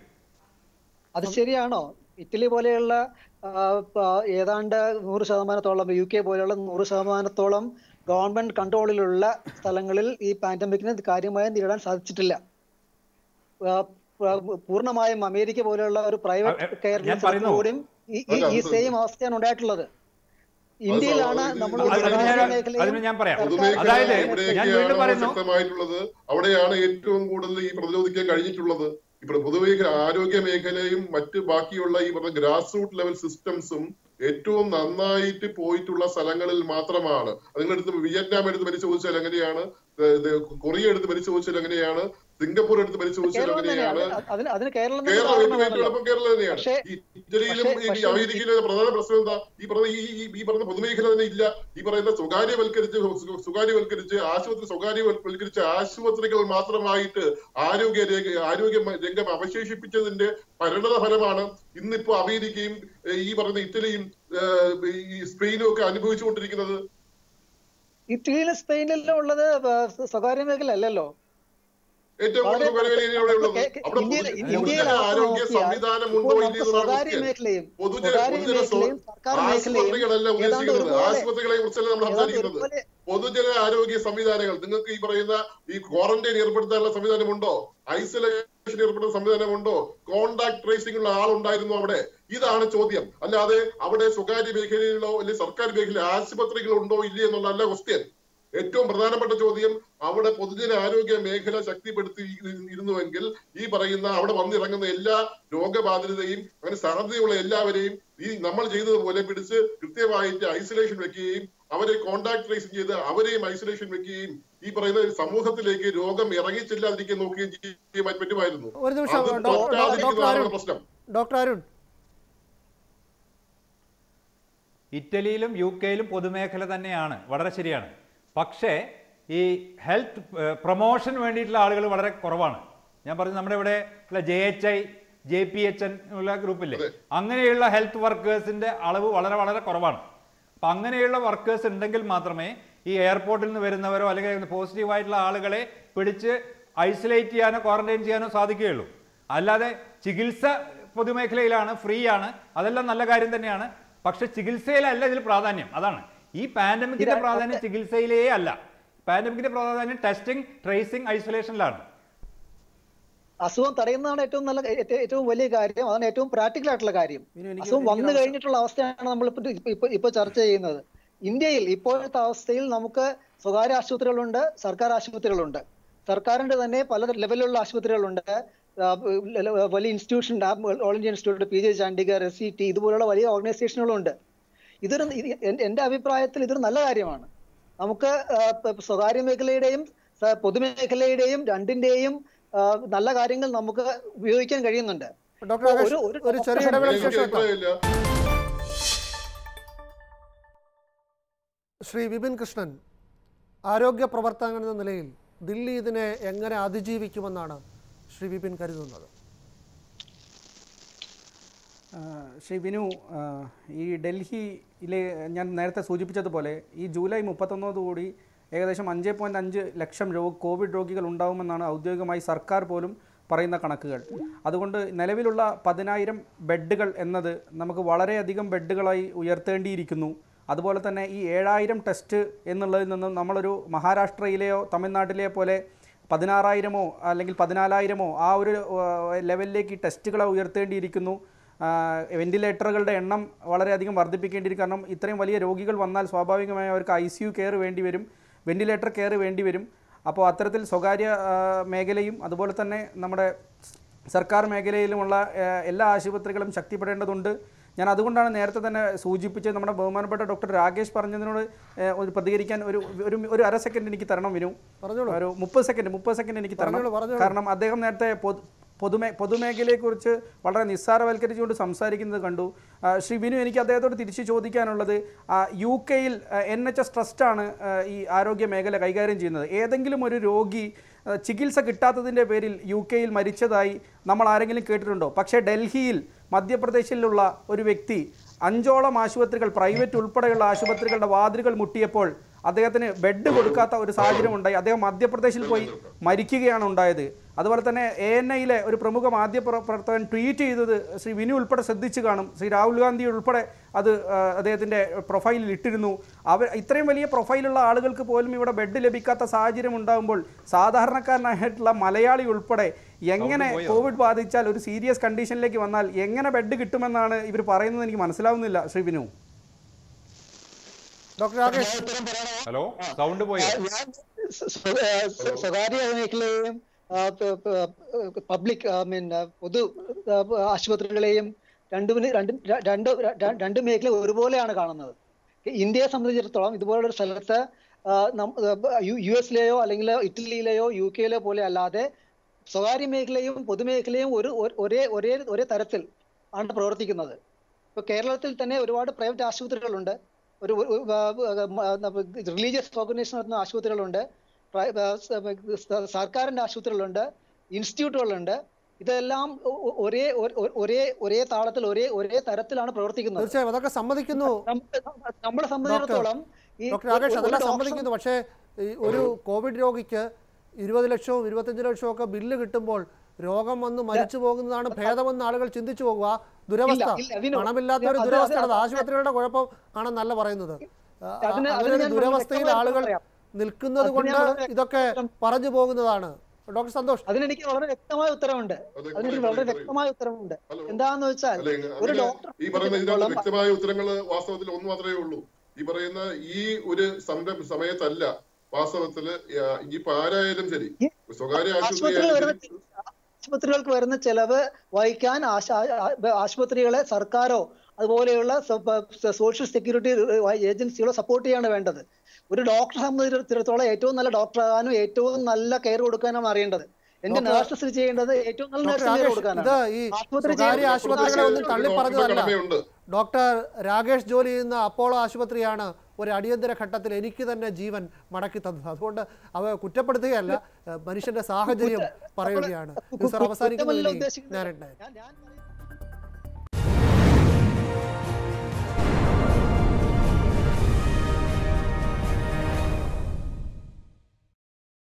അത് ശരിയാണോ ഇറ്റലി പോലെയുള്ള ആ, പ- ഏതാണ്ട് നൂറ് ശതമാനത്തോളം യു കെ പോലെയുള്ള നൂറ് ശതമാനത്തോളം ഗവൺമെന്റ് കൺട്രോളിലുള്ള സ്ഥലങ്ങളിൽ ഈ പാൻഡമിക്കിനെ കാര്യമായി നേരിടാൻ സാധിച്ചിട്ടില്ല ആ, പ- പൂർണ്ണമായും അമേരിക്ക പോലെയുള്ള ഒരു അ- പ്രൈവറ്റ് എ- കെയർ ഞാൻ പറയുന്നു. കൂടിയും ഈ- ഈ- ഈ സെയിം അവസ്ഥയാണ് ഉണ്ടായിട്ടുള്ളത് ഇന്ത്യയിലാണ് നമ്മൾ അത് അതിന് ഞാൻ അതിന് ഞാൻ പറയാം പൊതുമേഖല അതായത് ഞാൻ എവിടെയൊക്കെയാണോ വീണ്ടും പറയുന്നു ശക്തമായിട്ടുള്ളത് അവിടെയാണ് ഏറ്റവും കൂടുതൽ ഈ പ്രതിരോധിക്കാൻ കഴിഞ്ഞിട്ടുള്ളത് ഇപ്പോൾ പൊതുമേഖല ആരോഗ്യ മേഖലയും മറ്റ് ബാക്കിയുള്ള ഈ പറഞ്ഞ ഗ്രാസ് റൂട്ട് ലെവൽ സിസ്റ്റംസും ഏറ്റവും നന്നായിട്ട് പോയിട്ടുള്ള സ്ഥലങ്ങളിൽ മാത്രമാണ് അത് നിങ്ങൾ എടുത്ത് വിയറ്റ്നാം എടുത്ത് പരിശോധിച്ചാൽ എങ്ങനെയാണ് ഏഹ് ഇത് കൊറിയ എടുത്ത് പരിശോധിച്ചാൽ എങ്ങനെയാണ് സിംഗപ്പൂർ എടുത്ത് പരിശോധിച്ചാൽ കേരളം എങ്ങനെയാണ് തന്നെയാണ് അതിന് അതിന് കേരളം തന്നെ കേരളം ഏറ്റവും ഏറ്റവും കാരണമാണല്ലോ. എളുപ്പം കേരളം തന്നെയാണ് പക്ഷേ- ഈ ഇറ്റലിയിലും പക്ഷേ- ഈ പക്ഷേ അമേരിക്കയിലും ഒരു പ്രധാന പ്രശ്നം എന്താ ഈ പറഞ്ഞ ഈ ഈ- ഈ പറഞ്ഞ പൊതുമേഖല തന്നെ ഇല്ല ഈ പറയുന്ന സ്വകാര്യവൽക്കരിച്ച് സ്വ- സ്വകാര്യവൽക്കരിച്ച് ആശുപത്രി സ്വകാര്യവൽക്കരിച്ച ആശുപത്രികൾ മാത്രമായിട്ട് ആരോഗ്യ രംഗ ആരോഗ്യ മ- രംഗം അവശേഷിപ്പിച്ചതിന്റെ പരിണത ഫലമാണ് ഇന്നിപ്പോ അമേരിക്കയും ഏഹ് ഈ പറഞ്ഞ ഇറ്റലിയും ഏഹ് ഈ സ്പെയിനും ഒക്കെ അനുഭവിച്ചുകൊണ്ടിരിക്കുന്നത് ഇറ്റലിയിലും സ്പെയിനിലും ഉള്ളത് വ- സ്വകാര്യ മേഖല അല്ലല്ലോ ഏറ്റവും കൂടുതൽ വളരെ സ്വകാര്യ മേഖലയാണ് ഉള്ളത് കേ- അവിടെ ഇന്ത്യയിൽ- പൊതു- ഇന്ത്യയിൽ പൊതുജന അകത്ത് ആരോഗ്യ നോക്കിയാൽ സംവിധാനം ഇപ്പോൾ ഉണ്ടോ നമുക്ക് ഇല്ലയോ എന്നുള്ള സ്വകാര്യ question. മേഖലയും പൊതുജന സ്വകാര്യ പൊതുജന സ്വ- മേഖലയും സർക്കാർ മേഖലയും ആശുപത്രികളല്ല ഏതാണ്ട് ഉദ്ദേശിക്കുന്നത് ഒരുപോലെ ആശുപത്രികളെ കുറിച്ചല്ല നമ്മൾ ഏതാണ്ട് സംസാരിക്കുന്നത് ഒരുപോലെ പൊതുജന ആരോഗ്യ സംവിധാനങ്ങൾ നിങ്ങൾക്ക് ഈ പറയുന്ന ഈ ക്വാറന്റൈൻ ഏർപ്പെടുത്താനുള്ള സംവിധാനമുണ്ടോ ഐസൊലേഷൻ ഏർപ്പെടുത്തുന്ന സംവിധാനമുണ്ടോ കോണ്ടാക്ട് ട്രേസിംഗ് ഉള്ള ആളുണ്ടായിരുന്നു അവിടെ ഇതാണ് ചോദ്യം അല്ലാതെ അവിടെ സ്വകാര്യ മേഖലയിലോ അല്ലെങ്കിൽ സർക്കാർ മേഖല ആശുപത്രികൾ ഉണ്ടോ ഇല്ലേ എന്നുള്ളതല്ല ക്വസ്റ്റ്യൻ ഏറ്റവും പ്രധാനപ്പെട്ട ചോദ്യം അവിടെ പൊതുജന ആരോഗ്യ മേഖല ശക്തിപ്പെടുത്തി ഇരു- ഇരുന്നുവെങ്കിൽ ഈ പറയുന്ന അവിടെ വന്നിറങ്ങുന്ന എല്ലാ രോഗബാധിതരെയും അങ്ങനെ സാധ്യതയുള്ള എല്ലാവരെയും ഈ നമ്മൾ ചെയ്തതുപോലെ പിടിച്ച് കൃത്യമായിട്ട് ഐസൊലേഷൻ വെക്കുകയും അവരെ കോണ്ടാക്ട് ട്രേസിംഗ് ചെയ്ത് അവരെയും ഐസൊലേഷൻ വെക്കുകയും ഈ പറയുന്ന സമൂഹത്തിലേക്ക് രോഗം ഇറങ്ങിച്ചെല്ലാതിരിക്കാൻ നോക്കുകയും ചെയ്യാൻ പറ്റുമായിരുന്നു ഒരു നിമിഷം അത് ഡോക്ടർ ഡോക്ടർ പറ്റാതിരിക്കുന്നതാണ് അരുൺ പ്രശ്നം ഡോക്ടർ അരുൺ ഇറ്റലിയിലും യു കെയിലും പൊതുമേഖല തന്നെയാണ് വളരെ ശരിയാണ് പക്ഷേ ഈ ഹെൽത്ത് പ്രൊമോഷൻ വേണ്ടിയിട്ടുള്ള ആളുകൾ വളരെ കുറവാണ് ഞാൻ പറഞ്ഞു നമ്മുടെ ഇവിടെ ഉള്ള J H I J P H N ഉള്ള ഗ്രൂപ്പില്ലേ അങ്ങനെയുള്ള ഹെൽത്ത് വർക്കേഴ്സിന്റെ അളവ് വളരെ വളരെ കുറവാണ് അപ്പം അങ്ങനെയുള്ള വർക്കേഴ്സ് ഉണ്ടെങ്കിൽ മാത്രമേ ഈ എയർപോർട്ടിൽ നിന്ന് വരുന്നവരോ അല്ലെങ്കിൽ പോസിറ്റീവ് ആയിട്ടുള്ള ആളുകളെ പിടിച്ച് ഐസൊലേറ്റ് ചെയ്യാനോ ക്വാറന്റൈൻ ചെയ്യാനോ സാധിക്കുകയുള്ളൂ അല്ലാതെ ചികിത്സ പൊതുമേഖലയിലാണ് ഫ്രീ ആണ് അതെല്ലാം നല്ല കാര്യം തന്നെയാണ് പക്ഷെ ചികിത്സയിലല്ല ഇതിൽ പ്രാധാന്യം അതാണ് ഈ പാൻഡമിക്കിന്റെ ഇത് പ്രാധാന്യം ചികിത്സയിലേ അല്ല പാൻഡമിക്കിന്റെ പ്രാധാന്യം ടെസ്റ്റിംഗ് ട്രേസിംഗ് ഐസൊലേഷനിലാണ് അസുഖം തടയുന്നതാണ് ഏറ്റവും നല്ല ഏറ്റവും- ഏറ്റവും വലിയ കാര്യം അതാണ് ഏറ്റവും പ്രാക്ടിക്കൽ ആയിട്ടുള്ള കാര്യം ഇനി എനിക്ക് അസുഖം എനിക്ക് വന്നു അവസരം- കഴിഞ്ഞിട്ടുള്ള അവസ്ഥയാണ് നമ്മൾ ഇപ്പൊ ഇപ്പൊ ഇപ്പൊ ചർച്ച ചെയ്യുന്നത് ഇന്ത്യയിൽ ഇപ്പോഴത്തെ അവസ്ഥയിൽ നമുക്ക് സ്വകാര്യ ആശുപത്രികളുണ്ട് സർക്കാർ ആശുപത്രികളുണ്ട് സർക്കാരിന്റെ തന്നെ പല ലെവലിലുള്ള ആശുപത്രികളുണ്ട് ആ, വലിയ institution all India institute P J Chandigarh S C T ഇതുപോലുള്ള വലിയ ഓർഗനൈസേഷനുകളുണ്ട് ഇതൊരു ഇത് എൻ- എന്റെ അഭിപ്രായത്തിൽ ഇതൊരു നല്ല കാര്യമാണ് നമുക്ക് ആ, പ- സ്വകാര്യ മേഖലയുടെയും സ- പൊതുമേഖലയുടെയും രണ്ടിന്റെയും ആ, നല്ല കാര്യങ്ങൾ നമുക്ക് ഉപയോഗിക്കാൻ കഴിയുന്നുണ്ട് ഡോക്ടർ ഒരു- ആകാശ് ഒരു ഒരു ചെറിയ ഡോക്ടർ ഇടവേളയ്ക്ക് എനിക്ക് ശേഷം എത്താം അഭിപ്രായമില്ല ശ്രീ വിപിൻ കൃഷ്ണൻ ആരോഗ്യ പ്രവർത്തകൻ എന്ന നിലയിൽ ദില്ലി ഇതിനെ എങ്ങനെ അതിജീവിക്കുമെന്നാണ് ശ്രീ വിപിൻ കരുതുന്നത് ആ, ശ്രീ വിനു ആ, ഈ ഡൽഹിയിലെ ഞാൻ നേരത്തെ സൂചിപ്പിച്ചതുപോലെ ഈ ജൂലൈ മുപ്പത്തൊന്നോടുകൂടി ഏകദേശം അഞ്ച് പോയിൻറ്റ് അഞ്ച് ലക്ഷം രോഗ കോവിഡ് രോഗികൾ ഉണ്ടാവുമെന്നാണ് ഔദ്യോഗികമായി സർക്കാർ പോലും പറയുന്ന കണക്കുകൾ അതുകൊണ്ട് നിലവിലുള്ള പതിനായിരം ബെഡുകൾ എന്നത് നമുക്ക് വളരെയധികം ബെഡുകളായി ഉയർത്തേണ്ടിയിരിക്കുന്നു അതുപോലെ തന്നെ ഈ ഏഴായിരം ടെസ്റ്റ് എന്നുള്ളതിൽ നിന്നും നമ്മളൊരു മഹാരാഷ്ട്രയിലെയോ തമിഴ്നാട്ടിലെയോ പോലെ പതിനാറായിരമോ അല്ലെങ്കിൽ പതിനാലായിരമോ ആ ഒരു ആ, ലെവലിലേക്ക് ഈ ടെസ്റ്റുകളെ ഉയർത്തേണ്ടിയിരിക്കുന്നു ആ, വെന്റിലേറ്ററുകളുടെ എണ്ണം വളരെയധികം വർദ്ധിപ്പിക്കേണ്ടിയിരിക്കും കാരണം ഇത്രയും വലിയ രോഗികൾ വന്നാൽ സ്വാഭാവികമായും അവർക്ക് ഐ സി യു കെയർ വേണ്ടി വരും വെന്റിലേറ്റർ കെയർ വേണ്ടി വരും അപ്പോൾ അത്തരത്തിൽ സ്വകാര്യ ആ, മേഖലയും അതുപോലെ തന്നെ നമ്മുടെ സർക്കാർ മേഖലയിലുമുള്ള ആ, എല്ലാ ആശുപത്രികളും ശക്തിപ്പെടേണ്ടതുണ്ട് ഞാൻ അതുകൊണ്ടാണ് നേരത്തെ തന്നെ സൂചിപ്പിച്ചത് നമ്മുടെ ബഹുമാനപ്പെട്ട ഡോക്ടർ രാകേഷ് പറഞ്ഞതിനോട് ഏ, ഒരു പ്രതികരിക്കാൻ ഒരു ഒരു ഒരു അര സെക്കൻഡ് എനിക്ക് തരണം വിനു പറഞ്ഞോളൂ ഒരു മുപ്പത് സെക്കൻഡ് മുപ്പത് സെക്കൻഡ് എനിക്ക് തരണം പറഞ്ഞോളൂ, പറഞ്ഞോളൂ. കാരണം അദ്ദേഹം നേരത്തെ പൊതു പൊതുമേ പൊതുമേഖലയെക്കുറിച്ച് വളരെ നിസ്സാരവൽക്കരിച്ചുകൊണ്ട് സംസാരിക്കുന്നത് കണ്ടു ആ, ശ്രീ വിനു എനിക്ക് അദ്ദേഹത്തോട് തിരിച്ചു ചോദിക്കാനുള്ളത് ആ, യു കെയിൽ എൻ എച്ച് എസ് ട്രസ്റ്റാണ് ആ, ഈ ആരോഗ്യ മേഖല കൈകാര്യം ചെയ്യുന്നത് ഏതെങ്കിലും ഒരു രോഗി ആ, ചികിത്സ കിട്ടാത്തതിൻ്റെ പേരിൽ യു കെയിൽ മരിച്ചതായി നമ്മൾ ആരെങ്കിലും കേട്ടിട്ടുണ്ടോ പക്ഷേ ഡൽഹിയിൽ മധ്യപ്രദേശിലുള്ള ഒരു വ്യക്തി അഞ്ചോളം ആശുപത്രികൾ പ്രൈവറ്റ് ഉൾപ്പെടെയുള്ള ആശുപത്രികളുടെ വാതിലുകൾ മുട്ടിയപ്പോൾ അദ്ദേഹത്തിന് ബെഡ് കൊടുക്കാത്ത ഒരു സാഹചര്യം ഉണ്ടായി അദ്ദേഹം മധ്യപ്രദേശിൽ പോയി മരിക്കുകയാണ് ഉണ്ടായത് അതുപോലെ തന്നെ എ എൻ ഐയിലെ ഒരു പ്രമുഖ മാധ്യമ പ്ര- പ്രവർത്തകൻ ട്വീറ്റ് ചെയ്തത് ശ്രീ വിനു ഉൾപ്പെടെ ശ്രദ്ധിച്ചു കാണും ശ്രീ രാഹുൽ ഗാന്ധി ഉൾപ്പെടെ അത് ആ, അദ്ദേഹത്തിൻ്റെ പ്രൊഫൈലിൽ ഇട്ടിരുന്നു അവർ ഇത്രയും വലിയ പ്രൊഫൈലുള്ള ആളുകൾക്ക് പോലും ഇവിടെ ബെഡ് ലഭിക്കാത്ത സാഹചര്യം ഉണ്ടാകുമ്പോൾ സാധാരണക്കാരനായിട്ടുള്ള മലയാളി ഉൾപ്പെടെ എങ്ങനെ കോവിഡ് ബാധിച്ചാൽ ഒരു സീരിയസ് കണ്ടീഷനിലേക്ക് വന്നാൽ എങ്ങനെ ബെഡ് കിട്ടുമെന്നാണ് ഇവർ പറയുന്നത് എനിക്ക് മനസ്സിലാവുന്നില്ല Shri Vinu doctor Rakesh hello sound പോയോ ഞാൻ സ്വ- സ്വ- ആ, സ്വ- സ്വകാര്യ മേഖലയെയും പബ്ലിക് ഐ മീൻ പൊതു ആ, ആശുപത്രികളെയും രണ്ടുമിന് രണ്ട് ര- രണ്ട് ര- രണ്ട് മേഖല ഒരുപോലെയാണ് കാണുന്നത് ഇന്ത്യയെ സംബന്ധിച്ചിടത്തോളം ഇതുപോലുള്ള ഒരു സ്ഥലത്ത് ആ, നം- ആ, യു യു എസിലെയോ അല്ലെങ്കിൽ ഇറ്റലിയിലെയോ യു കെയിലെയോ പോലെ അല്ലാതെ സ്വകാര്യ മേഖലയും പൊതുമേഖലയും ഒരു ഒരു- ഒരേ ഒരേ ഒരേ തരത്തിൽ ആണ് പ്രവർത്തിക്കുന്നത് ഇപ്പൊ കേരളത്തിൽ തന്നെ ഒരുപാട് പ്രൈവറ്റ് ആശുപത്രികളുണ്ട് ഒരു റിലീജിയസ് ഓർഗനൈസേഷൻ നടത്തുന്ന ആശുപത്രികളുണ്ട് പ്രൈ- ആ, സ- സ- സർക്കാരിന്റെ ആശുപത്രികളുണ്ട് ഇൻസ്റ്റിറ്റ്യൂട്ടുകളുണ്ട് ഇതെല്ലാം ഒ- ഒ- ഒരേ ഒ- ഒ- ഒരേ ഒരേ താളത്തിൽ ഒരേ ഒരേ തരത്തിലാണ് പ്രവർത്തിക്കുന്നത് തീർച്ചയായും അതൊക്കെ സമ്മതിക്കുന്നു നമ്മ- നമ്മളെ സംബന്ധിച്ചിടത്തോളം ഈ ഡോക്ടർ രാകേഷ് ഒരു- ഒരു അതെല്ലാം ഡോക്ടർ- സമ്മതിക്കുന്നു പക്ഷേ ഈ ഒരു കോവിഡ് രോഗിക്ക് ഇരുപത് ലക്ഷവും ഇരുപത്തഞ്ച് ലക്ഷവും ഒക്കെ ബില്ല് കിട്ടുമ്പോൾ രോഗം വന്ന് മരിച്ചു പോകുന്നതാണ് ഭേദമെന്ന് ആളുകൾ ചിന്തിച്ചു പോകുക ദുരവസ്ഥ ഇല്ല, ഇല്ല, വിനു. പണമില്ലാത്ത ഒരു അത് അത് ദുരവസ്ഥയാണ് അത് ആശുപത്രികളുടെ കുഴപ്പം ആണെന്നല്ല പറയുന്നത് ആ, അതിന് അതിന് അങ്ങനെ ഒരു ഞാൻ ദുരവസ്ഥയിൽ വ്യക്തമായിട്ട് ആളുകൾ പറയാം. നിൽക്കുന്നത് അതിന് കൊണ്ട് ഞാൻ വളരെ ഇതൊക്കെ പറഞ്ഞു പോകുന്നതാണ് ഡോക്ടർ സന്തോഷ് അതിനെനിക്ക് വളരെ വ്യക്തമായ ഉത്തരവുണ്ട് അതെ, അതിനെനിക്ക് പറയൂ, വളരെ പറയൂ. വ്യക്തമായ ഉത്തരവുണ്ട് ഹലോ. എന്താന്ന് വെച്ചാൽ അല്ലെ ഒരു അങ്ങനെ ഡോക്ടർ ഈ പറയുന്ന ഇതിനകത്ത് വ്യക്തമായ ഉത്തരങ്ങൾ വാസ്തവത്തിൽ ഒന്ന് മാത്രമേ ഉള്ളൂ ഈ പറയുന്ന ഈ ഒരു സംരംഭ സമയത്തല്ല വാസ്തവത്തില് ആ, ഇനിയിപ്പോ ആരായാലും ശരി ഈ സ്വകാര്യ ആശുപത്രികൾ ആശുപത്രി വരുന്ന ആശുപത്രികൾക്ക് വരുന്ന ചെലവ് വഹിക്കാൻ ആശ- ആ- ആശുപത്രികളെ സർക്കാരോ അതുപോലെയുള്ള സ- സോഷ്യൽ സെക്യൂരിറ്റി ഏജൻസികളോ സപ്പോർട്ട് ചെയ്യാണ് വേണ്ടത് ഒരു ഡോക്ടറെ സംബന്ധിച്ചിടത്തോളം ഏറ്റവും നല്ല ഡോക്ടർ ആകാനും ഏറ്റവും നല്ല കെയർ കൊടുക്കാനാണ് അറിയേണ്ടത് എന്റെ ഡോക്ടർ- നേഴ്സസ് ചെയ്യേണ്ടത് ഏറ്റവും നല്ല ഡോക്ടർ നഴ്സിംഗ് കെയർ രാകേഷ് ഇത് കൊടുക്കാനാണ് ഈ ആശുപത്രി സ്വകാര്യ ചെയ്യുന്ന ആശുപത്രികളെ ഒന്നും ആശുപത്രി- തള്ളി ഡോക്ടറുടെ പറഞ്ഞതല്ല കടമയുണ്ട് ഡോക്ടർ രാകേഷ് ജോലി ചെയ്യുന്ന അപ്പോളോ ആശുപത്രിയാണ് ഒരു അടിയന്തര ഘട്ടത്തിൽ എനിക്ക് തന്നെ ജീവൻ മടക്കി തന്നത് അതുകൊണ്ട് അവ കുറ്റപ്പെടുത്തുകയല്ല ഏഹ് മനുഷ്യന്റെ സാഹചര്യം പറയുകയാണ് ഇത് സാർ അവസാനിക്കുന്നതിൽ കുറ്റമല്ല ഉദ്ദേശിക്കുന്നത്. ഞാനുണ്ടായി ഞാൻ- ഞാൻ പറയുന്നത്